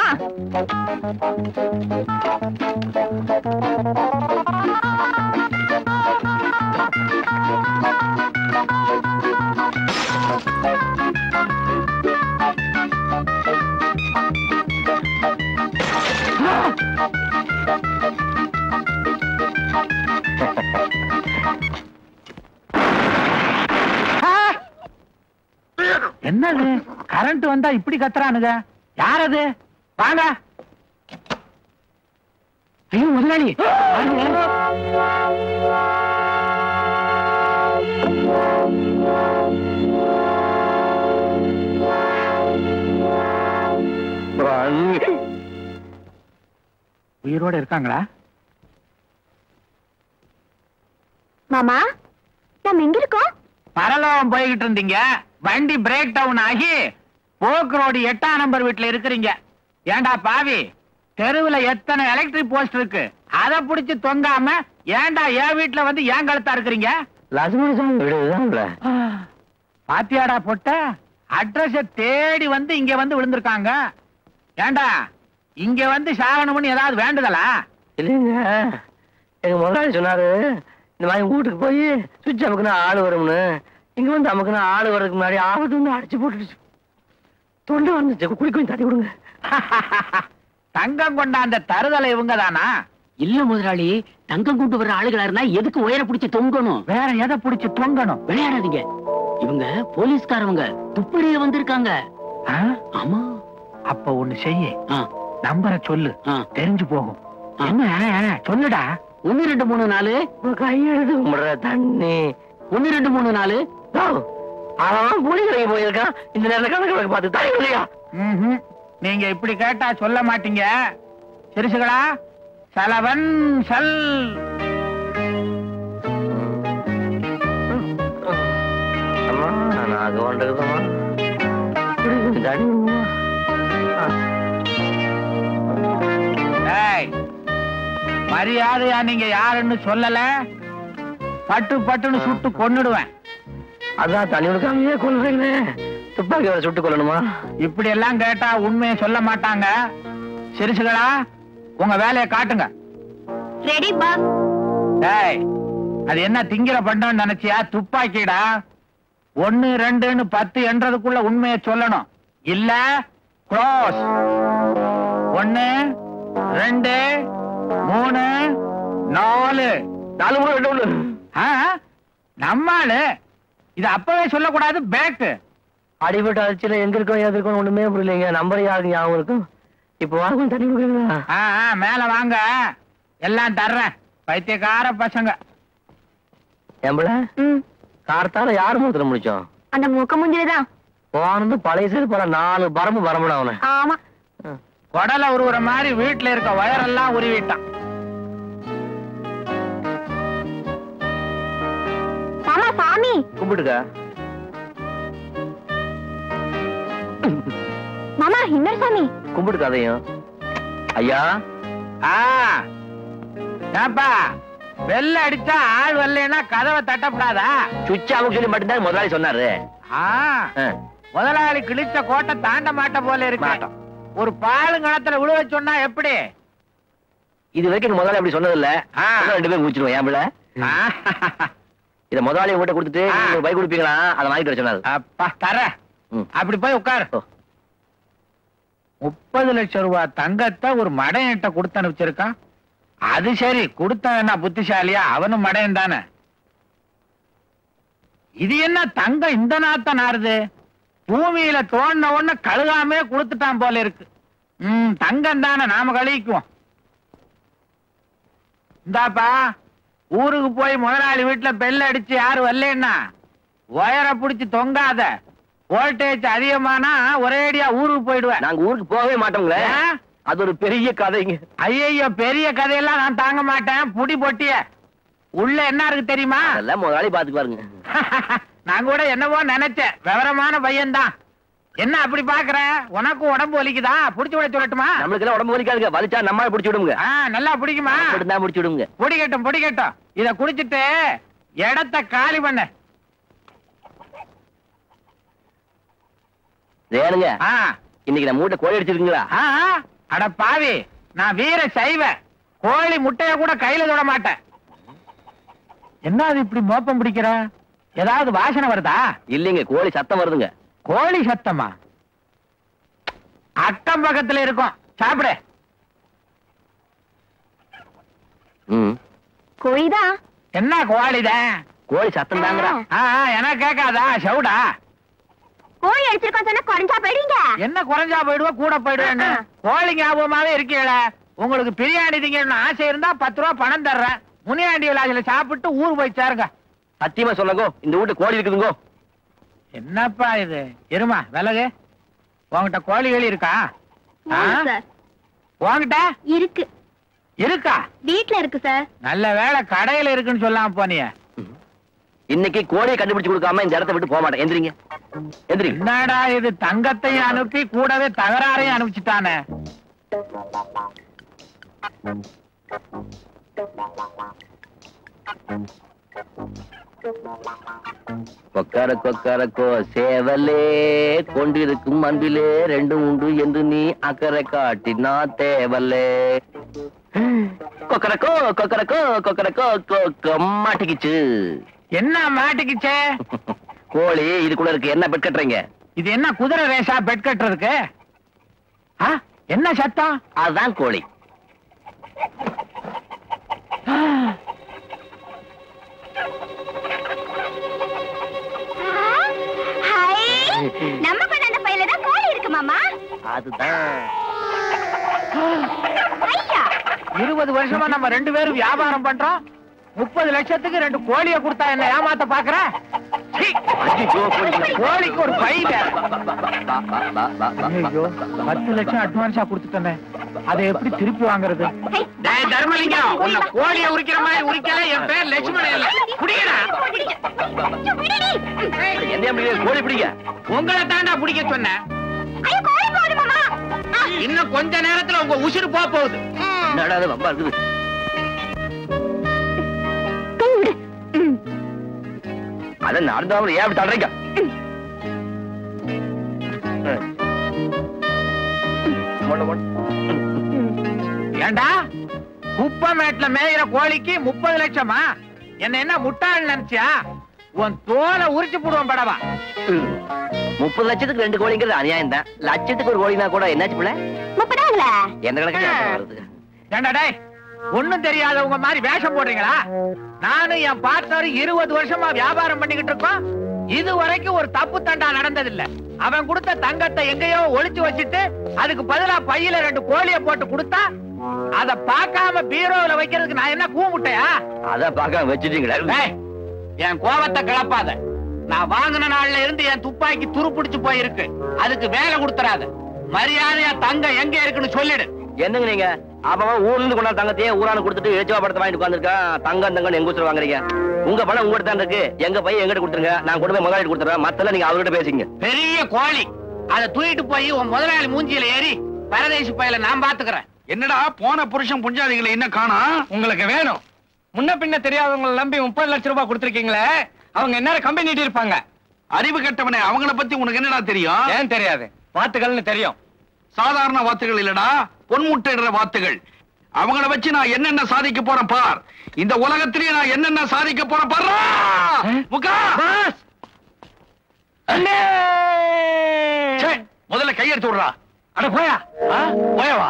E: என்னது கரண்ட் வந்தா இப்படி கத்துறானுங்க யார் அது வாங்க ஐயோ முதலாளி உயிரோட இருக்காங்களா
H: மாமா நம்ம எங்க இருக்கோம்
E: பரலோகம் போய்கிட்டு இருந்தீங்க வண்டி பிரேக் டவுன் ஆகி போக்கு ரோடு எட்டாம் நம்பர் வீட்டுல இருக்கிறீங்க ஏண்டா பாவி தெருவுல எத்தனை எலக்ட்ரிக் போஸ்ட் இருக்கு அத புடிச்சு தொங்காம ஏன்டா என் வீட்டுல வந்து ஏன் கழுத்தா இருக்கிறீங்க பாத்தியாடா பொட்ட அட்ரஸ தேடி வந்து இங்க வந்து விழுந்திருக்காங்க ஏண்டா இங்க வந்து சாகணும்னு ஏதாவது வேண்டுதலா
A: இல்லைங்க எங்க முதலாளி சொன்னாரு இந்த மாதிரி வீட்டுக்கு போய் சுவிட்ச் அமுக்குனா ஆள் வரும்னு இங்க வந்து அமுக்குனா ஆள் வர்றதுக்கு முன்னாடி ஆபத்து வந்து அடிச்சு போட்டுடுச்சு தொண்டை வந்துச்சு குடி கொஞ்சம் தட்டி விடுங்க
E: தங்கம் கொண்ட அந்த தருதலை இவங்க தானா
F: இல்ல முதலாளி தங்கம் கூட்டு வர்ற ஆளுகளா இருந்தா எதுக்கு உயர பிடிச்சு தொங்கணும்
E: வேற எதை புடிச்சு தொங்கணும்
F: விளையாடாதீங்க இவங்க போலீஸ்காரவங்க துப்பறிய வந்திருக்காங்க
E: ஆ?
F: ஆமா
E: அப்ப ஒண்ணு செய்ய
F: ஆ,
E: நம்பரை சொல்லு
F: ஆ.
E: தெரிஞ்சு போகும்
F: ஆ.
E: என்ன சொல்லுடா
F: ஒண்ணு ரெண்டு மூணு நாலு
A: கையெழுத்து கும்பிடுற தண்ணி
F: ஒண்ணு ரெண்டு மூணு நாலு
A: ஓ, அவன் புலி கடைக்கு போயிருக்கான் இந்த நேரத்துல கணக்கு கணக்கு பார்த்து தண்ணி இல்லையா
E: ம்ஹும். நீங்க இப்படி கேட்டா சொல்ல மாட்டீங்க சிறுசுகளா சலவன் சல்
A: அம்மா நான் கொண்டிருக்கோமா தண்ணி விடுமா?
E: ஏய், மரியாதையா நீங்க யாருன்னு சொல்லல பட்டு பட்டுன்னு சுட்டு கொன்னுடுவேன்
A: அதான் தண்ணி விடுக்காமையே கொள்றீங்களே துப்பாக்கி வர சுட்டு கொள்ளணுமா
E: இப்படி எல்லாம் கேட்டா உண்மையை சொல்ல மாட்டாங்க சிறுசுகளா உங்க வேலையை காட்டுங்க
H: ரெடி பாஸ்
E: டேய் அது என்ன திங்கிற பண்டம் நினைச்சியா துப்பாக்கிடா ஒன்னு ரெண்டுன்னு பத்து என்றதுக்குள்ள உண்மையை சொல்லணும் இல்ல க்ளோஸ் ஒன்னு ரெண்டு மூணு நாலு
A: நாலு மூணு ரெண்டு ஒண்ணு
E: ஆ, நம்மாளு இது அப்பவே சொல்லக்கூடாது பேக்கு
A: அடிபட்ட அடிச்சுல எங்க இருக்கோம் எது இருக்கோம் ஒண்ணுமே புரியலைங்க நம்பர் யாருக்கு ஞாபகம் இருக்கும் இப்போ வாங்க தண்ணி கொடுக்குறீங்களா
E: ஆ, ஆ, மேல வாங்க எல்லாம் தர்றேன் பைத்தியக்கார பசங்க
A: ஏம்பல
H: ம்
A: கார்த்தால யார் மூத்திர முடிச்சோம்
H: அந்த மூக்க முஞ்சிதான்
A: போனது பழைய சரி பல நாலு பரம்பு பரம்புடா அவனை
H: ஆமா
E: குடலை உருவுற மாதிரி வீட்டுல இருக்க வயரெல்லாம் உருவிட்டான்
H: மாமா சாமி
A: கும்பிட்டுக்க
H: மாமா இன்னொரு சாமி
A: கும்பிட்டுக்க அதையும் ஐயா
E: ஆ ஏப்பா வெள்ள அடிச்சா ஆள் வரலைன்னா கதவை தட்டப்படாதா
A: சுவிட்ச் அமுக்கு சொல்லி மட்டும்தான் முதலாளி சொன்னாரு
E: ஆ
A: ஆ.
E: முதலாளி கிழிச்ச கோட்டை தாண்ட மாட்ட போல இருக்கு
A: மாட்டோம்.
E: ஒரு பாலுங்கணத்துல விழுவ சொன்னா எப்படி
A: இது வரைக்கும் இந்த முதலாளி அப்படி சொன்னது இல்ல
E: ஆ.
A: ரெண்டு பேரும் முடிச்சிருவோம் ஏன் பிள்ளை
E: ஆ.
A: இத முதலாளி உங்ககிட்ட கொடுத்துட்டு
E: ஆ.
A: நீங்க பைக் கொடுப்பீங்களா அதை வாங்கிட்டு வர சொன்னாரு
E: அப்பா தர
A: ம்.
E: அப்படி போய் உட்கார்
A: ஓ.
E: முப்பது லட்சம் ரூபாய் தங்கத்தை ஒரு மடையன்ட்ட கொடுத்து அனுப்பிச்சிருக்கான் அது சரி கொடுத்தவன் என்ன புத்திசாலியா அவனும் மடையன் தானே இது என்ன தங்கம் இந்த நாத்த நாருது பூமியில தோண்டின உடனே கழுகாமே கொடுத்துட்டான் போல இருக்கு ம் தங்கம் தானே நாம கழிக்குவோம் இந்தாப்பா ஊருக்கு போய் முதலாளி வீட்டுல பெல் அடிச்சு யாரு வரலன்னா ஒயரை புடிச்சு தொங்காத வோல்டேஜ் அதிகமானா ஒரேடியா ஊருக்கு போயிடுவேன்
A: நாங்க ஊருக்கு போகவே மாட்டோங்களே
E: ஏன்?
A: அது ஒரு பெரிய கதைங்க
E: ஐயோ பெரிய கதையெல்லாம் நான் தாங்க மாட்டேன் புடி பொட்டிய உள்ள என்ன இருக்கு தெரியுமா
A: அதெல்லாம் முதலாளி பாத்து பாருங்க
E: நான் கூட என்னவோ நினைச்சேன் விவரமான பையன்தான் என்ன அப்படி பாக்குற உனக்கு உடம்பு வலிக்குதா புடிச்சு விட சொல்லட்டுமா
A: நம்மளுக்கு எல்லாம் உடம்பு வலிக்காதுங்க வலிச்சா நம்மளால பிடிச்சி விடுங்க
E: ஆ, நல்லா பிடிக்குமா
A: தான் பிடிச்சி விடுங்க
E: பிடிக்கட்டும் பிடிக்கட்டும் இத குடிச்சிட்டு இடத்த காலி பண்ண
A: ஏனுங்க
N: ஆ
A: இன்னைக்கு நம்ம வீட்டுல கோழி அடிச்சிருக்கீங்களா
N: ஆ, ஆ. அட பாவி நான் வீர சைவ கோழி முட்டைய கூட கையில தொட மாட்டேன் என்ன அது இப்படி மோப்பம் பிடிக்கிற ஏதாவது வாசனை வருதா
A: இல்லைங்க கோழி சத்தம் வருதுங்க
N: கோழி சத்தமா அக்கம் பக்கத்துல இருக்கும் சாப்பிடு
A: ம்
H: கோழிதான்
N: என்ன கோழிதான்
A: கோழி சத்தம் தாங்கடா
N: ஆ, ஆ, எனக்கு கேட்காதா சவுடா
H: கோழி அடிச்சிருக்கோம் சொன்னா குறைஞ்சா போயிடுவீங்க
N: என்ன குறைஞ்சா போயிடுவா கூட போயிடுவேன்னு
H: ஆ,
N: கோழி ஞாபகமாவே இருக்கீங்கள உங்களுக்கு பிரியாணி திங்கன்னு ஆசை இருந்தா பத்து ரூபா பணம் தர்றேன் முனியாண்டி விலாசில சாப்பிட்டு ஊர் போய் சேருங்க
A: சத்தியமா சொல்லுங்க இந்த வீட்டு கோழி இருக்குதுங்கோ
N: என்னப்பா இது இருமா விலகு உன்கிட்ட கோழிகள் இருக்கா ஆ?
H: சார்
N: உன்கிட்ட
H: இருக்கு
N: இருக்கா
H: வீட்ல இருக்கு சார்
N: நல்ல வேளை கடையில இருக்குன்னு சொல்லாம போனியே
A: இன்னைக்கு கோழியை கண்டுபிடிச்சு கொடுக்காம இந்த இடத்த விட்டு போக மாட்டேன் எந்திரிங்க எந்திரிங்க
N: என்னடா இது தங்கத்தையும் அனுப்பி கூடவே தகராறையும் அனுப்பிச்சுட்டானே
A: கொக்கர கொக்கரக்கோ சேவலே கொண்டிருக்கும் அன்பிலே ரெண்டும் உண்டு என்று நீ அக்கறை காட்டினா தேவலே கொக்கரக்கோ கொக்கரக்கோ கொக்கரக்கோ கொக்கோ மாட்டிக்கிச்சு
N: என்ன மாட்டிக்கிச்சே
A: கோழி இதுக்குள்ள இருக்கு என்ன பெட் கட்டுறீங்க
N: இது என்ன குதிரை ரேசா பெட் கட்டுறதுக்கு ஆ? என்ன சத்தம்
A: அதுதான் கோழி
H: ஹாய் நம்ம கொண்டாந்த பையில தான் கோழி இருக்கு மாமா
A: அதுதான்
H: ஐயா
N: இருபது வருஷமா நம்ம ரெண்டு பேரும் வியாபாரம் பண்றோம் முப்பது லட்சத்துக்கு ரெண்டு கோழிய கொடுத்தா என்ன ஏமாத்த பாக்குற சீ!
A: ஐயோ, கோழி.
N: கோழிக்கு ஒரு பை வேற.
A: பா, பா, பா, பா, பா, பா.
N: ஐயோ பத்து லட்சம் அட்வான்ஸா கொடுத்துட்டோமே அதை எப்படி திருப்பி வாங்குறது டேய் தர்மலிங்கம் உன்னை கோழிய உரிக்கிற மாதிரி உரிக்கல என் பேர் லட்சுமணன் இல்ல புடிங்கடா
A: என்ன முடியாது கோழி பிடிங்க
N: உங்களை தாண்டா பிடிக்க சொன்னேன்
H: ஐயோ கோழி போகுது மாமா
N: இன்னும் கொஞ்ச நேரத்துல உங்க உசுறு போக போகுது
A: என்னடா இது வம்பா இருக்குது
H: கை விடு ம்.
A: அத நடந்தாலும் ஏன் அப்படி தள்ளுறீங்க ஒண்ணு, ஒண்ணு.
N: ஏண்டா குப்பமேட்ல மேயிற கோழிக்கு முப்பது லட்சமா என்ன என்ன முட்டாள் நினைச்சியா உன் தோலை உரிச்சு போடுவோம் படவா
A: முப்பது லட்சத்துக்கு ரெண்டு கோழிங்கிறது அநியாயம் தான் லட்சத்துக்கு ஒரு கோழினா கூட என்னாச்சு பிள்ளை
H: முப்பதாங்களா
A: எந்த கணக்கு வருது
N: ஏண்டா டேய் ஒண்ணும் தெரியாதவங்க மாதிரி வேஷம் போடுறீங்களா நானும் என் பார்ட்னர் இருபது வருஷமா வியாபாரம் பண்ணிக்கிட்டு இருக்கோம் இது வரைக்கும் ஒரு தப்பு தண்டா நடந்ததில்ல அவன் கொடுத்த தங்கத்தை எங்கேயோ ஒளிச்சு வச்சுட்டு அதுக்கு பதிலா பையில ரெண்டு கோழிய போட்டு கொடுத்தா அத பார்க்காம பீரோல வைக்கிறதுக்கு நான் என்ன கூமுட்டையா
A: அத பார்க்காம வச்சுட்டீங்களா
N: டேய், என் கோவத்தை கிளப்பாத நான் வாங்கின நாள்ல இருந்து என் துப்பாக்கி துருப்பிடிச்சு போயிருக்கு அதுக்கு வேலை கொடுத்துறாத மரியாதையா தங்கம் எங்க இருக்குன்னு சொல்லிடு
A: என்னங்க நீங்க அவன் ஊர்ல இருந்து கொண்டாந்து தங்கத்தையே ஊரான கொடுத்துட்டு ஏச்சுவா படத்தை வாங்கிட்டு உட்காந்துருக்கான் தங்கம் தங்கம் எங்க ஊர் வாங்குறீங்க உங்க பணம் உங்ககிட்ட தான் இருக்கு எங்க பையன் எங்கிட்ட கொடுத்துருங்க நான் கொண்டு போய் முதலாளி கொடுத்துறேன் மத்தெல்லாம் நீங்க அவர்கிட்ட பேசிங்க
N: பெரிய கோழி அதை தூக்கிட்டு போய் உன் முதலாளி மூஞ்சியில ஏறி பரதேசி பையில நான் பாத்துக்கிறேன்
E: என்னடா போன புருஷன் புஞ்சாதிகளை என்ன காணா
D: உங்களுக்கு வேணும் முன்ன பின்ன தெரியாதவங்களை நம்பி முப்பது லட்சம் ரூபாய் கொடுத்துருக்கீங்களே அவங்க என்ன கம்பெனி நீட்டி இருப்பாங்க
E: அறிவு கெட்டவனே அவங்கள பத்தி உனக்கு என்னடா தெரியும்
D: ஏன் தெரியாது வாத்துகள்னு தெரியும்
E: சாதாரண வாத்துகள் இல்லடா பொன்முட்டையிடுற வாத்துகள் அவங்கள வச்சு நான் என்னென்ன சாதிக்க போறேன் பார் இந்த உலகத்திலேயே நான் என்னென்ன சாதிக்க போறேன் பாரு முகா ச்சே, முதல்ல கையெடுத்து விடுறா
N: அட போயா
E: ஆ, போயவா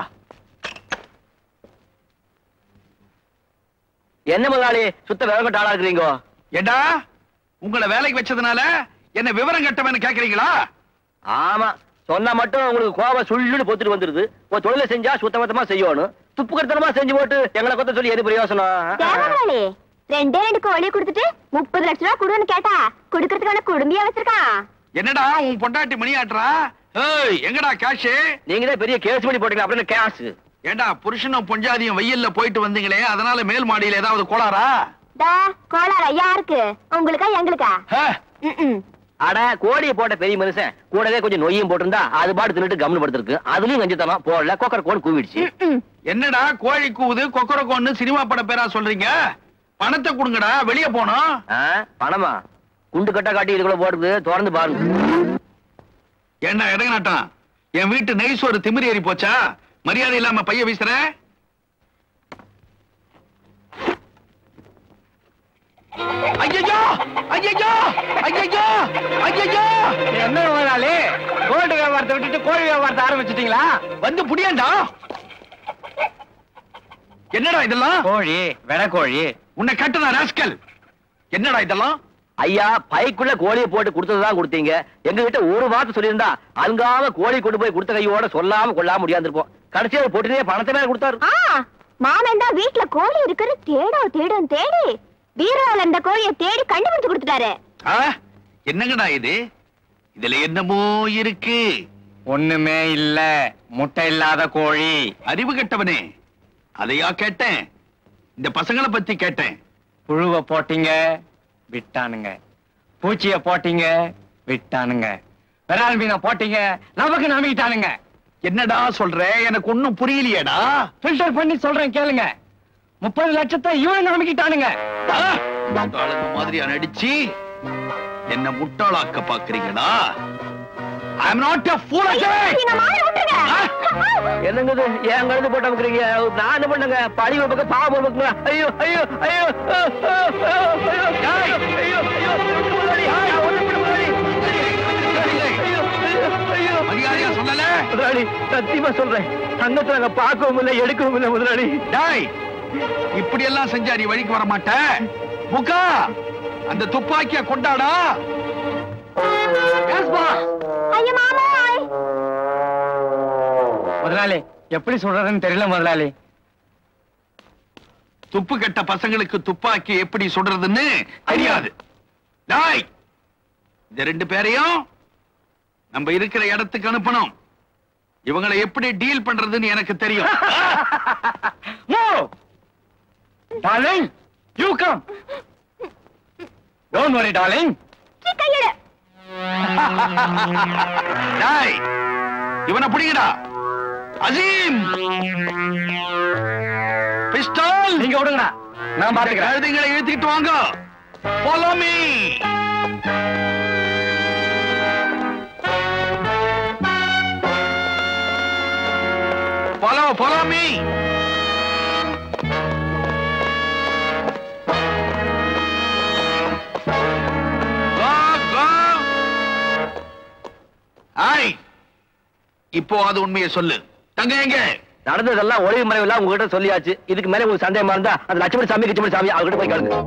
A: என்ன முதலாளி சுத்த விவரம் ஆளா இருக்கிறீங்க
E: ஏண்டா உங்களை வேலைக்கு வச்சதுனால என்ன விவரம் கட்டவன்னு கேக்குறீங்களா
A: ஆமா சொன்னா மட்டும் உங்களுக்கு கோபம் சுள்ளுன்னு பொத்துட்டு வந்துருது ஒரு தொழிலை செஞ்சா சுத்தமத்தமா செய்யணும் துப்பு கருத்தனமா செஞ்சு போட்டு எங்களை கொத்த சொல்லி எது பிரயோசனம்
H: தேவனாளி ரெண்டே ரெண்டு கோழி கொடுத்துட்டு முப்பது லட்ச ரூபா கொடுன்னு கேட்டா கொடுக்கறதுக்கான குடும்பியா வச்சிருக்கான்
E: என்னடா உன் பொண்டாட்டி மணியாட்டுறா ஏய் எங்கடா கேஷ்
A: நீங்க தான் பெரிய கேஸ் பண்ணி போட்டீங்க அப்படின்னு கேஸ்
E: ஏண்டா புருஷனும் பொஞ்சாதியும் வெயில்ல போயிட்டு வந்தீங்களே அதனால மேல் மாடியில ஏதாவது கோளாரா
H: டா கோளாறு யாருக்கு உங்களுக்கா எங்களுக்கா
E: ஹே,
H: ம்ம்.
A: அட கோழியை போட்ட பெரிய மனுஷன் கூடவே கொஞ்சம் நொய்யும் போட்டிருந்தா அது பாட்டு தின்னுட்டு கம்னு படுத்திருக்கு அதுலயும் கஞ்சித்தனம் போடல கொக்கர கோன் கூவிடுச்சு
H: ம்ம்.
E: என்னடா கோழி கூவுது கொக்கரக்கோன்னு சினிமா பட பேரா சொல்றீங்க பணத்தை கொடுங்கடா வெளிய போனோம்
A: ஆ, பணமா குண்டு கட்டா காட்டி இதுக்குள்ள போடுது திறந்து பாருங்க
E: ஏண்டா இறங்கினாட்டான் என் வீட்டு நெய் சோறு திமிரி ஏறி போச்சா மரியாதை இல்லாம பைய வீசுற ஐயோ ஐயோ ஐயோ ஐயோ
D: என்ன முதலாளி கோல்டு வியாபாரத்தை விட்டுட்டு கோழி வியாபாரத்தை ஆரம்பிச்சிட்டீங்களா
E: வந்து புடியாண்டா என்னடா இதெல்லாம்
D: கோழி வெட கோழி
E: உன்னை கட்டுன ராஸ்கல் என்னடா இதெல்லாம்
A: ஐயா பைக்குள்ள கோழியை போட்டு கொடுத்ததுதான் கொடுத்தீங்க எங்க கிட்ட ஒரு வார்த்தை சொல்லியிருந்தா அழுங்காம கோழி கொண்டு போய் கொடுத்த கையோட சொல்லாம கொள்ளாம முடியாந்துருப்போம் கடைசியா போட்டுனே பணத்தை மேல கொடுத்தாரு
H: ஆ மாமன் தான் வீட்டுல கோழி இருக்குது தேடும் தேடும் தேடி பீரோல இந்த கோழியை தேடி கண்டுபிடிச்சு கொடுத்துட்டாரு
E: ஆ? என்னங்கடா இது இதுல என்னமோ இருக்கு
D: ஒண்ணுமே இல்ல முட்டை இல்லாத கோழி
E: அறிவு கெட்டவனே அதையா கேட்டேன் இந்த பசங்களை பத்தி கேட்டேன்
D: புழுவை போட்டீங்க விட்டானுங்க பூச்சிய போட்டீங்க விட்டானுங்க விரால் மீனை போட்டீங்க நமக்கு நம்பிக்கிட்டானுங்க
E: என்னடா சொல்ற எனக்கு ஒண்ணும் புரியலையேடா
D: ஃபில்டர் பண்ணி சொல்றேன் கேளுங்க முப்பது லட்சத்தை இவன் நம்பிக்கிட்டானுங்க
E: ஆ? முட்டாளுங்க மாதிரியா நடிச்சு என்ன முட்டாளாக்க பாக்குறீங்களா I am not a fool Ajay.
H: நீங்க மாலை விட்டுருங்க
A: என்னங்க இது ஏன் கழுது போட்டு அமுக்குறீங்க நான் என்ன பண்ணுங்க பழி ஒரு பக்கம் பாவம் ஒரு பக்கம் ஐயோ ஐயோ ஐயோ ஐயோ ஐயோ ஐயோ முதலாளி, ஆ, ஒண்ணு பண்ண முதலாளி. ஐயோ, ஐயோ, ஐயோ.
E: மரியாதையா சொல்லல
A: முதலாளி சத்தியமா சொல்றேன் தங்கத்தை நாங்க பார்க்கவும் இல்லை எடுக்கவும் இல்லை முதலாளி
E: டேய் இப்படி எல்லாம் செஞ்சா நீ வழிக்கு வர மாட்ட முக்கா அந்த துப்பாக்கிய கொண்டாடா
H: ஐயோ மாமாய்
D: முதலாளி எப்படி சொல்றதுன்னு தெரியல முதலாளி
E: துப்பு கெட்ட பசங்களுக்கு துப்பாக்கி எப்படி சுடுறதுன்னு தெரியாது டாய் இந்த ரெண்டு பேரையும் நம்ம இருக்கிற இடத்துக்கு அனுப்பணும் இவங்களை எப்படி டீல் பண்றதுன்னு எனக்கு தெரியும்
D: Move! Darling, you come. Don't worry, darling.
H: கையிடு
E: டாய் இவனை பிடிங்கடா அசீம் பிஸ்டால்
D: நீங்க விடுங்கடா நான் பாத்துக்கிறேன்
E: கழுதைங்களை இழுத்துக்கிட்டு வாங்க follow me follow follow me go go I இப்போ அது உண்மையை சொல்லு தங்க எங்க
A: நடந்ததெல்லாம் ஒளிவு மறைவு உங்ககிட்ட சொல்லியாச்சு இதுக்கு மேல உங்களுக்கு சந்தேகமா இருந்தா அந்த லட்சுமணி சாமி கிச்சமணி சாமி அவர்கிட்ட போய் கேளுங்க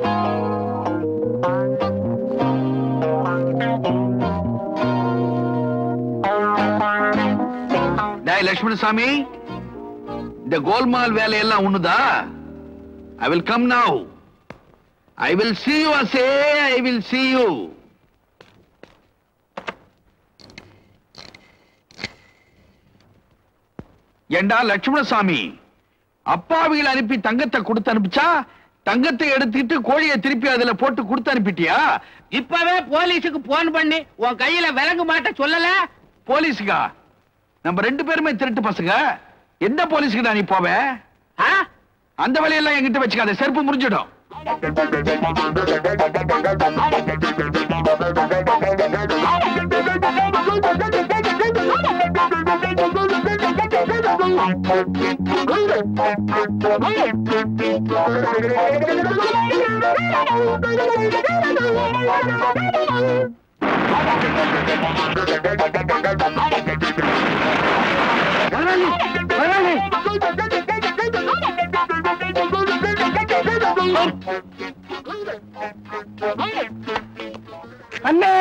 E: டேய் லட்சுமணசாமி இந்த கோல்மால் வேலையெல்லாம் ஒண்ணுதா I will come now I will see you அசே ஐ வில் see you ஏண்டா லட்சுமணசாமி அப்பாவிகள் அனுப்பி தங்கத்தை கொடுத்து அனுப்பிச்சா தங்கத்தை எடுத்துக்கிட்டு கோழியை திருப்பி அதுல போட்டு கொடுத்து அனுப்பிட்டியா
N: இப்பவே போலீஸுக்கு போன் பண்ணி உன் கையில விலங்கு மாட்ட சொல்லல
E: போலீஸுக்கா நம்ம ரெண்டு பேருமே திருட்டு பசங்க எந்த போலீஸுக்கு நீ போவ
N: ஆ?
E: அந்த வேலையெல்லாம் என்கிட்ட வச்சுக்காத செருப்பு முறிஞ்சிடும்
D: அண்ணே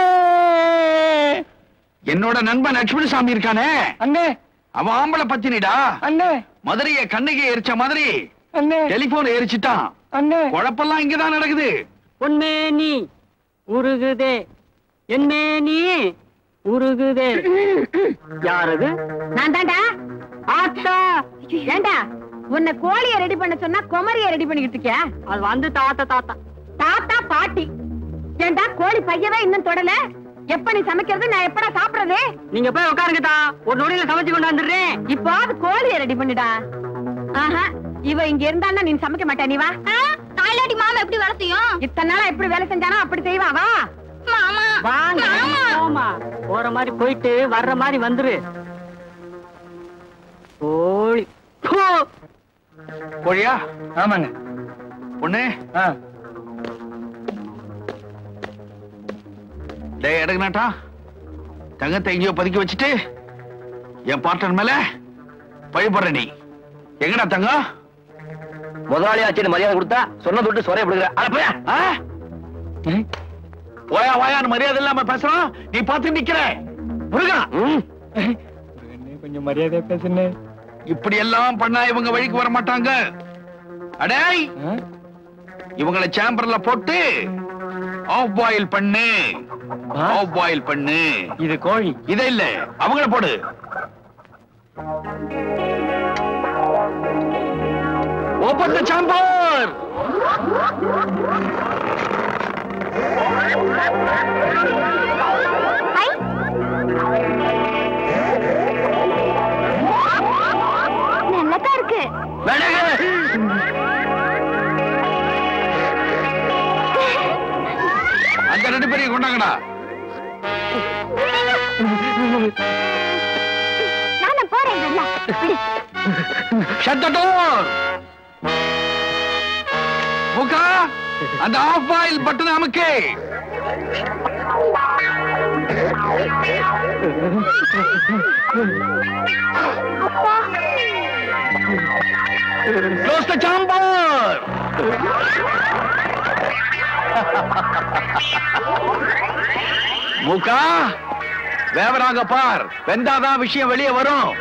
E: என்னோட நண்பன் லட்சுமணசாமி இருக்கானே
D: அண்ணே
E: அவன் ஆம்பளை பத்தினிடா
D: அண்ணே
E: மதுரைய கண்ணுக்கு எரிச்ச மாதிரி
D: அண்ணே
E: டெலிபோன் எரிச்சிட்டான்
D: அண்ணே
E: குழப்பெல்லாம் இங்கதான் நடக்குது
B: உண்மே நீ உருகுதே என்னே நீ உருகுதே யாரது
I: நான் தான்டா ஆத்தா ஏண்டா உன்னை கோழிய ரெடி பண்ண சொன்னா குமரிய ரெடி பண்ணிக்கிட்டு இருக்கியா
B: அது வந்து தாத்தா தாத்தா
I: தாத்தா பாட்டி ஏண்டா கோழி பையவே இன்னும் தொடல எப்ப நீ சமைக்கிறது நான் எப்படா சாப்பிடுறது
B: நீங்க போய் உட்காருங்க தா ஒரு நொடியில சமைச்சு கொண்டு வந்துடுறேன்
I: இப்போ அது கோழிய ரெடி பண்ணிடா ஆஹா இவ இங்க இருந்தான்னா நீ சமைக்க மாட்டா நீ வா
K: தாய்லாடி மாமா எப்படி வேலை செய்யும்
I: இத்தனை நாளா எப்படி வேலை செஞ்சானோ அப்படி செய்வா வா
B: வாங்க போமா போற மாதிரி போயிட்டு வர்ற மாதிரி வந்துரு கோழி போ.
E: கோழியா
D: ஆமாங்க
E: பொண்ணு
D: ஆ
E: டேய் எடுக்கனாட்டா தங்கத்தை எங்கேயோ பதுக்கி வச்சுட்டு என் பார்ட்னர் மேல பழிபடுற நீ எங்கடா தங்கம்
A: முதலாளி ஆச்சு மரியாதை கொடுத்தா சொன்ன தொட்டு சொரைய விடுகிற அட போயா
E: ஆ? ஓயா வாயான்னு மரியாதை இல்லாம பேசுறான் நீ பார்த்து நிக்கிற முருகா
D: கொஞ்சம் மரியாதையா பேசுனே
E: இப்படி எல்லாம் பண்ணா இவங்க வழிக்கு வர மாட்டாங்க அடேய் இவங்கள சேம்பர்ல போட்டு ஆஃப் பாயில் பண்ணு ஆஃப் பாயில் பண்ணு
D: இது கோழி
E: இத இல்ல அவங்கள போடு ஓபன் த சேம்பர்
H: நல்லதா இருக்கு
E: அந்த ரெண்டு பேரையும் கொண்டாங்கடா
H: நான் போறேன் நல்லா விடு.
E: ஷட் த டோர் முகா அந்த ஆஃப் பாயில் பட்டன் அமுக்கு க்ளோஸ் த சாம்பர் முகா வேவராக பார் வெந்தாதான் விஷயம் வெளியே வரும்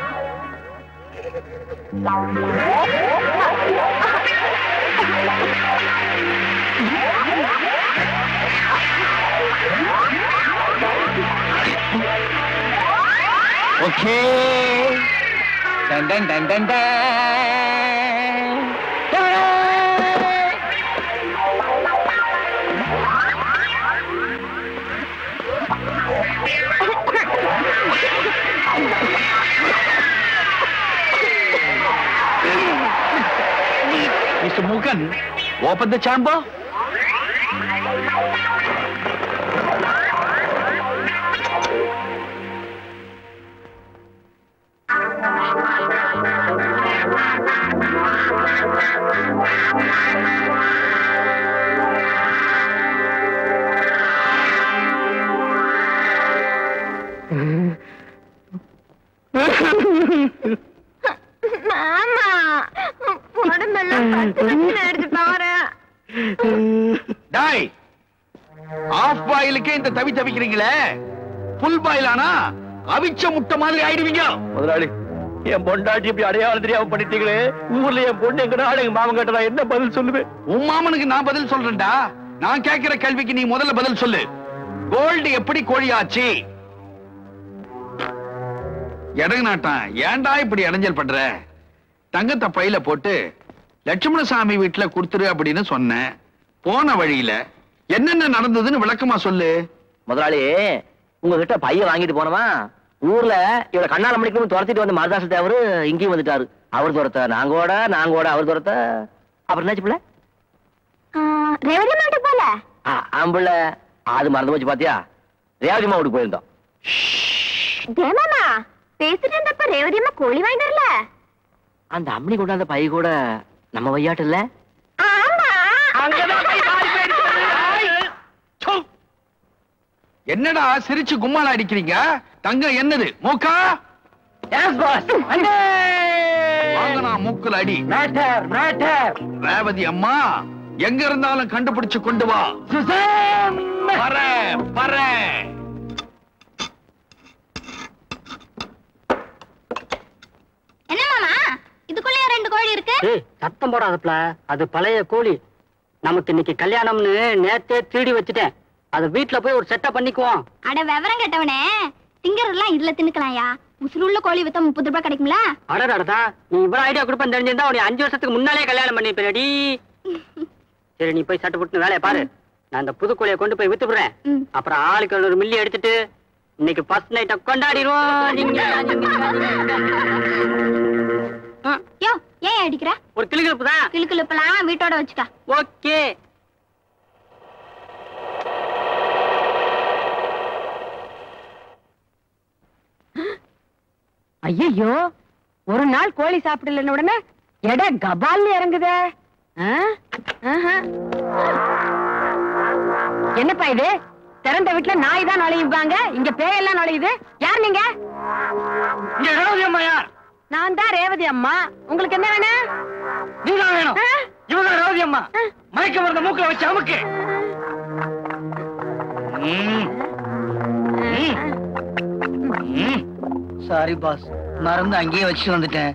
E: okay
D: done done done done done.
E: Mr. Mugan, open the chamber.
H: மாமா உடம்பெல்லாம் பத்து பத்து எடுத்து பாரு
E: டாய் ஆஃப் பாயிலுக்கே இந்த தவி தவிக்கிறீங்களே புல் பாயில் ஆனா அவிச்ச முட்டை மாதிரி ஆயிடுவீங்க
A: முதலாளி என் பொண்டாட்டி இப்படி அடையாளம் தெரியாம பண்ணிட்டீங்களே ஊர்ல என் பொண்ணு எங்கடா எங்க மாமன் கேட்டா என்ன பதில் சொல்லுவேன்
E: உன் மாமனுக்கு நான் பதில் சொல்றேன்டா நான் கேட்கிற கேள்விக்கு நீ முதல்ல பதில் சொல்லு கோல்டு எப்படி கோழியாச்சு எடகு நாட்டான் ஏன்டா இப்படி இடைஞ்சல் பண்ற தங்கத்தை பையில போட்டு லட்சுமணசாமி வீட்டுல கொடுத்துரு அப்படின்னு சொன்னேன் போன வழியில என்னென்ன நடந்ததுன்னு விளக்கமா சொல்லு
A: முதலாளி உங்ககிட்ட பையன் வாங்கிட்டு போனவா ஊர்ல இவள கண்ணால மணிக்கு துரத்திட்டு வந்து மருதாச தேவரு இங்கேயும் வந்துட்டாரு அவர் துரத்த நாங்கோட நாங்கோட அவர் துரத்த அப்புறம் என்னாச்சு பிள்ளை
H: ரேவதி மாட்டு போல
A: ஆம்புள்ள அது மறந்து போச்சு பாத்தியா ரேவதி வீட்டுக்கு போயிருந்தோம்
H: தேமாமா பேசிட்டு இருந்தப்ப ரேவதி அம்மா கோழி வாங்கிட்டு வரல
A: அந்த அம்மனி கொண்டாந்த பை கூட நம்ம வையாட்டு இல்ல
H: ஆமா
E: என்னடா சிரிச்சு கும்மால அடிக்கிறீங்க தங்கம் என்னது மூக்கா வாங்கண்ணா மூக்குல அடி ரேவதி அம்மா எங்க இருந்தாலும் கண்டுபிடிச்சு கொண்டு வா வரேன் வரேன்
C: என்ன மாமா இதுக்குள்ளேயே ரெண்டு கோழி இருக்கு
B: ஏய் சத்தம் போடாதப்ல அது பழைய கோழி நமக்கு இன்னைக்கு கல்யாணம்னு நேத்தே திருடி வச்சுட்டேன் அத வீட்ல போய் ஒரு செட்டப் பண்ணிக்குவோம்
C: அட விவரம் கேட்டவனே திங்கறதெல்லாம் இதுல தின்னுக்கலாம்யா உசுருள்ள கோழி வித்தா முப்பது ரூபாய் கிடைக்கும்ல
B: அடடா நீ இவ்வளவு ஐடியா கொடுப்பேன் தெரிஞ்சிருந்தா உனக்கு அஞ்சு வருஷத்துக்கு முன்னாலே கல்யாணம் பண்ணிருப்பேடி சரி நீ போய் சட்டை போட்டு வேலையை பாரு நான் அந்த புது கோழியை கொண்டு போய் வித்துடுறேன்
C: ம்.
B: அப்புறம் ஆளுக்கு ஒரு மில்லி எடுத்துட்டு இன்னைக்கு ஃபர்ஸ்ட் நைட்ட கொண்டாடிடுவோம் ம்,
C: யோ ஏன் அடிக்கிற
B: ஒரு கிளுகிழப்பு தான்
C: கிளுக்கிழுப்பெல்லாம் வீட்டோட வச்சுக்க
B: ஓகே
I: ஐயோ ஒரு நாள் கோழி சாப்பிடலன்னு உடனே எடை கபால்னு இறங்குதே ஆ? ஆஹா. என்னப்பா இது திறந்த வீட்டுல நாய் தான் நுழையுப்பாங்க இங்க பேயெல்லாம் நுழையுது யார் நீங்க
A: இங்க ரேவதி அம்மா யார்
I: நான் தான் ரேவதி அம்மா உங்களுக்கு என்ன வேணும்
A: நீதான் வேணும்
I: ஆ?
A: இவங்க ரேவதி அம்மா மயக்க மருந்த மூக்குல வச்சு அமுக்கு சாரி பாஸ் மருந்து அங்கேயே வச்சு வந்துட்டேன்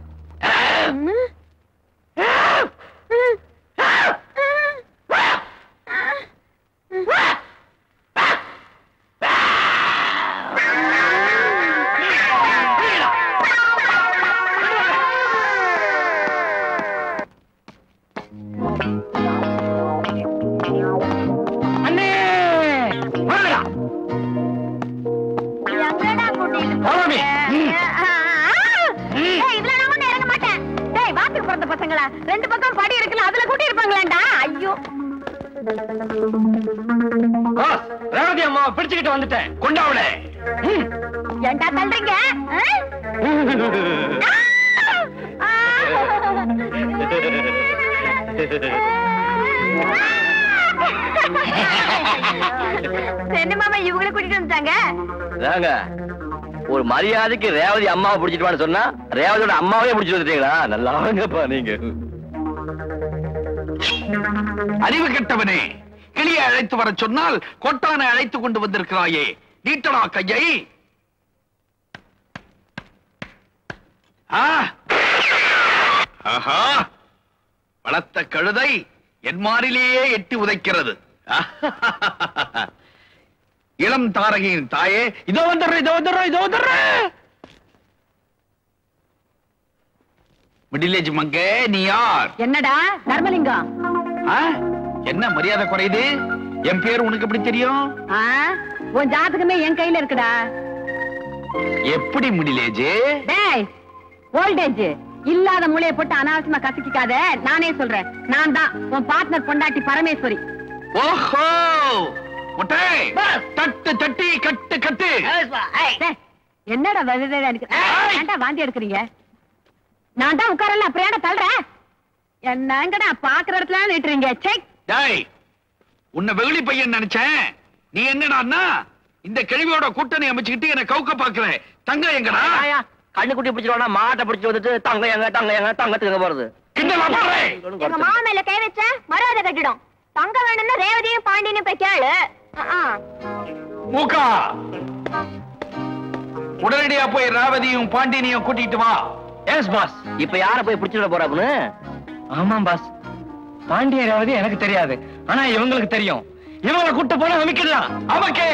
D: அண்ணே வாங்கடா
H: எங்கடா கூட்டிட்டு
D: Follow me.
H: போறீங்க? ஆ, ஆ, ஆ. டேய், இதுல நான் ஒண்ணும் இறங்க மாட்டேன். டேய், வாத்துக்கு பிறந்த பசங்களா ரெண்டு பக்கம் படி இருக்குல்ல அதுல கூட்டி இருப்பாங்களாண்டா ஐயோ
D: பாஸ் ரேவதி அம்மாவை பிடிச்சுக்கிட்டு வந்துட்டேன்
E: கொண்டாவளே
H: ஏன்டா தள்ளுறீங்க ஆ? ஆ. என்ன மாமா இவங்கள கூட்டிட்டு வந்துட்டாங்க
A: நாங்க ஒரு மரியாதைக்கு ரேவதி அம்மாவை பிடிச்சிட்டு வான்னு சொன்னா ரேவதியோட அம்மாவே பிடிச்சிட்டு வந்துட்டீங்களா நல்லா வாங்கப்பா நீங்க
E: அறிவு கெட்டவனே கிளியை அழைத்து வர சொன்னால் கொட்டானை அழைத்து கொண்டு வந்திருக்கிறாயே நீட்டடா கையை ஆ! ஆஹா வளர்த்த கழுதை என் மாறிலேயே எட்டி உதைக்கிறது இளம் தாரகையின் தாயே இதோ வந்துடுறேன் இதோ வந்துடுறேன் இதோ வந்துடுறேன் மிடிலேஜ் மங்கே நீ யார்
I: என்னடா தர்மலிங்கம்
E: ஆ? என்ன மரியாதை குறையுது என் பேர் உனக்கு எப்படி தெரியும்
I: ஆ? உன் ஜாதகமே என் கையில இருக்குடா
E: எப்படி முடிலேஜ்
I: டேய் ஓல்டேஜ் இல்லாத மூளைய போட்டு அனாவசியமா கசக்கிக்காத நானே சொல்றேன் நான் தான் உன் பார்ட்னர் பொண்டாட்டி பரமேஸ்வரி
E: ஓஹோ முட்டை தட்டு தட்டி கட்டு கட்டு
I: டேய், என்னடா வெவ்வேறா இருக்கு ஏன்டா வாந்தி எடுக்கிறீங்க நான் தான் உட்காரல அப்புறம் ஏன்டா தள்ளுற என்னங்கடா பாக்குற இடத்துல நிட்டுறீங்க செக்
E: டேய் உன்னை வெகுளி பையன் நினைச்சேன் நீ என்னடான்னா இந்த கேள்வியோட கூட்டணி அமைச்சுக்கிட்டு என்ன கவுக்க பாக்குற தங்க எங்கடா
A: கண்ணு குட்டி பிடிச்சிருவானா மாட்டை பிடிச்சி வந்துட்டு தங்க எங்க தங்க எங்க தங்கத்துக்கு எங்க போறது
E: கிண்டலா பாரு
H: எங்க மாமா மேல கை வச்ச மரியாதை கட்டிடும் தங்க வேணும்னா ரேவதியும் பாண்டியனும் போய் கேளு ஆ, ஆ.
E: மூக்கா உடனடியா போய் ராவதியும் பாண்டியனையும் கூட்டிட்டு வா
A: எஸ் பாஸ் இப்ப யார போய் பிடிச்சிட போறாப்புன்னு
D: ஆமாம் பாஸ் பாண்டிய ரேவதி எனக்கு தெரியாது ஆனா இவங்களுக்கு தெரியும் இவங்களை கூட்டு போனா அமைக்கலாம்
E: அவக்கே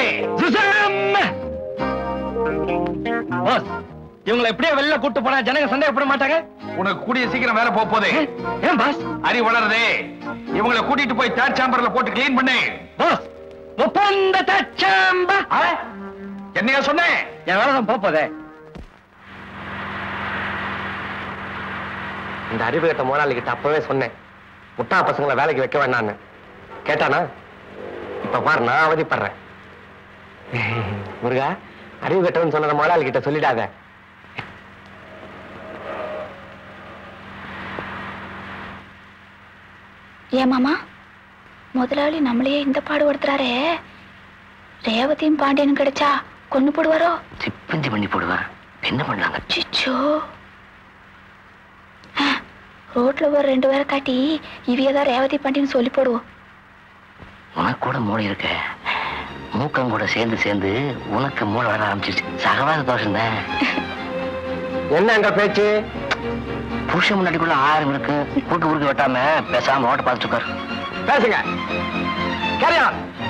D: பாஸ் இவங்களை எப்படியோ வெளில கூட்டு போனா ஜனங்க சந்தேகப்பட மாட்டாங்க
E: உனக்கு கூடிய சீக்கிரம் வேலை போக போதே
D: ஏன் பாஸ்
E: அறிவு வளருதே இவங்களை கூட்டிட்டு போய் தேர்ட் சாம்பர்ல போட்டு க்ளீன் பண்ணு
D: பாஸ் ஒப்பந்த தச்சாம்பா
E: ஆ? என்னையா சொன்னேன்
D: என் வேலை தான் போப்பதே
M: இந்த அறிவு கட்ட முதலாளி கிட்ட அப்பவே சொன்னேன் முட்டா பசங்களை வேலைக்கு வைக்க வேண்டான்னு கேட்டானா இப்ப பாரு நான் அவதிப்படுறேன் முருகா அறிவு கட்டவன் சொன்னத முதலாளி கிட்ட சொல்லிடாத
K: ஏன் மாமா முதலாளி நம்மளையே இந்த பாடுபடுத்துறாரே ரேவதியும் பாண்டியனும் கிடைச்சா கொண்டு போடுவாரோ
A: சிப்பந்தி பண்ணி போடுவேன் என்ன பண்ணாங்க
K: சிச்சோ ஆ, ரோட்ல ஒரு ரெண்டு பேரை காட்டி இவியதான் ரேவதி பாண்டியன்னு சொல்லி போடுவோம்
A: உனக்கு கூட மூளை இருக்க மூக்கம் கூட சேர்ந்து சேர்ந்து உனக்கு மூளை வர ஆரம்பிச்சிருச்சு சகவாத தோஷம் தான்
M: என்ன அங்க பேச்சு
A: புருஷன் முன்னாடிக்குள்ள ஆயிரம் இருக்கு குறுக்கு குறுக்கு வெட்டாம பேசாம ஓட்ட பார்த்துட்டு உட்காரு
M: பேசுங்க கேரியா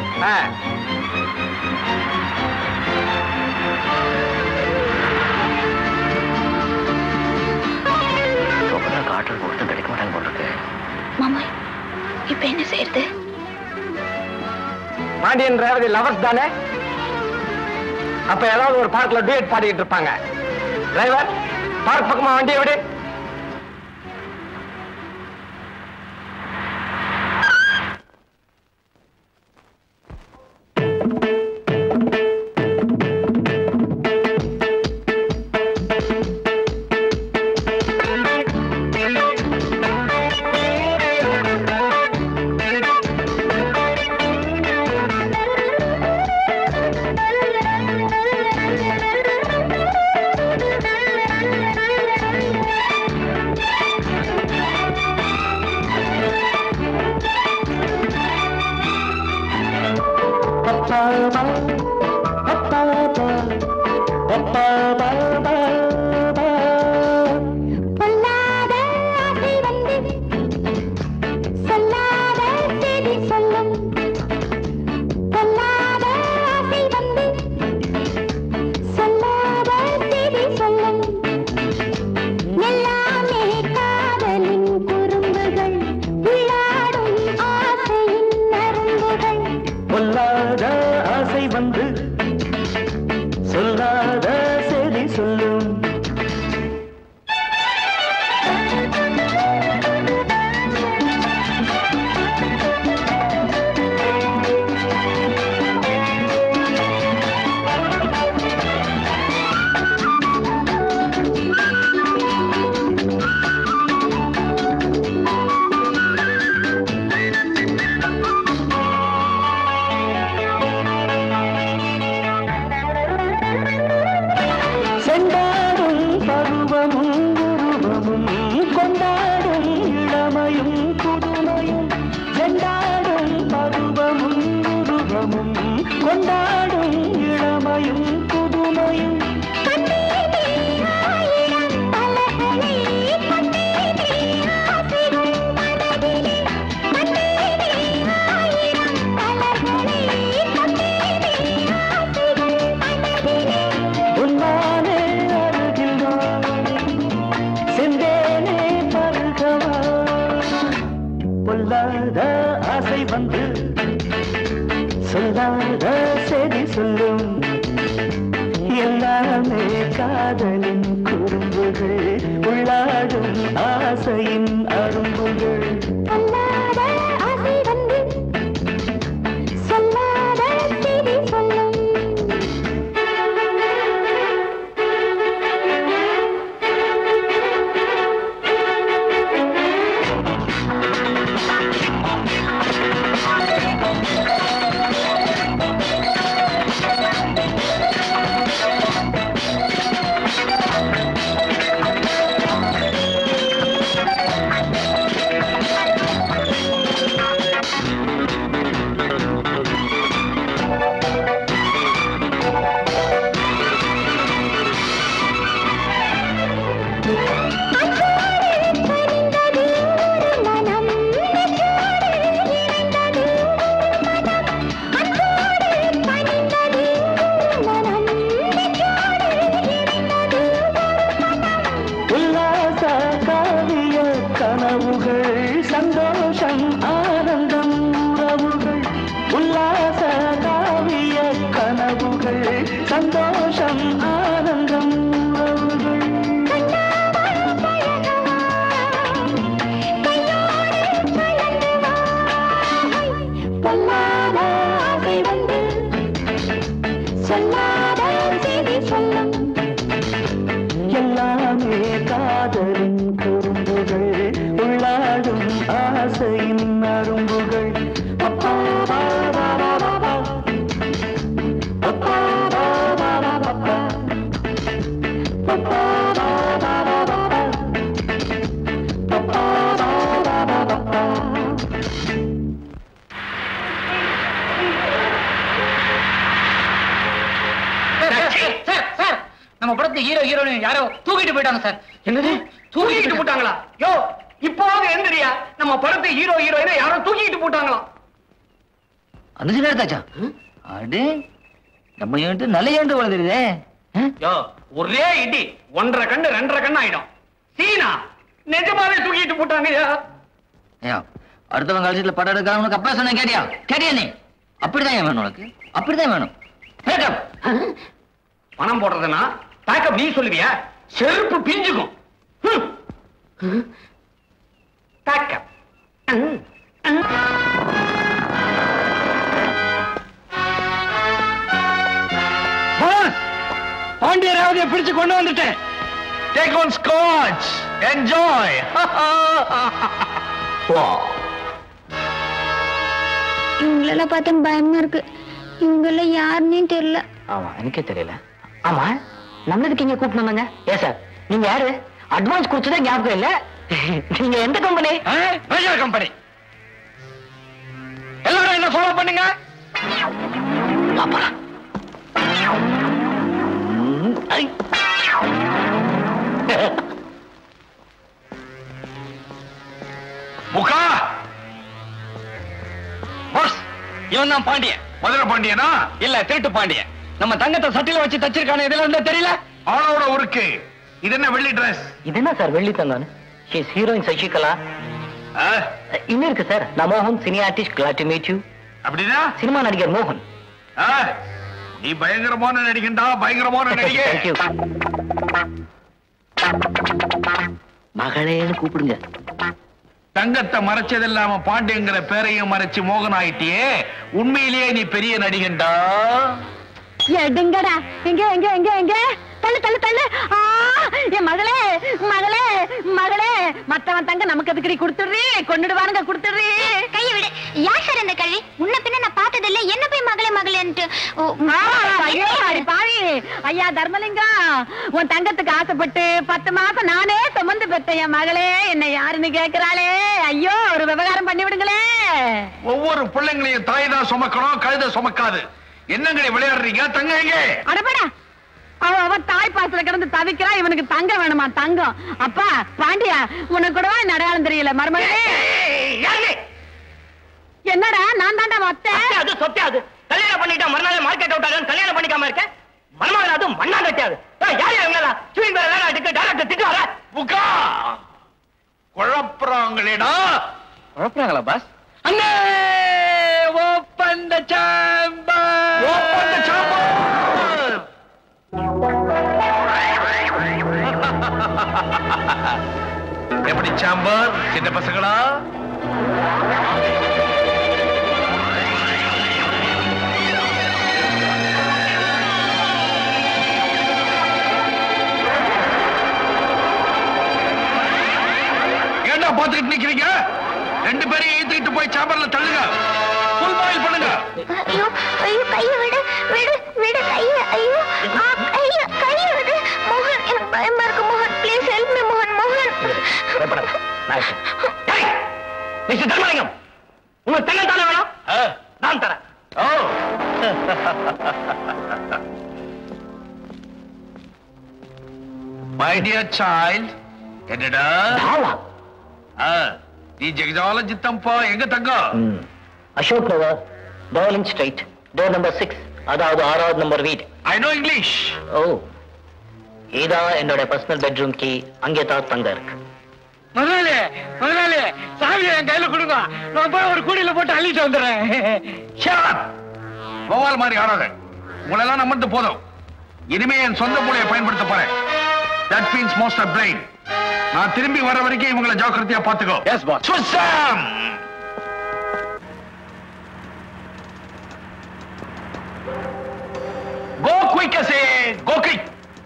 A: ரொம்ப காட்டில் கொடுத்து கிடைக்க மாட்டாங்க போல இருக்கு
K: மாமா இப்ப என்ன செய்யறது
M: பாண்டியன் ரேவதி லவர்ஸ் தானே அப்ப ஏதாவது ஒரு பார்க்ல டூயட் பாடிக்கிட்டு இருப்பாங்க டிரைவர் பார்க் பக்கமா வண்டியை விடு
J: பொல்லாத ஆசை வந்து சொல்லாத செய்தி சொல்லும் பொல்லாத ஆசை வந்து சொல்லாத செய்தி சொல்லும் எல்லாமே காதலின் குறும்புகள் உள்ளாடும் ஆசையின் நரம்புகள்
O: பொல்லாத ஆசை வந்து சொல்லாத செய்தி சொல்லும் செண்டாடும் பருவமும் உருவமும் கொண்டாடும் இளமையும் புதுமையும் செண்டாடும் பருவமும் உருவமும் கொண்டாடும் இளமையும் புதுமையும் உன்னாலே அருகில் செந்தேனே பருகவா பொல்லாத ஆசை வந்து சொல்லாத செய்தி சொல்லும் எல்லாமே காதலின் குறும்புகள் உள்ளாடும் ஆசையின் அரும்புகள்
J: பொல்லாத ஆசை வந்து சொல்லாத செய்தி சொல்லும்
O: உல்லாச காவிய கனவுகள் சந்தோஷம் ஆனந்தம் உறவுகள் உல்லாச காவிய கனவுகள் சந்தோஷம் ஆனந்தம் உறவுகள்
J: பொல்லாத ஆசை வந்து சொல்லாத செய்தி சொல்லும்
O: எல்லாமே காதலின் குறும்புகள் உள்ளாடும் ஆசையின் அரும்புகள் அப்பா பா, பா, பா, பா, பா. அப்பா பா, பா, பா, பா, பா. அப்பா பா, பா, பா, பா, பா. அப்பா பா, பா, பா, பா, பா.
A: சார் நம்ம படத்து ஹீரோ ஹீரோயின் யாரோ தூக்கிட்டு போயிட்டாங்க சார் என்னது தூக்கிட்டு போட்டாங்களா யோ இப்போவாது எந்திரியா நம்ம படத்து ஹீரோ ஹீரோயினை யாரோ தூக்கிட்டு போட்டாங்களாம்
D: அந்த சில எடுத்தாச்சா அடே நம்ம ஏன்ட்டு நல்ல ஏன்ட்டு வளர்ந்துருதே
A: யோ ஒரே இடி ஒன்றரை கண்ணு ரெண்டரை கண்ணு ஆயிடும் சீனா நிஜமாவே தூக்கிட்டு போட்டாங்கய்யா
D: ஐயா அடுத்தவங்க கழிச்சதுல படம் எடுக்காம உனக்கு அப்பா சொன்னேன் கேட்டியா கேட்டியா நீ அப்படிதான் ஏன் வேணும் உனக்கு அப்படிதான் வேணும் Break up.
A: பணம் போடுறதுன்னா பேக்கப் நீ சொல்லுவியா செருப்பு பிஞ்சுக்கும் பேக்கப்
E: பாண்டியராவதியை பிடிச்சு கொண்டு வந்துட்டேன் டேக் ஒன் ஸ்காட்ச் என்ஜாய்
C: இவங்களெல்லாம் பார்த்தா பயமா இருக்கு இவங்கெல்லாம் யாருன்னே தெரியல
D: ஆமா எனக்கே தெரியல
F: ஆமா நம்மளுக்கு இங்க கூப்பிட்டு ஏ சார் நீங்க யாரு அட்வான்ஸ் கொடுத்ததே ஞாபகம் இல்ல நீங்க எந்த கம்பெனி
E: மெஜர் கம்பெனி எல்லாரும் என்ன ஃபாலோ பண்ணுங்க
A: அம்மா போறேன்
E: முகா
D: பாஸ் இவன் தான் பாண்டியன்
E: மதுரை பாண்டியனா
D: இல்ல திருட்டு பாண்டியன் நம்ம தங்கத்தை சட்டில வச்சு தச்சிருக்கானே இதுல இருந்தா தெரியல
E: ஆளோட உருக்கு இது என்ன வெள்ளி டிரஸ்
A: இது என்ன சார் வெள்ளி தங்கானு ஷீஸ் ஹீரோயின் சசிகலா இன்னும் இருக்கு சார் நான் மோகன் cine artist glad to meet you
E: அப்படின்னா
A: சினிமா நடிகர் மோகன்
E: ஆ, நீ பயங்கரமான நடிகன்டா பயங்கரமான நடிகை
A: தேங்க்யூ மகளேன்னு கூப்பிடுங்க
E: தங்கத்தை மறைச்சது இல்லாம பாண்டியங்கிற பேரையும் மறைச்சு மோகன் ஆயிட்டியே உண்மையிலேயே நீ பெரிய நடிகன்டா
I: எடுங்கடா எங்க எங்க எங்க எங்க தள்ளு தள்ளு தள்ளு ஆ, என் மகளே மகளே மகளே மத்தவன் தங்க நமக்கு அதுக்கடி கொடுத்துடுறீ கொண்டுடுவானுங்க கொடுத்துடுறீ
K: கையை விடு யார் சார் இந்த கல்வி முன்ன பின்ன நான் பார்த்தது இல்ல என்ன போய் மகளே மகளேன்ட்டு ஓ,
I: ஆ, ஐயோ அடி பாவி ஐயா தர்மலிங்கம் உன் தங்கத்துக்கு ஆசைப்பட்டு பத்து மாசம் நானே சுமந்து பெத்த என் மகளே என்ன யாருன்னு கேக்குறாளே ஐயோ ஒரு விவகாரம் பண்ணி விடுங்களே
E: ஒவ்வொரு பிள்ளைங்களையும் தாய் தான் சுமக்கணும் கழுத சுமக்காது என்னங்கடி விளையாடுறீங்க தங்க எங்க
I: அடப்படா அவ அவ தாய் பாசல கிடந்து தவிக்கிறா இவனுக்கு தங்க வேணுமா தங்கம் அப்பா பாண்டியா உனக்கு கூடவா இந்த அடையாளம் தெரியல மருமகளே என்னடா நான் தாண்டா மொத்த
B: அது சொத்தாது கல்யாணம் பண்ணிட்டா மறுநாள் மார்க்கெட் அவுட் ஆகும் கல்யாணம் பண்ணிக்காம இருக்க மருமகன் அது மண்ணா கட்டாது யார் யாருங்களா சூயின் பேர வேலை எடுக்க டைரக்டர் திட்டு வர
E: முகா குழப்பறாங்களேடா
D: குழப்பறாங்களா பாஸ் அண்ணே open the chamber
E: open the chamber எப்படி சாம்பர் சின்ன பசங்களா ஏண்டா பாத்துக்கிட்டு நிக்கிறீங்க ரெண்டு பேரையும் ஏத்திக்கிட்டு போய் சாம்பர்ல தள்ளுங்க ஃபுல் பாயில் பண்ணுங்க
K: ஐயோ ஐயோ கையை விடு விடு விடு கையை ஐயோ ஆ, ஐயோ கையை விடு மோகன் எனக்கு பயமா இருக்கு மோகன் ப்ளீஸ் ஹெல்ப் மீ மோகன் மோகன்
B: மிஸ்டர் தர்மலிங்கம் உங்க தங்கம் தானே வேணும் நான் தரேன்
E: ஓ மை டியர் சைல்ட் என்னடா ஆ, நீ ஜெகஜால ஜித்தம்பா எங்க தங்கம்
A: Ashok Nagar darling straight door number six அதாவது ஆறாவது நம்பர் வீடு
E: ஐ நோ இங்கிலீஷ்
A: ஓ இதான் என்னோட பர்சனல் பெட்ரூம் கீ அங்கே தான் தங்க இருக்கு
D: முதலாளி முதலாளி சாவியை என் கையில கொடுங்க நான் போய் ஒரு கூடையில போட்டு அள்ளிட்டு வந்துடுறேன்
E: கோவால் மாதிரி ஆடாத உங்களெல்லாம் நம்மந்து போதும் இனிமே என் சொந்த மூளையை பயன்படுத்த போறேன் that means most of brain நான் திரும்பி வர வரைக்கும் இவங்களை ஜாக்கிரதையா பாத்துக்கோ
D: எஸ் பாஸ்
E: சுசாம் கோ குயிக் அசே கோ குயிக்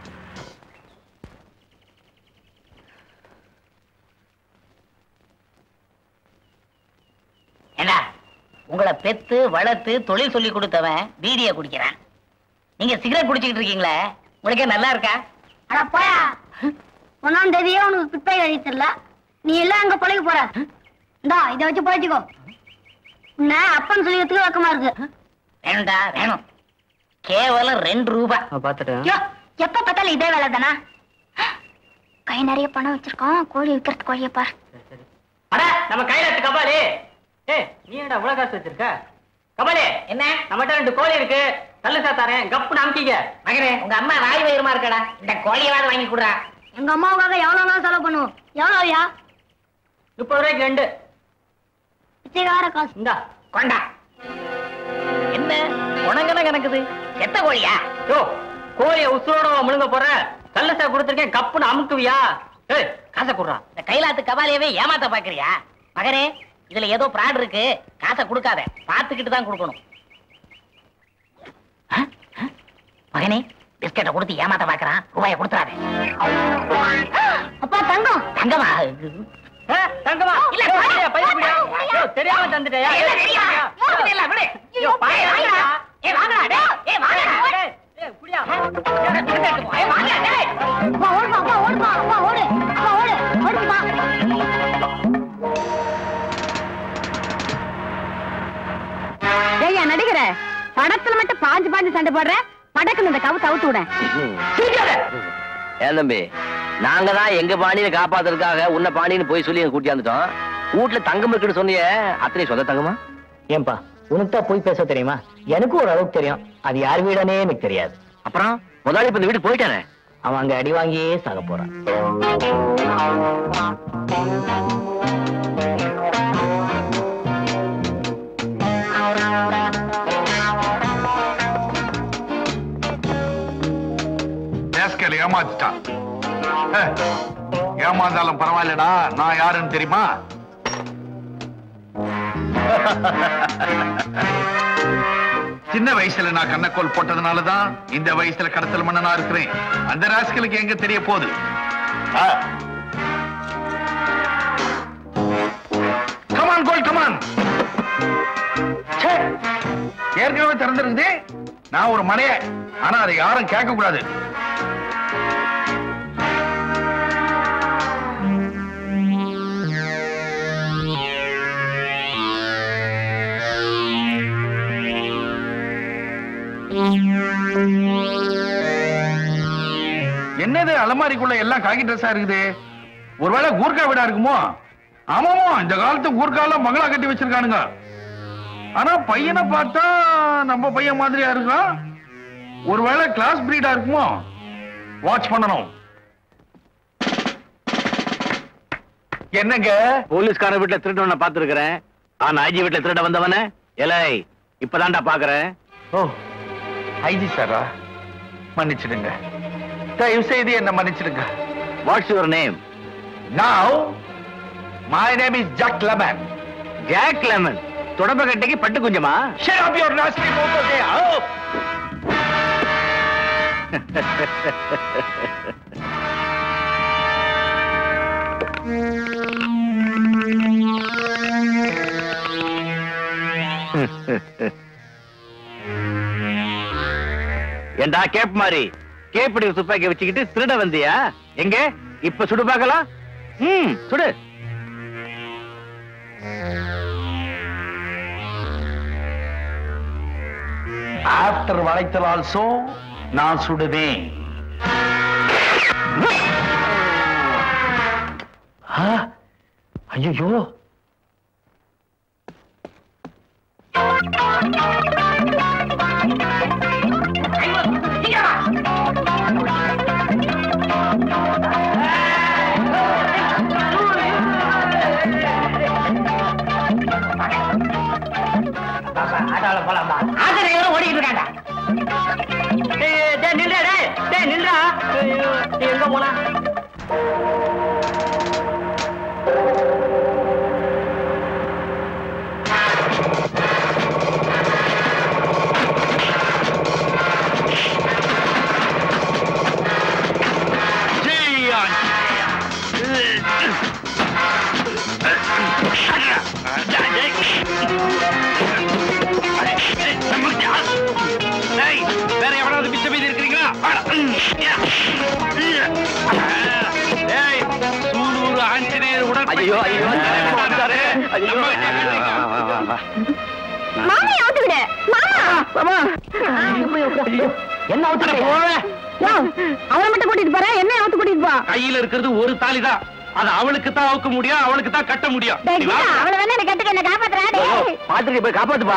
F: ஏண்டா உங்களை பெத்து வளர்த்து தொழில் சொல்லி கொடுத்தவன் பீடிய குடிக்கிறான் நீங்க சிகரெட் குடிச்சிட்டு இருக்கீங்களே உங்களுக்கே நல்லா இருக்கா
C: அட போயா ஒன்னாம் தேதியே உனக்கு குப்பை கழி தெரியல நீ எல்லாம் அங்க பொழைக்க போற இந்தா இதை வச்சு பொழைச்சிக்கோ உன்னை அப்பன் சொல்லிக்கிறதுக்கு வெக்கமா இருக்கு
F: வேணும்டா வேணும் கேவலம் ரெண்டு ரூபாய்
A: பாத்துட்டேன்
C: யோ எப்ப பார்த்தாலும் இதே வேலை தானா கை நிறைய பணம் வச்சிருக்கோம் கோழி விற்கிறது கோழியை பார்
B: அட நம்ம கையில இருக்கு கபாலி ஏ நீ என்னடா இவ்வளவு காசு வச்சிருக்க கபாலி
F: என்ன
B: நம்மகிட்ட ரெண்டு கோழி இருக்கு தள்ளு சாத்தாரேன் கப்பு அமுக்கிக்க
F: மகனே உங்க அம்மா ராய் வயிறுமா இருக்கடா இந்த கோழியவாது வாங்கி கொடுறா
C: எங்க அம்மாவுக்காக எவ்வளவு நாள் செலவு பண்ணுவோம் எவ்வளவு ஐயா
B: முப்பது ரூபாய்க்கு ரெண்டு
C: பிச்சைக்கார காசு
B: இந்தா
F: கொண்டா என்ன உனங்கன கணக்குது செத்த கோழியா
B: யோ கோழிய உசுரோட முழுங்க போற கல்லு சா கொடுத்துருக்கேன் கப்புன்னு அமுக்குவியா ஏய் காசை குடுறா
F: இந்த கைலாத்து கபாலியவே ஏமாத்த பாக்குறியா மகனே இதுல ஏதோ பிராட் இருக்கு காசை கொடுக்காத பார்த்துக்கிட்டு தான் கொடுக்கணும் ஆ? ஆ? மகனே பிஸ்கட்டை கொடுத்து ஏமாத்த பாக்குறான் ரூபாயை கொடுத்துறாத
C: அப்பா தங்கம்
F: தங்கமா
B: ஏ, தங்கமா
F: இல்ல,
B: யோ,
F: போடா,
B: இல்லையா, பையன்
F: போடா,
B: குடியா?
F: போடா.
B: யோ, தெரியாம தந்துட்டேயா
F: என்ன தெரியுமா? யோசிச்சு இல்ல, விடு.
B: யோ, பாய
F: ஏய், வாங்கடா.
B: வாங்கடா.
F: ஏய், வாங்கடா, டேய். ஏய், வாங்கடா.
B: டேய், டேய், குடியா
F: ஏய், பிஸ்கட் போ. ஏய், வாங்கடா, டேய்.
C: அப்பா ஓடுப்பா அப்பா ஓடுப்பா அப்பா ஓடு அப்பா ஓடு ஓடுப்பா
I: ஏய்யா நடிகர படத்துல மட்டும் பாஞ்சு பாஞ்சு சண்டை போடுற படக்குன்னு இந்த கவு தவுத்து விட
A: ஏன் தம்பி நாங்க தான் எங்க பாணியை காப்பாத்துறதுக்காக உன்ன பாணின்னு போய் சொல்லி எங்க கூட்டியாந்துட்டோம் வீட்டுல தங்கம் இருக்குன்னு சொன்னியே அத்தனை சொந்த தங்கமா
P: ஏன்பா உனக்கு தான் போய் பேச தெரியுமா எனக்கும் ஒரு அளவுக்கு தெரியும் அது யார் வீடனே எனக்கு தெரியாது
A: அப்புறம் முதலாளி இப்ப இந்த வீட்டுக்கு போயிட்டானே
P: அவன் அங்க அடி வாங்கியே சாக போறான்
E: பேஸ்கல் ஏமாத்திட்டான் ஹே, ஏமாந்தாலும் பரவாயில்லடா நான் யாருன்னு தெரியுமா சின்ன வயசுல நான் கண்ணக்கோல் போட்டதுனாலதான் இந்த வயசுல கடத்தல் மன்னனா இருக்கிறேன் அந்த ராஸ்கலுக்கு எங்க தெரிய போகுது கமான் கோல் கமான் ஏற்கனவே திறந்திருந்து நான் ஒரு மனைய ஆனா அதை யாரும் கேட்க கூடாது என்னது அலமாரிக்குள்ள எல்லாம் காக்கி ட்ரெஸ்ஸா இருக்குது ஒருவேளை கூர்க்கா வீடா இருக்குமோ ஆமாமோ இந்த காலத்து கூர்க்கால மகளா கட்டி வச்சிருக்கானுங்க ஆனா பையனை பார்த்தா நம்ம பையன் மாதிரியா இருக்கான் ஒருவேளை கிளாஸ் பிரீடா இருக்குமோ வாட்ச் பண்ணணும் என்னங்க
A: போலீஸ்கார வீட்டுல திருடவன பாத்துருக்கிறேன் ஆனா ஐஜி வீட்டுல திருட வந்தவன எலை இப்பதான்டா பாக்குறேன்
E: ஓ ஐஜி சாரா மன்னிச்சிடுங்க தயவு செய்து என்ன மன்னிச்சிடுங்க
A: what's your name
E: now my name is Jack Lemon
A: Jack Lemon தொடப்ப கட்டைக்கு பட்டு குஞ்சமா
E: Shut up your nasty mouth, okay? Oh!
A: ஏண்டா கேப் மாதிரி கேப்படி துப்பாக்கி வச்சுக்கிட்டு திருட வந்தியா எங்க இப்ப சுடு பார்க்கலாம் ம் சுடு
E: ஆஃப்டர் வளைத்தல் ஆல்சோ நான் சுடுவேன்
P: ஐயோ
F: ஆசிரியர் ஓடிட்டு இருக்காங்க நில்றா டேய் டேய் நில்றா நீ எங்க போனா
G: வேற எவனாவது மிச்ச மீதி இருக்கிறீங்களா ஏய், சூலூர் ஆஞ்சநேயர் உடன்
A: ஐயோ ஐயோ வந்தாரு. ஐயோ
H: மாமி அவுத்து விடு மாமா
P: என்ன அவுத்து
I: அவரை மட்டும் கூட்டிட்டு போற என்ன அவுத்து கூட்டிட்டு போ
G: கையில இருக்கிறது ஒரு தாலி தான் அது அவளுக்கு தான் அவுக்க முடியும் அவளுக்கு தான் கட்ட முடியும்
I: டேய்,
G: நீ வா.
I: கீதா, அவளை வேணா என்ன கட்டுக்க என்ன காப்பாத்துறா டேய்.
A: பாத்துட்டு போய் காப்பாத்துப்பா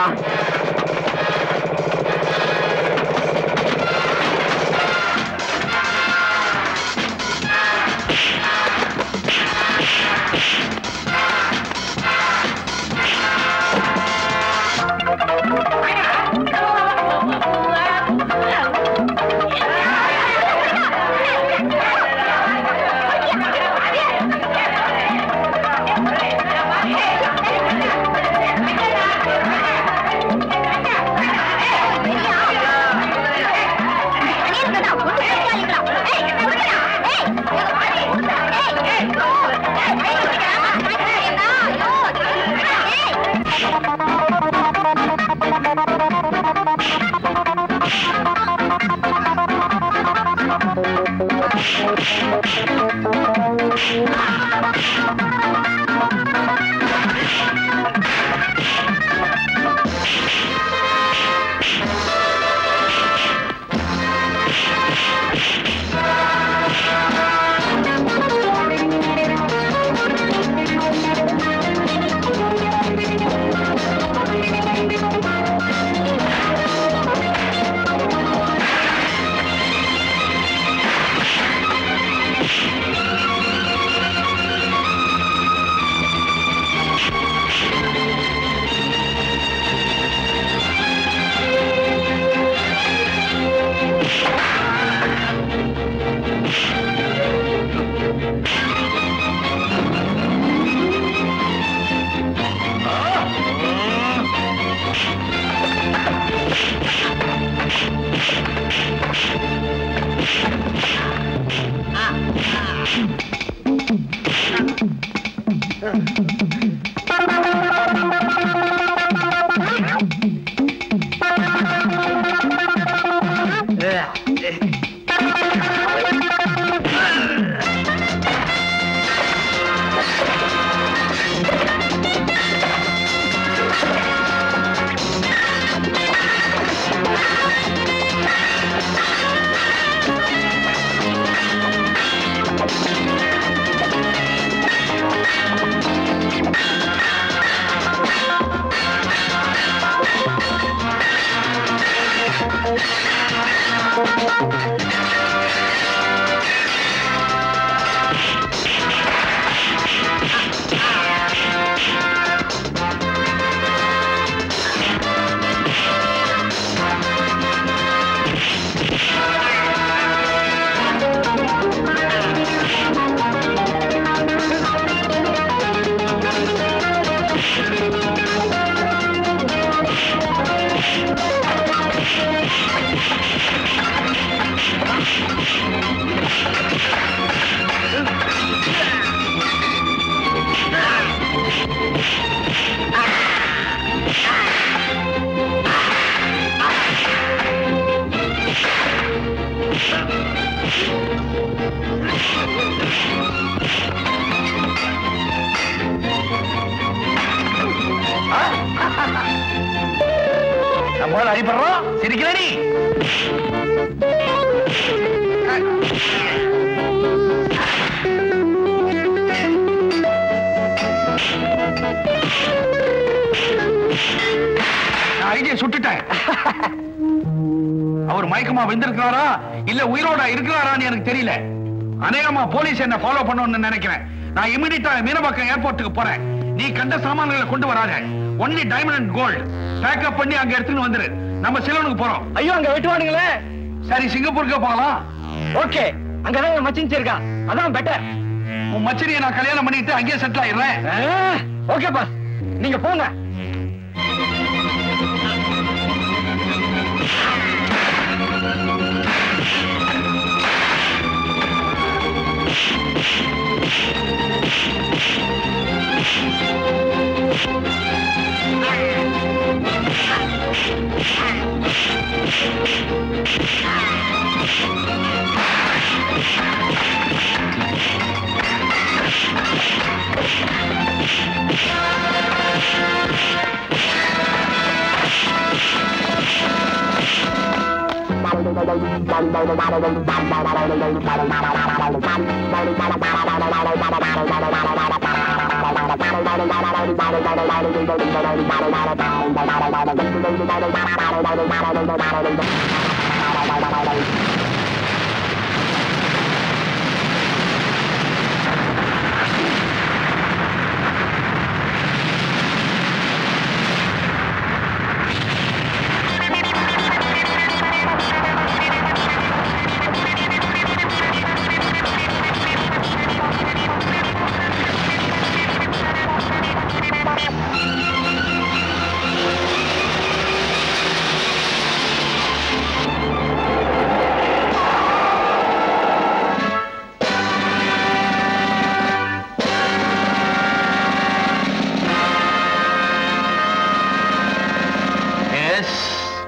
E: நம்மளால அடிபடுறோம் சிரிக்கல நீ நான் ஐடியா சுட்டுட்டேன் அவர் மயக்கமா விழுந்திருக்கிறாரா இல்ல உயிரோட இருக்கிறாரான்னு எனக்கு தெரியல அநேகமா போலீஸ் என்ன ஃபாலோ பண்ணணும்னு நினைக்கிறேன் நான் இமிடியட்டா மீனம்பாக்கம் ஏர்போர்ட்டுக்கு போறேன் நீ கண்ட சாமான்களை கொண்டு வராத only diamond and gold pack up பண்ணி அங்க எடுத்துன்னு வந்துரு நம்ம சிலோனுக்கு போறோம்
D: ஐயோ அங்க வெட்டுவானுங்களே
E: சரி சிங்கப்பூருக்கு போகலாம்
D: ஓகே அங்கதான் என் மச்சின் இருக்கான் அதான் பெட்டர்
E: உன் மச்சரியை நான் கல்யாணம் பண்ணிட்டு அங்கேயே செட்டில் ஆயிடுறேன்
D: ஓகே பாஸ் நீங்க போங்க
E: எஸ்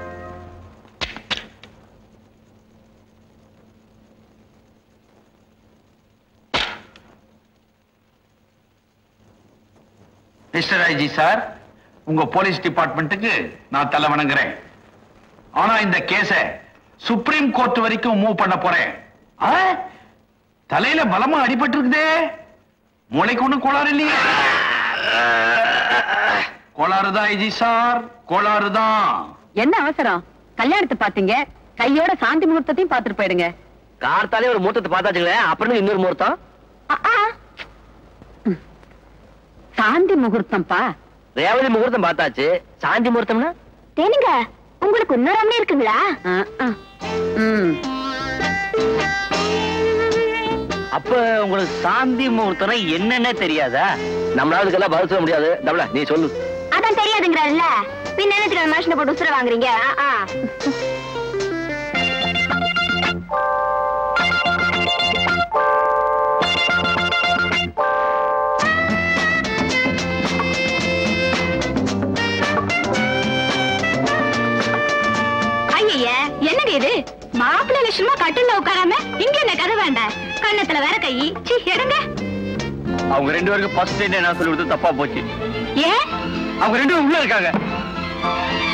E: மிஸ்டர் ஐஜி சார் உங்க போலீஸ் டிபார்ட்மெண்ட்டுக்கு நான் தலை வணங்குறேன் ஆனா இந்த கேஸ சுப்ரீம் கோர்ட் வரைக்கும் மூவ் பண்ண போறேன் ஆ? தலையில பலமா அடிபட்டு இருக்குதே மூளைக்கு ஒண்ணும் கோளாறு இல்லையே கோளாறு தான் ஐஜி சார் கோளாறு தான்
I: என்ன அவசரம் கல்யாணத்தை பாத்தீங்க கையோட சாந்தி முகூர்த்தத்தையும் பாத்துட்டு போயிடுங்க
A: கார்த்தாலே ஒரு முகூர்த்தத்தை பார்த்தாச்சுங்களே அப்புறம் இன்னொரு முகூர்த்தம்
I: சாந்தி முகூர்த்தம்ப்பா
A: ரேவதி முகூர்த்தம் பார்த்தாச்சு சாந்தி முகூர்த்தம்னா
C: தேனுங்க உங்களுக்கு இன்னொரு அண்ணன் இருக்குங்களா
A: அப்ப உங்களுக்கு சாந்தி முகூர்த்தம்னா என்னன்னே தெரியாதா நம்மளால இதுக்கெல்லாம் பதில் சொல்ல முடியாது டபுள நீ சொல்லு
C: அதான் தெரியாதுங்கிறாருல்ல பின்ன என்ன தெரியாது மனுஷனை போட்டு உசுர வாங்குறீங்க ஆ, ஆ.
K: ஐயய்ய என்னங்க இது மாப்பிள்ளை லட்சணமா கட்டில உட்காராம இங்க என்ன கதை வேண்டாம் கண்ணத்துல வேற கை சீ எடுங்க
A: அவங்க ரெண்டு பேருக்கு ஃபர்ஸ்ட் என்ன சொல்லி கொடுத்து தப்பா போச்சு
K: ஏன்
A: அவங்க ரெண்டு பேரும் உள்ள இருக்காங்க